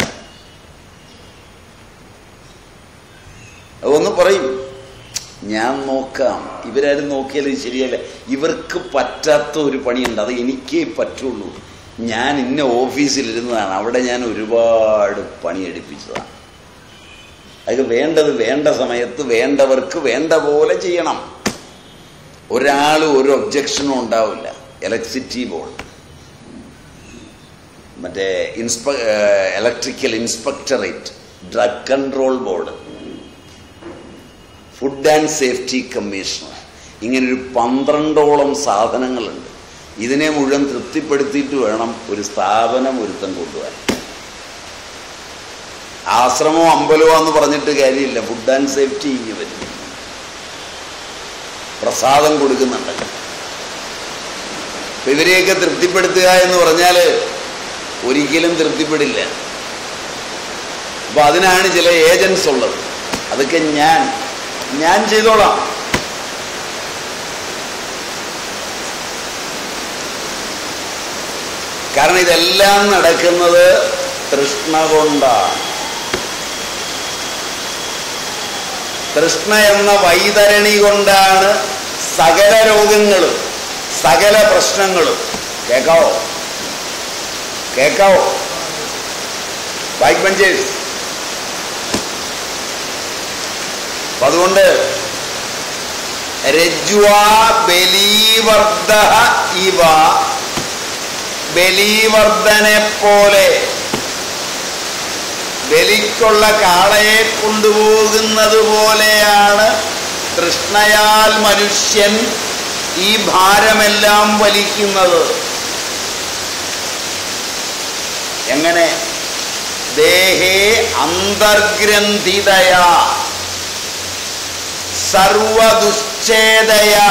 ഒന്ന് പറയും ഞാൻ നോക്കാം ഇവരാരും നോക്കിയാലും ഇത് ശരിയല്ല ഇവർക്ക് പറ്റാത്ത ഒരു പണിയുണ്ട് അത് എനിക്കേ പറ്റുള്ളൂ ഞാൻ ഇന്ന ഓഫീസിലിരുന്നതാണ് അവിടെ ഞാൻ ഒരുപാട് പണിയെടുപ്പിച്ചതാണ് അത് വേണ്ടത് വേണ്ട സമയത്ത് വേണ്ടവർക്ക് വേണ്ട പോലെ ചെയ്യണം ഒരാൾ ഒരു ഒബ്ജക്ഷനും ഉണ്ടാവില്ല ഇലക്ട്രിസിറ്റി ബോർഡ് മറ്റേ ഇൻസ്പ electrical inspectorate drug control board food and safety commissioner ഇങ്ങനൊരു പന്ത്രണ്ടോളം സാധനങ്ങളുണ്ട് ഇതിനെ മുഴുവൻ തൃപ്തിപ്പെടുത്തിയിട്ട് വേണം ഒരു സ്ഥാപനം ഒരുത്തം കൊണ്ടുപോകാൻ ആശ്രമോ അമ്പലമോ എന്ന് പറഞ്ഞിട്ട് കാര്യമില്ല ഫുഡ് ആൻഡ് സേഫ്റ്റി ഇങ്ങനെ വരും പ്രസാദം കൊടുക്കുന്നുണ്ട് അപ്പൊ ഇവരെയൊക്കെ തൃപ്തിപ്പെടുത്തുക എന്ന് പറഞ്ഞാൽ ഒരിക്കലും തൃപ്തിപ്പെടില്ല അപ്പൊ അതിനാണ് ചില ഏജൻസ് ഉള്ളത് അതൊക്കെ ഞാൻ ഞാൻ ചെയ്തോളാം കാരണം ഇതെല്ലാം നടക്കുന്നത് തൃഷ്ണ കൊണ്ടാണ് തൃഷ്ണ എന്ന വൈതരണി കൊണ്ടാണ് സകല രോഗങ്ങളും സകല പ്രശ്നങ്ങളും കേക്കാവോ കേക്കാവോ ബൈക്ക് ബഞ്ചേഴ്സ് അപ്പൊ അതുകൊണ്ട് രജ്വാ ബലീവർദ്ധ ഇവ ബലീവർദ്ധനെ പോലെ ബലിക്കുള്ള കാളയെ കൊണ്ടുപോകുന്നത് പോലെയാണ് തൃഷ്ണയാൽ മനുഷ്യൻ ഈ ഭാരമെല്ലാം വലിക്കുന്നത് എങ്ങനെ ദേഹേ അന്തർഗ്രന്ഥിതയാ സർവദുശ്ചേദയ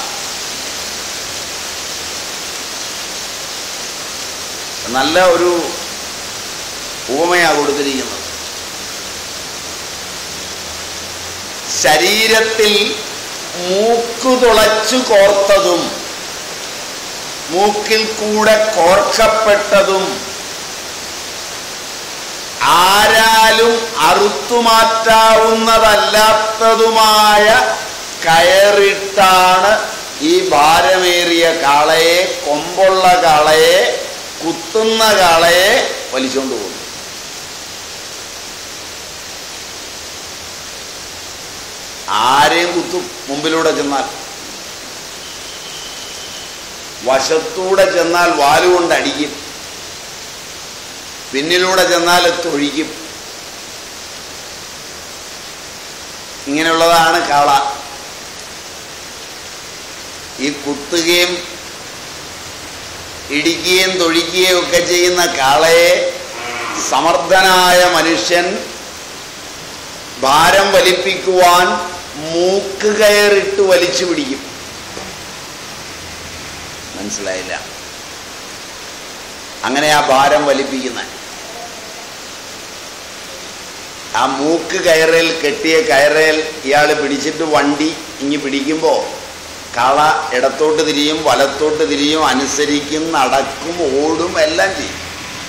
നല്ല ഒരു ഉപമയാ കൊടുത്തിരിക്കുന്നത് ശരീരത്തിൽ മൂക്കു തുളച്ചു കോർത്തതും മൂക്കിൽ കൂടെ കോർക്കപ്പെട്ടതും ആരാലും അറുത്തുമാറ്റാവുന്നതല്ലാത്തതുമായ കയറിട്ടാണ് ഈ ഭാരമേറിയ കാളയെ കൊമ്പുള്ള കാളയെ കുത്തുന്ന കാളയെ വലിച്ചുകൊണ്ട് പോകുന്നു ആരെയും കുത്തും മുമ്പിലൂടെ ചെന്നാൽ വശത്തൂടെ ചെന്നാൽ വാലുകൊണ്ട് അടിക്കും പിന്നിലൂടെ ചെന്നാൽ തൊഴിക്കും ഇങ്ങനെയുള്ളതാണ് കാള ഈ കുത്തുകയും ഇടിക്കുകയും തൊഴിക്കുകയും ഒക്കെ ചെയ്യുന്ന കാളയെ സമർത്ഥനായ മനുഷ്യൻ ഭാരം വലിപ്പിക്കുവാൻ മൂക്ക് കയറിട്ട് വലിച്ചു പിടിക്കും മനസ്സിലായില്ല അങ്ങനെ ആ ഭാരം വലിപ്പിക്കുന്ന ആ മൂക്ക് കയറേൽ കെട്ടിയ കയറേൽ ഇയാൾ പിടിച്ചിട്ട് വണ്ടി ഇങ്ങി പിടിക്കുമ്പോൾ കള ഇടത്തോട്ട് തിരിയും വലത്തോട്ട് തിരിയും അനുസരിക്കും നടക്കും ഓടും എല്ലാം ചെയ്യും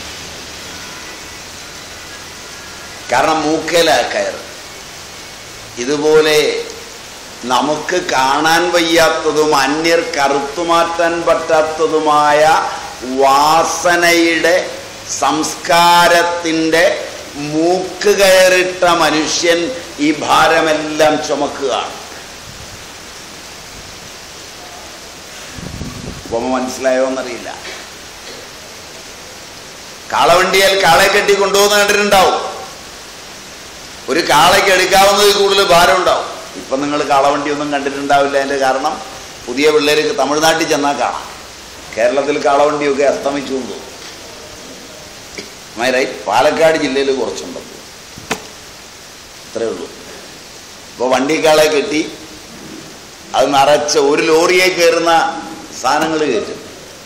കാരണം മൂക്കേല കയറ് ഇതുപോലെ നമുക്ക് കാണാൻ വയ്യാത്തതും അന്യർ കറുത്തുമാറ്റാൻ പറ്റാത്തതുമായ വാസനയുടെ സംസ്കാരത്തിൻ്റെ മൂക്ക് കയറിട്ട മനുഷ്യൻ ഈ ഭാരമെല്ലാം ചുമക്കുകയാണ് ഉപമ മനസ്സിലായോ എന്നറിയില്ല കാളവണ്ടിയാൽ കാളയെ കെട്ടി കൊണ്ടുപോകുന്ന കണ്ടിട്ടുണ്ടാവും ഒരു കാളയ്ക്ക് എടുക്കാവുന്നതിൽ കൂടുതൽ ഭാരം ഉണ്ടാവും ഇപ്പം നിങ്ങൾ കാളവണ്ടി ഒന്നും കണ്ടിട്ടുണ്ടാവില്ല അതിൻ്റെ കാരണം പുതിയ പിള്ളേർക്ക് തമിഴ്നാട്ടിൽ ചെന്നാൽ കാണാം കേരളത്തിൽ കാളവണ്ടിയൊക്കെ അസ്തമിച്ചു കൊണ്ട് റൈറ്റ് പാലക്കാട് ജില്ലയിൽ കുറച്ചുണ്ട് അത്രേ ഉള്ളൂ ഇപ്പോൾ വണ്ടിക്കാളെ കെട്ടി അത് നിറച്ച ഒരു ലോറിയെ കയറുന്ന സാധനങ്ങൾ കയറ്റും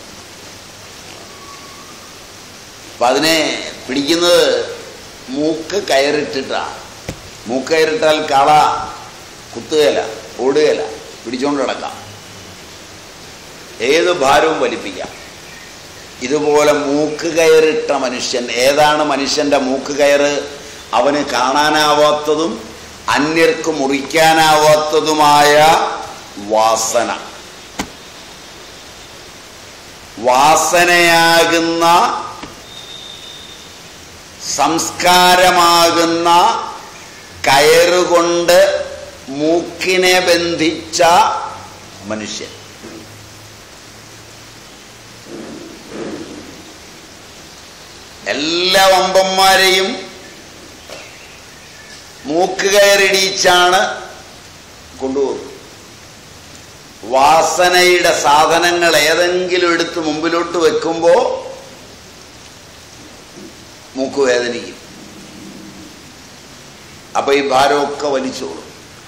അപ്പം അതിനെ പിടിക്കുന്നത് മൂക്ക് കയറിട്ടിട്ടാണ് മൂക്ക് കയറിട്ടാൽ കള കുത്തുകയില്ല ഓടുകയില്ല പിടിച്ചുകൊണ്ട് കിടക്കാം ഏത് ഭാരവും വലിപ്പിക്കാം ഇതുപോലെ മൂക്ക് കയറിട്ട മനുഷ്യൻ ഏതാണ് മനുഷ്യന്റെ മൂക്ക് കയറ് അവന് കാണാനാവാത്തതും അന്യർക്ക് മുറിക്കാനാവാത്തതുമായ വാസന വാസനയാകുന്ന സംസ്കാരമാകുന്ന കയറുകൊണ്ട് മൂക്കിനെ ബന്ധിച്ച മനുഷ്യൻ എല്ലാ വമ്പന്മാരെയും മൂക്ക് കയറിടിച്ചാണ് കൊണ്ടുപോകുന്നത് വാസനയുടെ സാധനങ്ങൾ ഏതെങ്കിലും എടുത്ത് മുമ്പിലോട്ട് വെക്കുമ്പോൾ മൂക്ക് വേദനിക്കും അപ്പൊ ഈ ഭാരമൊക്കെ വലിച്ചോളും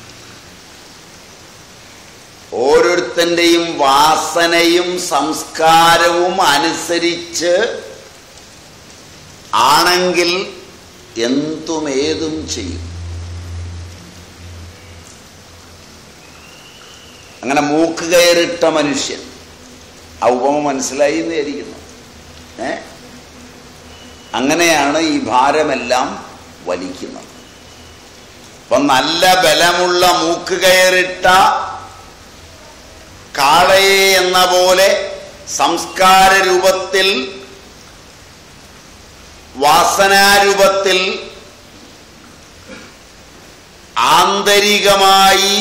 ഓരോരുത്തൻ്റെയും വാസനയും സംസ്കാരവും അനുസരിച്ച് ആണെങ്കിൽ എന്തും ഏതും ചെയ്യും അങ്ങനെ മൂക്ക് കയറിട്ട മനുഷ്യൻ ആ ഉപമ മനസ്സിലായി എന്ന് വിചാരിക്കുന്നു ഏ അങ്ങനെയാണ് ഈ ഭാരമെല്ലാം വലിക്കുന്നത് അപ്പൊ നല്ല ബലമുള്ള മൂക്ക് കയറിട്ട കാളയെ എന്ന പോലെ സംസ്കാര രൂപത്തിൽ വാസനാരൂപത്തിൽ ആന്തരികമായി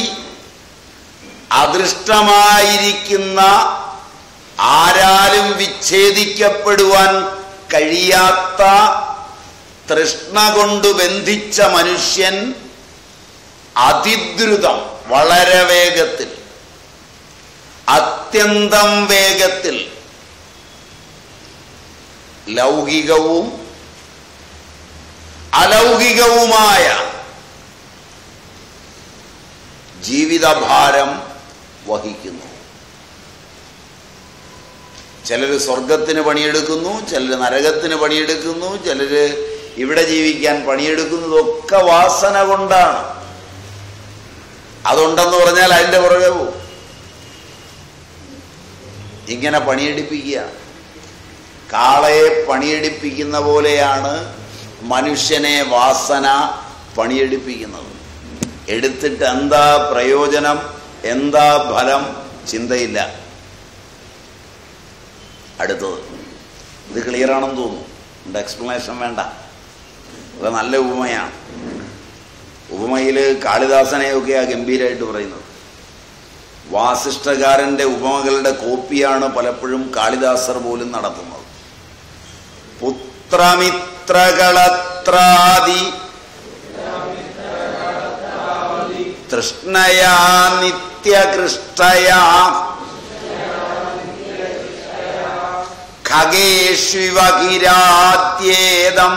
അദൃഷ്ടമായിരിക്കുന്ന ആരാലും വിച്ഛേദിക്കപ്പെടുവാൻ കഴിയാത്ത തൃഷ്ണ കൊണ്ട് ബന്ധിച്ച മനുഷ്യൻ അതിദ്രുതം വളരെ വേഗത്തിൽ അത്യന്തം വേഗത്തിൽ ലൗകികവും അലൗകികവുമായ ജീവിതഭാരം വഹിക്കുന്നു ചിലർ സ്വർഗത്തിന് പണിയെടുക്കുന്നു ചിലർ നരകത്തിന് പണിയെടുക്കുന്നു ചിലർ ഇവിടെ ജീവിക്കാൻ പണിയെടുക്കുന്നതൊക്കെ വാസന കൊണ്ടാണ് അതുണ്ടെന്ന് പറഞ്ഞാൽ അതിൻ്റെ പുറകെ പോവും ഇങ്ങനെ പണിയെടുപ്പിക്കുക കാളയെ പണിയെടുപ്പിക്കുന്ന പോലെയാണ് മനുഷ്യനെ വാസന പണിയെടുപ്പിക്കുന്നത് എടുത്തിട്ട് എന്താ പ്രയോജനം എന്താ ഫലം ചിന്തയില്ല അടുത്തത് ഇത് ക്ലിയർ ആണെന്ന് തോന്നുന്നു എൻ്റെ എക്സ്പ്ലനേഷൻ വേണ്ട അത് നല്ല ഉപമയാണ് ഉപമയിൽ കാളിദാസനെയൊക്കെയാണ് ഗംഭീരമായിട്ട് പറയുന്നത് വാസിഷ്ഠകാരൻ്റെ ഉപമകളുടെ കോപ്പിയാണ് പലപ്പോഴും കാളിദാസർ പോലും നടത്തുന്നത് പുത്രമിത്രകളത്രാദി തൃഷ്ണയാ നിത്യകൃഷ്ടയാ ഖഗേഷ്വിവകിരാത്യേദം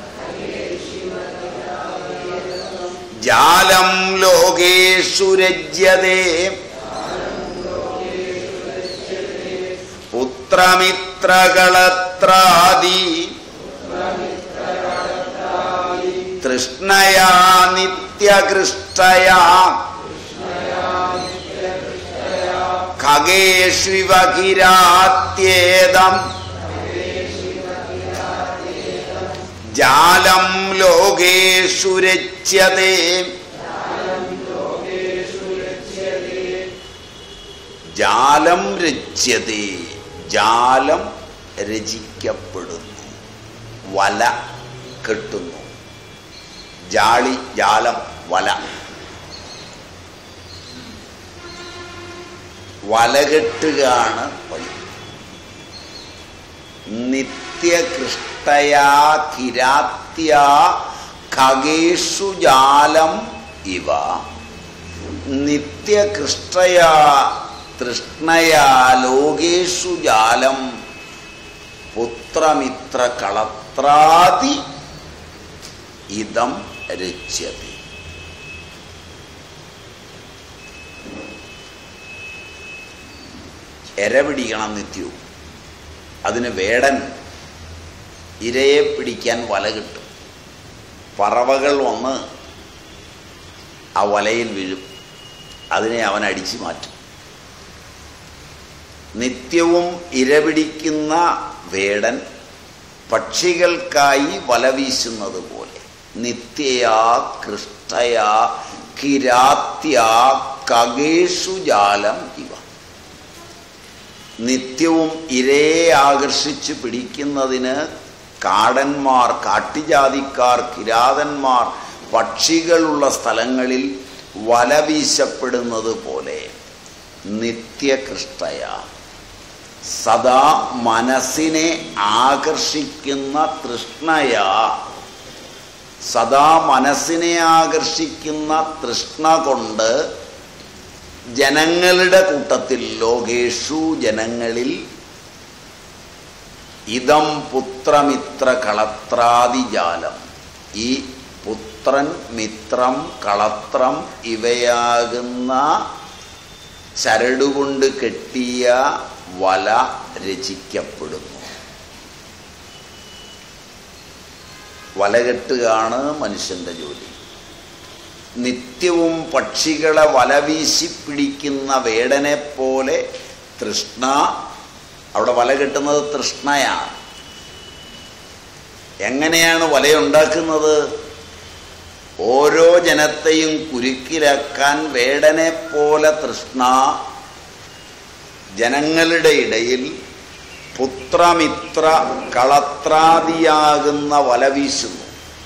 ജാലം ലോകേഷു രജ്യതേ പുത്രമിത്രകളത്രാദി തൃഷ്ണയാ നിത്യകൃഷ്ടയാ ഖഗേഷ്വിവകിരാത്യേദം ജാലം ലോകേഷു രച്യതേ ജാലം രച്യതേ ജാലം രചിക്കപ്പെടുന്നു വല കെട്ടുന്നു ജാളി ജാലം വല വലകെട്ടുകയാണ് പണി നിത്യകൃഷ്ടയാ കിരാത്യ ഖഗേഷു ജാലം ഇവ നിത്യകൃഷ്ടയാ തൃഷ്ണയാ ലോകേഷു ജാലം പുത്രമിത്ര കളത്രാതി ഇതം രച്യത്തെ എര പിടിക്കണം നിത്യവും അതിന് വേടൻ ഇരയെ പിടിക്കാൻ വല കിട്ടും പറവകൾ വന്ന് ആ വലയിൽ വീഴും അതിനെ അവൻ അടിച്ചു മാറ്റും നിത്യവും ഇരപിടിക്കുന്ന വേടൻ പക്ഷികൾക്കായി വല വീശുന്നത് പോലെ നിത്യയാ കൃഷ്ടയാ കിരാത്യാ കകേഷു ജാലം ഇവ നിത്യവും ഇരയെ ആകർഷിച്ച് പിടിക്കുന്നതിന് കാടന്മാർ കാട്ടിജാതിക്കാർ കിരാതന്മാർ പക്ഷികളുള്ള സ്ഥലങ്ങളിൽ വല വീശപ്പെടുന്നത് പോലെ നിത്യകൃഷ്ടയ സദാ മനസ്സിനെ ആകർഷിക്കുന്ന തൃഷ്ണയ സദാ മനസ്സിനെ ആകർഷിക്കുന്ന തൃഷ്ണ കൊണ്ട് ജനങ്ങളുടെ കൂട്ടത്തിൽ ലോകേഷു ജനങ്ങളിൽ ഇതം പുത്രമിത്ര കളത്രാദിജാലം ഈ പുത്രൻ മിത്രം കളത്രം ഇവയാകുന്ന ചരടുകൊണ്ട് കെട്ടിയ വല രചിക്കപ്പെടുന്നു വലകെട്ടുകയാണ് മനുഷ്യന്റെ ജോലി നിത്യവും പക്ഷികളെ വലവീശി പിടിക്കുന്ന വേടനെ പോലെ തൃഷ്ണ അവിടെ വല കെട്ടുന്നത് തൃഷ്ണയാണ് എങ്ങനെയാണ് വലയുണ്ടാക്കുന്നത് ഓരോ ജനത്തെയും കുരുക്കിലാക്കാൻ വേടനെ പോലെ തൃഷ്ണ ജനങ്ങളുടെ ഇടയിൽ പുത്രമിത്ര കളത്രാദിയാകുന്ന വല വീശുന്നു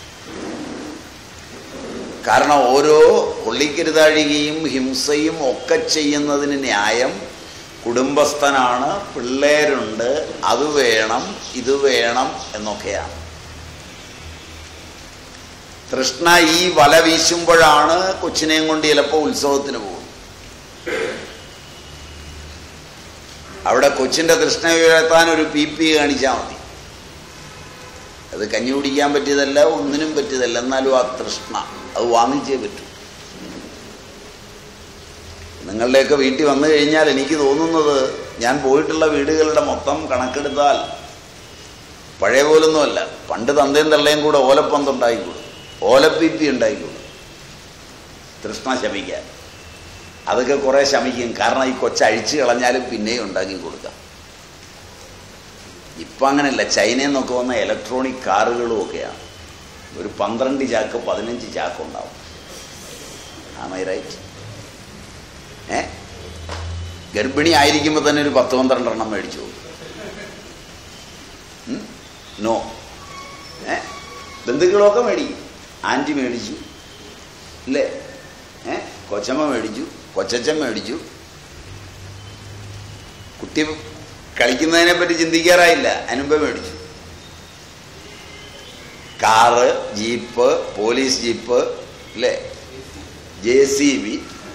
കാരണം ഓരോ കൊള്ളിക്കരുതാഴികയും ഹിംസയും ഒക്കെ ചെയ്യുന്നതിന് ന്യായം കുടുംബസ്ഥനാണ് പിള്ളേരുണ്ട് അത് വേണം ഇത് വേണം എന്നൊക്കെയാണ് തൃഷ്ണ ഈ വല വീശുമ്പോഴാണ് കൊച്ചിനെയും കൊണ്ട് ചിലപ്പോൾ ഉത്സവത്തിന് പോകും അവിടെ കൊച്ചിന്റെ തൃഷ്ണ ഉയർത്താൻ ഒരു പി പി കാണിച്ചാൽ മതി അത് കഞ്ഞി കുടിക്കാൻ പറ്റിയതല്ല ഒന്നിനും പറ്റിയതല്ല എന്നാലും ആ തൃഷ്ണ അത് വാങ്ങിച്ചേ പറ്റൂ നിങ്ങളുടെയൊക്കെ വീട്ടിൽ വന്നു കഴിഞ്ഞാൽ എനിക്ക് തോന്നുന്നത് ഞാൻ പോയിട്ടുള്ള വീടുകളുടെ മൊത്തം കണക്കെടുത്താൽ പഴയ പോലൊന്നുമല്ല പണ്ട് തന്തയും തള്ളയും കൂടെ ഓലപ്പന്തുണ്ടായിക്കൂടും ഓലപ്പിപ്പി ഉണ്ടായിക്കൂടും തൃഷ്ണ ശമിക്കാൻ അതൊക്കെ കുറേ ശമിക്കും കാരണം ഈ കൊച്ച അഴിച്ചു കളഞ്ഞാലും പിന്നെയും ഉണ്ടാക്കി കൊടുക്കാം ഇപ്പം അങ്ങനെയല്ല ചൈനയിൽ നിന്നൊക്കെ വന്ന ഇലക്ട്രോണിക് കാറുകളും ഒക്കെയാണ് ഒരു പന്ത്രണ്ട് ചാക്ക് പതിനഞ്ച് ചാക്ക് ഉണ്ടാവും ആമൈ റൈറ്റ് ഏ ഗർഭിണി ആയിരിക്കുമ്പോൾ തന്നെ ഒരു പത്ത് പന്ത്രണ്ടെണ്ണം മേടിച്ചു നോ ഏ ബന്ധുക്കളൊക്കെ മേടിക്കും ആൻറ്റി മേടിച്ചു ഇല്ലേ ഏ കൊച്ചമ്മ മേടിച്ചു കൊച്ചച്ഛൻ മേടിച്ചു കുട്ടി കളിക്കുന്നതിനെ പറ്റി ചിന്തിക്കാറായില്ല അതിനുമ്പേ മേടിച്ചു കാറ് ജീപ്പ് പോലീസ് ജീപ്പ് അല്ലേ ജെ സി ബി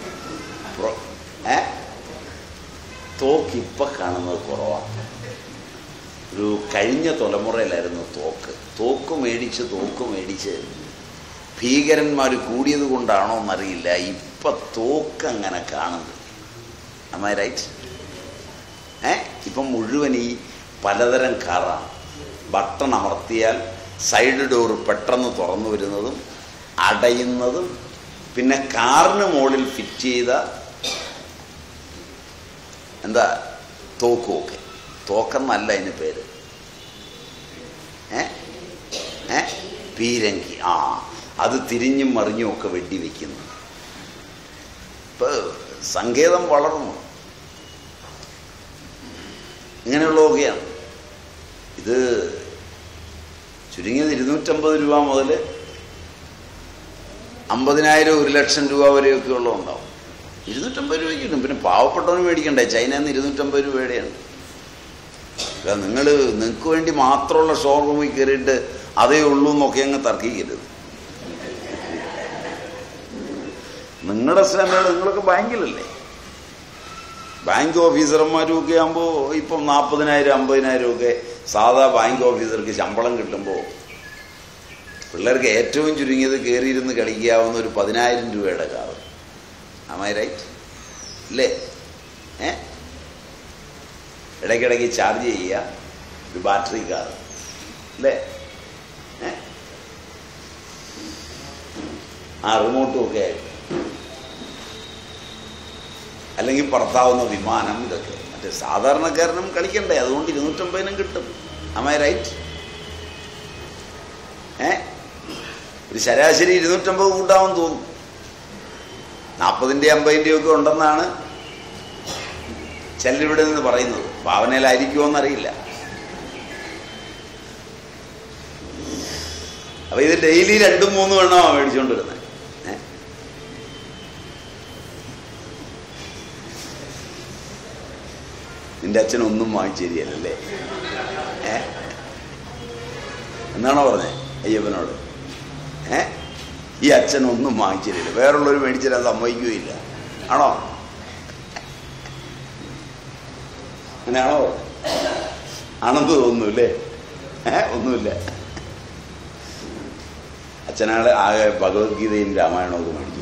ഏ തോക്ക് ഇപ്പം കാണുന്നത് കുറവാണ് ഒരു കഴിഞ്ഞ തലമുറയിലായിരുന്നു തോക്ക് തോക്ക് മേടിച്ച് തോക്ക് മേടിച്ച് ഭീകരന്മാർ കൂടിയത് കൊണ്ടാണോ എന്നറിയില്ല ഇപ്പൊ തോക്ക് അങ്ങനെ കാണുന്നു അമ്മ റൈറ്റ് ഏ ഇപ്പം മുഴുവൻ ഈ പലതരം കാറാണ് ബട്ടൺ അമർത്തിയാൽ സൈഡ് ഡോർ പെട്ടെന്ന് തുറന്നു വരുന്നതും അടയുന്നതും പിന്നെ കാറിന് മുകളിൽ ഫിറ്റ് ചെയ്ത എന്താ തോക്കുമൊക്കെ തോക്കെന്നല്ല അതിന് പേര് ഏ ഏ പീരങ്കി ആ അത് തിരിഞ്ഞും മറിഞ്ഞും ഒക്കെ വെടിവെക്കുന്നു ഇപ്പൊ സങ്കേതം വളർന്നു ഇങ്ങനെയുള്ളതൊക്കെയാണ് ഇത് ചുരുങ്ങിയത് ഇരുന്നൂറ്റമ്പത് രൂപ മുതൽ അമ്പതിനായിരം ഒരു ലക്ഷം രൂപ വരെയൊക്കെ ഉള്ളതുണ്ടാവും ഇരുന്നൂറ്റമ്പത് രൂപയ്ക്ക് കിട്ടും പിന്നെ പാവപ്പെട്ടവന് മേടിക്കണ്ടേ ചൈനയിൽ നിന്ന് ഇരുന്നൂറ്റമ്പത് രൂപയുടെയാണ് നിങ്ങൾ നിങ്ങൾക്ക് വേണ്ടി മാത്രമുള്ള ഷോറൂമിൽ കയറിയിട്ട് അതേ ഉള്ളൂ എന്നൊക്കെ അങ്ങ് തർക്കിക്കരുത് നിങ്ങളുടെ സ്റ്റാൻഡേർഡ് നിങ്ങളൊക്കെ ബാങ്കിലല്ലേ ബാങ്ക് ഓഫീസർമാരും ഒക്കെ ആകുമ്പോൾ ഇപ്പം നാൽപ്പതിനായിരം അമ്പതിനായിരം ഒക്കെ സാധാ ബാങ്ക് ഓഫീസർക്ക് ശമ്പളം കിട്ടുമ്പോൾ പിള്ളേർക്ക് ഏറ്റവും ചുരുങ്ങിയത് കയറിയിരുന്ന് കളിക്കാവുന്ന ഒരു പതിനായിരം രൂപയുടെ കാറ് ആമൈ റൈറ്റ് ഇല്ലേ ഏ ഇടയ്ക്കിടയ്ക്ക് ചാർജ് ചെയ്യുക ഒരു ബാറ്ററി കാർ അല്ലേ ഏ ആ റിമോട്ടും ഒക്കെ ആയിട്ട് അല്ലെങ്കിൽ പറത്താവുന്ന വിമാനം ഇതൊക്കെ മറ്റേ സാധാരണക്കാരനും കളിക്കണ്ടേ അതുകൊണ്ട് ഇരുന്നൂറ്റമ്പതിനും കിട്ടും അമ്മ റൈറ്റ് ഏ ഒരു ശരാശരി ഇരുന്നൂറ്റമ്പത് കൂട്ടാമെന്ന് തോന്നും നാൽപ്പതിൻ്റെ അമ്പതിൻ്റെയും ഒക്കെ ഉണ്ടെന്നാണ് ചിലരിവിടെ നിന്ന് പറയുന്നത് ഭാവനയിലായിരിക്കുമോ എന്നറിയില്ല അപ്പൊ ഇത് ഡെയിലി രണ്ടും മൂന്നും എണ്ണമാണ് മേടിച്ചുകൊണ്ടിരുന്നത് ഏ നിന്റെ അച്ഛൻ ഒന്നും വാങ്ങിച്ചേരിയല്ലേ ഏ എന്നാണോ പറഞ്ഞേ അയ്യപ്പനോട് ഏ ഈ അച്ഛൻ ഒന്നും വാങ്ങിച്ചില്ല വേറുള്ളവർ മേടിച്ചാൽ സമ്മതിക്കുകയില്ല ആണോ അങ്ങനെയാണോ ആണെന്ന് തോന്നുന്നു അല്ലേ ഏ ഒന്നുമില്ല അച്ഛനാളെ ആകെ ഭഗവത്ഗീതയും രാമായണവും ഒക്കെ മേടിച്ചു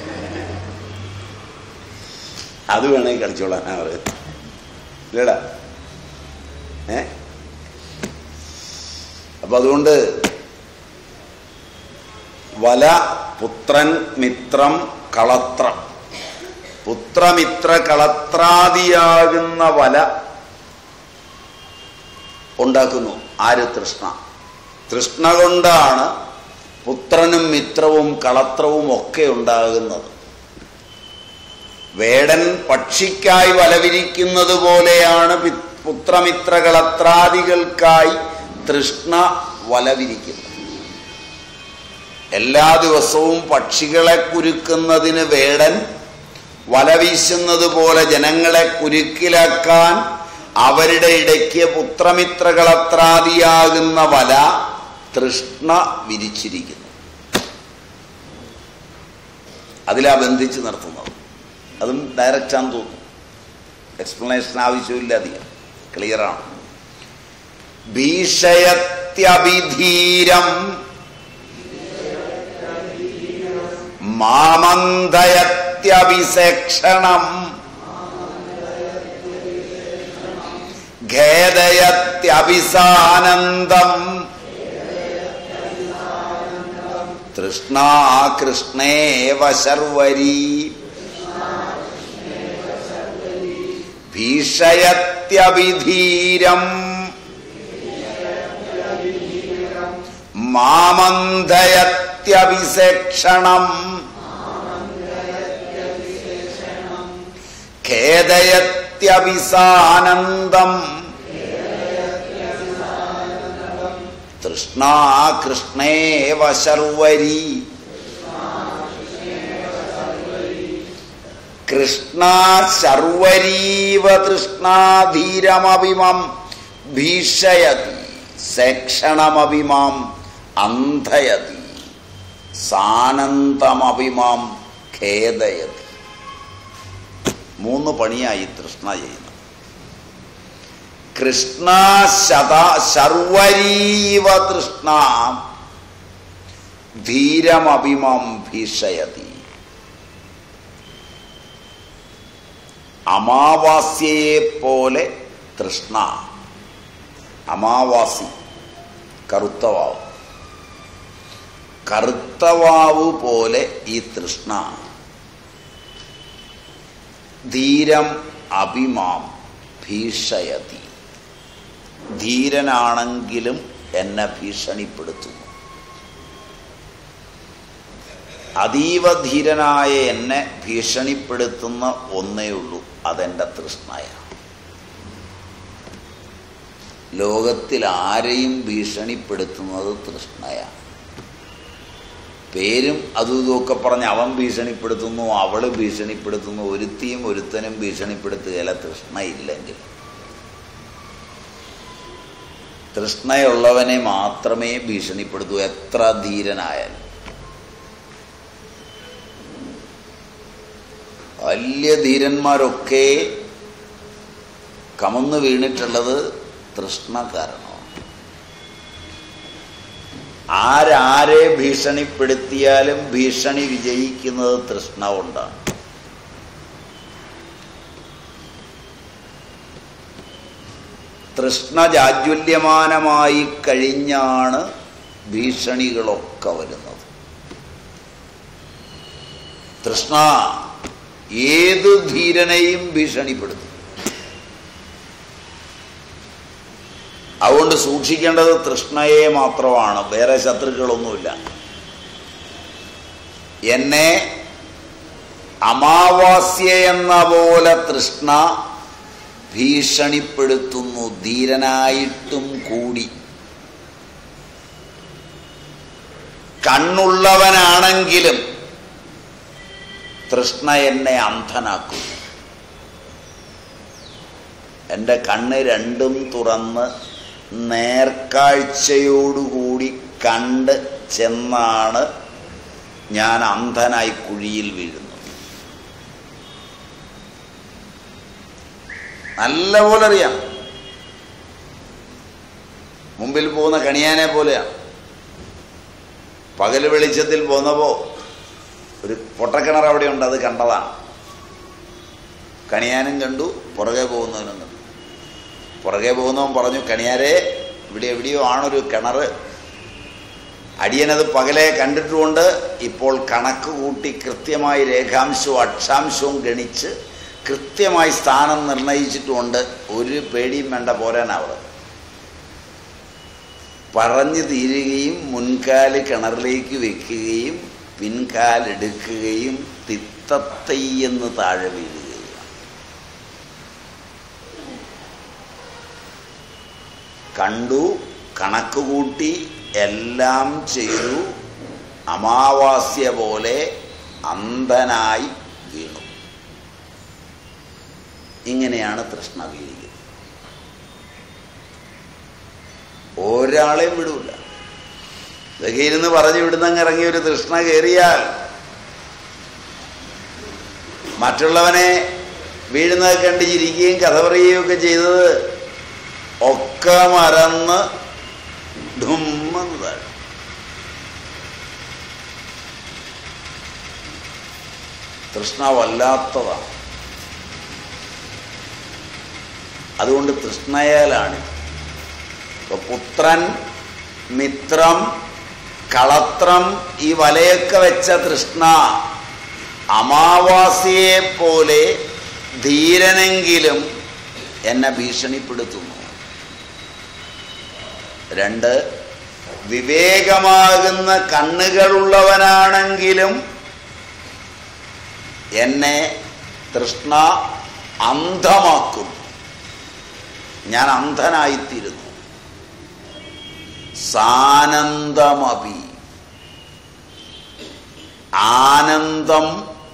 അത് വേണമെങ്കിൽ കളിച്ചോളാൻ പറയുന്നത് ഇല്ലടാ ഏ അപ്പൊ അതുകൊണ്ട് വല പുത്രൻ മിത്രം കളത്രം പുത്രമിത്ര കളത്രാദിയാകുന്ന വല ഉണ്ടാക്കുന്നു ആര് തൃഷ്ണ തൃഷ്ണ കൊണ്ടാണ് പുത്രനും മിത്രവും കളത്രവും ഒക്കെ ഉണ്ടാകുന്നത് വേടൻ പക്ഷിക്കായി വലവിരിക്കുന്നത് പോലെയാണ് പി- പുത്രമിത്ര കളത്രാദികൾക്കായി തൃഷ്ണ വലവിരിക്കുന്നത് എല്ലാ ദിവസവും പക്ഷികളെ കുരുക്കുന്നതിന് വേടൻ വല വീശുന്നത് പോലെ ജനങ്ങളെ കുരുക്കിലാക്കാൻ അവരുടെ ഇടയ്ക്ക് പുത്രമിത്രകളത്രാദിയാകുന്ന വല തൃഷ്ണ വിരിച്ചിരിക്കുന്നു അതിലാ ബന്ധിച്ച് നിർത്തുന്നത് അതും ഡയറക്റ്റാന്ന് തോന്നുന്നു എക്സ്പ്ലനേഷൻ ആവശ്യമില്ല അധികം ക്ലിയറാണ് ഭീഷയ ഭീഷയത്യഭിധീരം മാമന്തയത്യഭിസേക്ഷണം ഖേദയത്യഭിസാനന്ദം തൃഷ്ണാകൃഷ്ണേവ ശർവരീ ഭീഷയത്യഭിധീരം മാമന്ധയത്യഭിസേക്ഷണം ഖേദയത്യഭിസാനന്ദം തൃഷ്ണാകൃഷ്ണേവ ശർവരീ കൃഷ്ണ ശർവരീവ തൃഷ്ണാധീരമഭിമം ഭീഷയതി സേക്ഷണമഭിമാം അന്ധയതി സാനന്ദമഭിമാം ഖേദയതി മൂന്ന് പണിയായി തൃഷ്ണ ചെയ്യുന്നത് കൃഷ്ണ ശത ശർവരീവ തൃഷ്ണ ധീരമഭിമം ഭീഷയതി അമാവാസ്യയെ പോലെ തൃഷ്ണ അമാവാസി കറുത്തവാവ് കറുത്തവാവ് പോലെ ഈ തൃഷ്ണ ധീരം അഭിമാം ഭീഷയതി ധീരനാണെങ്കിലും എന്നെ ഭീഷണിപ്പെടുത്തുന്നു അതീവ ധീരനായ എന്നെ ഭീഷണിപ്പെടുത്തുന്ന ഒന്നേ ഉള്ളൂ അതെൻ്റെ തൃഷ്ണയാണ് ലോകത്തിൽ ആരെയും ഭീഷണിപ്പെടുത്തുന്നത് തൃഷ്ണയാണ് പേരും അതും ഇതുമൊക്കെ പറഞ്ഞ് അവൻ ഭീഷണിപ്പെടുത്തുന്നു അവള് ഭീഷണിപ്പെടുത്തുന്നു ഒരുത്തിയും ഒരുത്തനും ഭീഷണിപ്പെടുത്തുകയില്ല തൃഷ്ണയില്ലെങ്കിൽ തൃഷ്ണയുള്ളവനെ മാത്രമേ ഭീഷണിപ്പെടുത്തൂ എത്ര ധീരനായാലും വലിയ ധീരന്മാരൊക്കെ കമന്നു വീണിട്ടുള്ളത് തൃഷ്ണ കാരണമാണ് ആരാരെ ഭീഷണിപ്പെടുത്തിയാലും ഭീഷണി വിജയിക്കുന്നത് തൃഷ്ണ കൊണ്ടാണ് തൃഷ്ണ ജാജ്വല്യമാനമായി കഴിഞ്ഞാണ് ഭീഷണികളൊക്കെ വരുന്നത് തൃഷ്ണ ഏത് ധീരനെയും ഭീഷണിപ്പെടുത്തും അതുകൊണ്ട് സൂക്ഷിക്കേണ്ടത് തൃഷ്ണയെ മാത്രമാണ് വേറെ ശത്രുക്കളൊന്നുമില്ല എന്നെ അമാവാസ്യ എന്ന പോലെ തൃഷ്ണ ഭീഷണിപ്പെടുത്തുന്നു ധീരനായിട്ടും കൂടി കണ്ണുള്ളവനാണെങ്കിലും തൃഷ്ണ എന്നെ അന്ധനാക്കുന്നു എൻ്റെ കണ്ണ് രണ്ടും തുറന്ന് നേർക്കാഴ്ചയോടുകൂടി കണ്ട് ചെന്നാണ് ഞാൻ അന്ധനായി കുഴിയിൽ വീഴുന്നത് നല്ലപോലെ അറിയാം മുമ്പിൽ പോകുന്ന കണിയാനെ പോലെയാണ് പകൽ വെളിച്ചത്തിൽ പോന്നപ്പോ ഒരു പൊട്ടക്കിണർ അവിടെയുണ്ട് അത് കണ്ടതാണ് കണിയാനും കണ്ടു പുറകെ പോകുന്നവനും കണ്ടു പുറകെ പോകുന്നവൻ പറഞ്ഞു കണിയാരെ ഇവിടെ എവിടെയോ ആണൊരു കിണർ അടിയനത് പകലെ കണ്ടിട്ടുകൊണ്ട് ഇപ്പോൾ കണക്ക് കൂട്ടി കൃത്യമായി രേഖാംശവും അക്ഷാംശവും ഗണിച്ച് കൃത്യമായി സ്ഥാനം നിർണയിച്ചിട്ടുമുണ്ട് ഒരു പേടിയും വേണ്ട പോരാനവിടെ പറഞ്ഞു തീരുകയും മുൻകാല് കിണറിലേക്ക് വെക്കുകയും പിൻകാലെടുക്കുകയും തിത്തത്തയ്യെന്ന് താഴെ വീഴുകയും കണ്ടു കണക്ക് കൂട്ടി എല്ലാം ചെയ്തു അമാവാസ്യ പോലെ അന്ധനായി വീണു ഇങ്ങനെയാണ് തൃഷ്ണ വീഴുക ഒരാളെയും വിടൂല ഇതൊക്കെ ഇരുന്ന് പറഞ്ഞു വിടുന്നങ്ങ് ഇറങ്ങി ഒരു തൃഷ്ണ കയറിയാൽ മറ്റുള്ളവനെ വീഴുന്നത് കണ്ട് ചിരിക്കുകയും കഥ പറയുകയും ഒക്കെ ചെയ്തത് ഒക്കെ മറന്ന് ഡുമ്മെന്ന് താഴെ തൃഷ്ണ വല്ലാത്തതാണ് അതുകൊണ്ട് തൃഷ്ണയാലാണ് ഇപ്പൊ പുത്രൻ മിത്രം കളത്രം ഈ വലയൊക്കെ വെച്ച തൃഷ്ണ അമാവാസിയെ പോലെ ധീരനെങ്കിലും എന്നെ ഭീഷണിപ്പെടുത്തുന്നു രണ്ട് വിവേകമാകുന്ന കണ്ണുകളുള്ളവനാണെങ്കിലും എന്നെ തൃഷ്ണ അന്ധമാക്കുന്നു ഞാൻ അന്ധനായിത്തീരുന്നു സാനന്ദമപി ആനന്ദം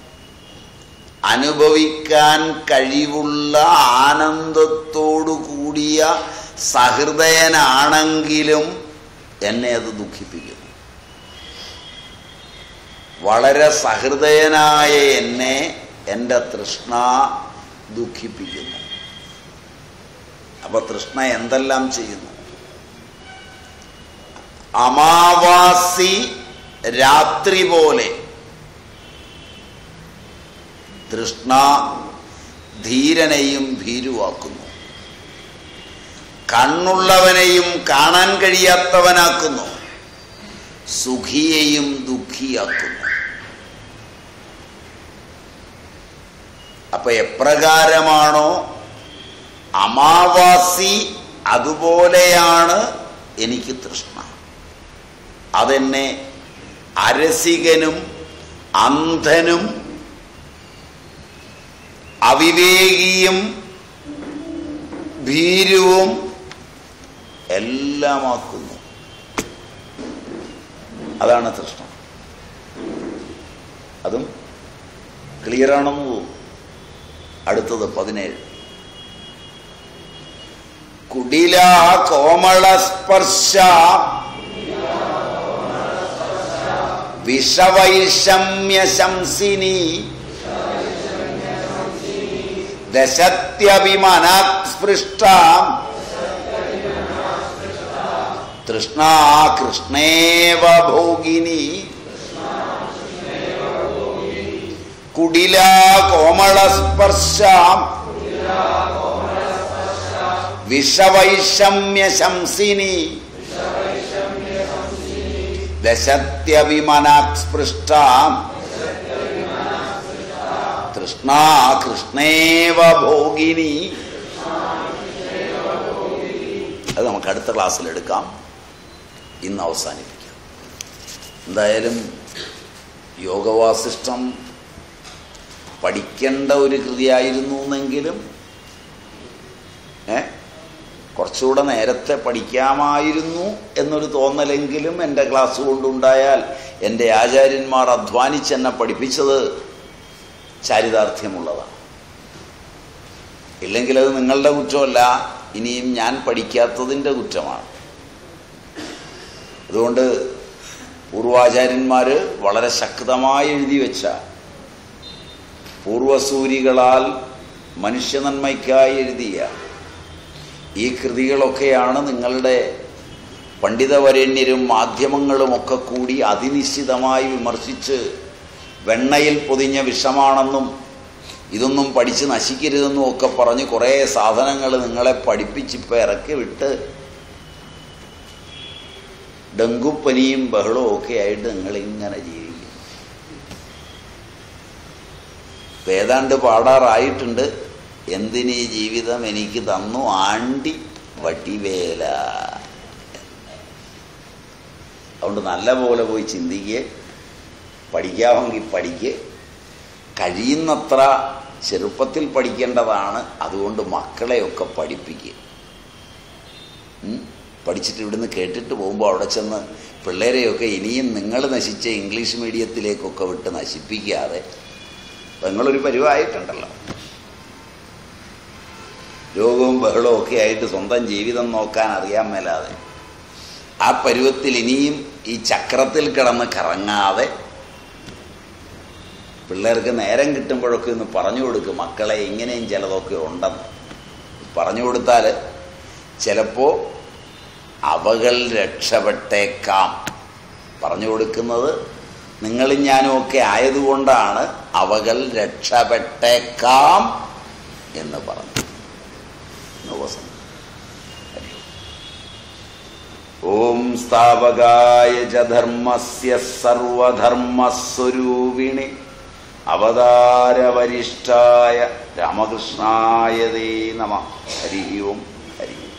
അനുഭവിക്കാൻ കഴിവുള്ള ആനന്ദത്തോടു കൂടിയ സഹൃദയനാണെങ്കിലും എന്നെ അത് ദുഃഖിപ്പിക്കുന്നു വളരെ സഹൃദയനായ എന്നെ എൻ്റെ തൃഷ്ണ ദുഃഖിപ്പിക്കുന്നു അപ്പൊ തൃഷ്ണ എന്തെല്ലാം ചെയ്യുന്നു അമാവാസി രാത്രി പോലെ തൃഷ്ണ ധീരനെയും ഭീരുവാക്കുന്നു കണ്ണുള്ളവനെയും കാണാൻ കഴിയാത്തവനാക്കുന്നു സുഖിയെയും ദുഃഖിയാക്കുന്നു അപ്പൊ എപ്രകാരമാണോ അമാവാസി അതുപോലെയാണ് എനിക്ക് തൃഷ്ണ അതെന്നെ അരസികനും അന്ധനും അവിവേകിയും ഭീരുവും എല്ലാമാക്കുന്നു അതാണ് തൃഷ്ണ അതും ക്ലിയറാണെന്ന് തോന്നുന്നു അടുത്തത് പതിനേഴ് കുടില കോമളസ്പർശ വിഷവൈഷമ്യശംസിനി ദശത്യഭിമനാസ്പൃഷ്ട തൃഷ്ണാ കൃഷ്ണേവ ഭോഗിനി കുടില കോമളസ്പർശ വിഷവൈഷമ്യശംസിനി ദശത്യഭിമനാസ്പൃഷ്ട തൃഷ്ണാ കൃഷ്ണേവ ഭോഗിനി അത് നമുക്ക് അടുത്ത ക്ലാസ്സിൽ എടുക്കാം ഇന്ന് അവസാനിപ്പിക്കാം എന്തായാലും യോഗവാസിഷ്ടം പഠിക്കേണ്ട ഒരു കൃതിയായിരുന്നു എന്നെങ്കിലും ഏ കുറച്ചുകൂടെ നേരത്തെ പഠിക്കാമായിരുന്നു എന്നൊരു തോന്നലെങ്കിലും എൻ്റെ ക്ലാസ് കൊണ്ടുണ്ടായാൽ എൻ്റെ ആചാര്യന്മാർ അധ്വാനിച്ചെന്നെ പഠിപ്പിച്ചത് ചാരിതാർത്ഥ്യമുള്ളതാണ് ഇല്ലെങ്കിൽ അത് നിങ്ങളുടെ കുറ്റമല്ല ഇനിയും ഞാൻ പഠിക്കാത്തതിൻ്റെ കുറ്റമാണ് അതുകൊണ്ട് പൂർവാചാര്യന്മാർ വളരെ ശക്തമായി എഴുതി വെച്ച പൂർവസൂരികളാൽ മനുഷ്യനന്മയ്ക്കായി എഴുതിയ ഈ കൃതികളൊക്കെയാണ് നിങ്ങളുടെ പണ്ഡിതവരണ്യരും മാധ്യമങ്ങളും ഒക്കെ കൂടി അതിനിശ്ചിതമായി വിമർശിച്ച് വെണ്ണയിൽ പൊതിഞ്ഞ വിഷമാണെന്നും ഇതൊന്നും പഠിച്ച് നശിക്കരുതെന്നും ഒക്കെ പറഞ്ഞ് കുറേ സാധനങ്ങൾ നിങ്ങളെ പഠിപ്പിച്ചിപ്പോൾ ഇറക്കി വിട്ട് ഡെങ്കുപ്പനിയും ബഹളവും ഒക്കെ ആയിട്ട് നിങ്ങളിങ്ങനെ ജീവിക്കും ഇപ്പം ഏതാണ്ട് പാടാറായിട്ടുണ്ട് എന്തിനീ ജീവിതം എനിക്ക് തന്നു ആണ്ടി വട്ടിവേല അതുകൊണ്ട് നല്ല പോലെ പോയി ചിന്തിക്കുക പഠിക്കാമെങ്കിൽ പഠിക്കുക കഴിയുന്നത്ര ചെറുപ്പത്തിൽ പഠിക്കേണ്ടതാണ് അതുകൊണ്ട് മക്കളെയൊക്കെ പഠിപ്പിക്കുക ഉം? പഠിച്ചിട്ട് ഇവിടുന്ന് കേട്ടിട്ട് പോകുമ്പോൾ അവിടെ ചെന്ന് പിള്ളേരെയൊക്കെ ഇനിയും നിങ്ങൾ നശിച്ച ഇംഗ്ലീഷ് മീഡിയത്തിലേക്കൊക്കെ വിട്ട് നശിപ്പിക്കാതെ ഇപ്പം നിങ്ങളൊരു പരിവായിട്ടുണ്ടല്ലോ രോഗവും ബഹളവും ഒക്കെ ആയിട്ട് സ്വന്തം ജീവിതം നോക്കാൻ അറിയാൻ മേലാതെ ആ പരുവത്തിൽ ഇനിയും ഈ ചക്രത്തിൽ കിടന്ന് കറങ്ങാതെ പിള്ളേർക്ക് നേരം കിട്ടുമ്പോഴൊക്കെ ഒന്ന് പറഞ്ഞു കൊടുക്കും മക്കളെ ഇങ്ങനെയും ചിലതൊക്കെ ഉണ്ടെന്ന് പറഞ്ഞു കൊടുത്താൽ ചിലപ്പോൾ അവകൾ രക്ഷപ്പെട്ടേക്കാം പറഞ്ഞു കൊടുക്കുന്നത് നിങ്ങളും ഞാനും ഒക്കെ ആയതുകൊണ്ടാണ് അവകൾ രക്ഷപ്പെട്ടേക്കാം എന്ന് പറഞ്ഞു എന്ന് വസന്ത ഹരി ഓം. ഓം സ്ഥാപകായ ച ധർമ്മസ്യ സർവധർമ്മസ്വരൂപിണി അവതാരവരിഷ്ഠായ രാമകൃഷ്ണായ തേ നമ ഹരി ഓം ഹരി ഓം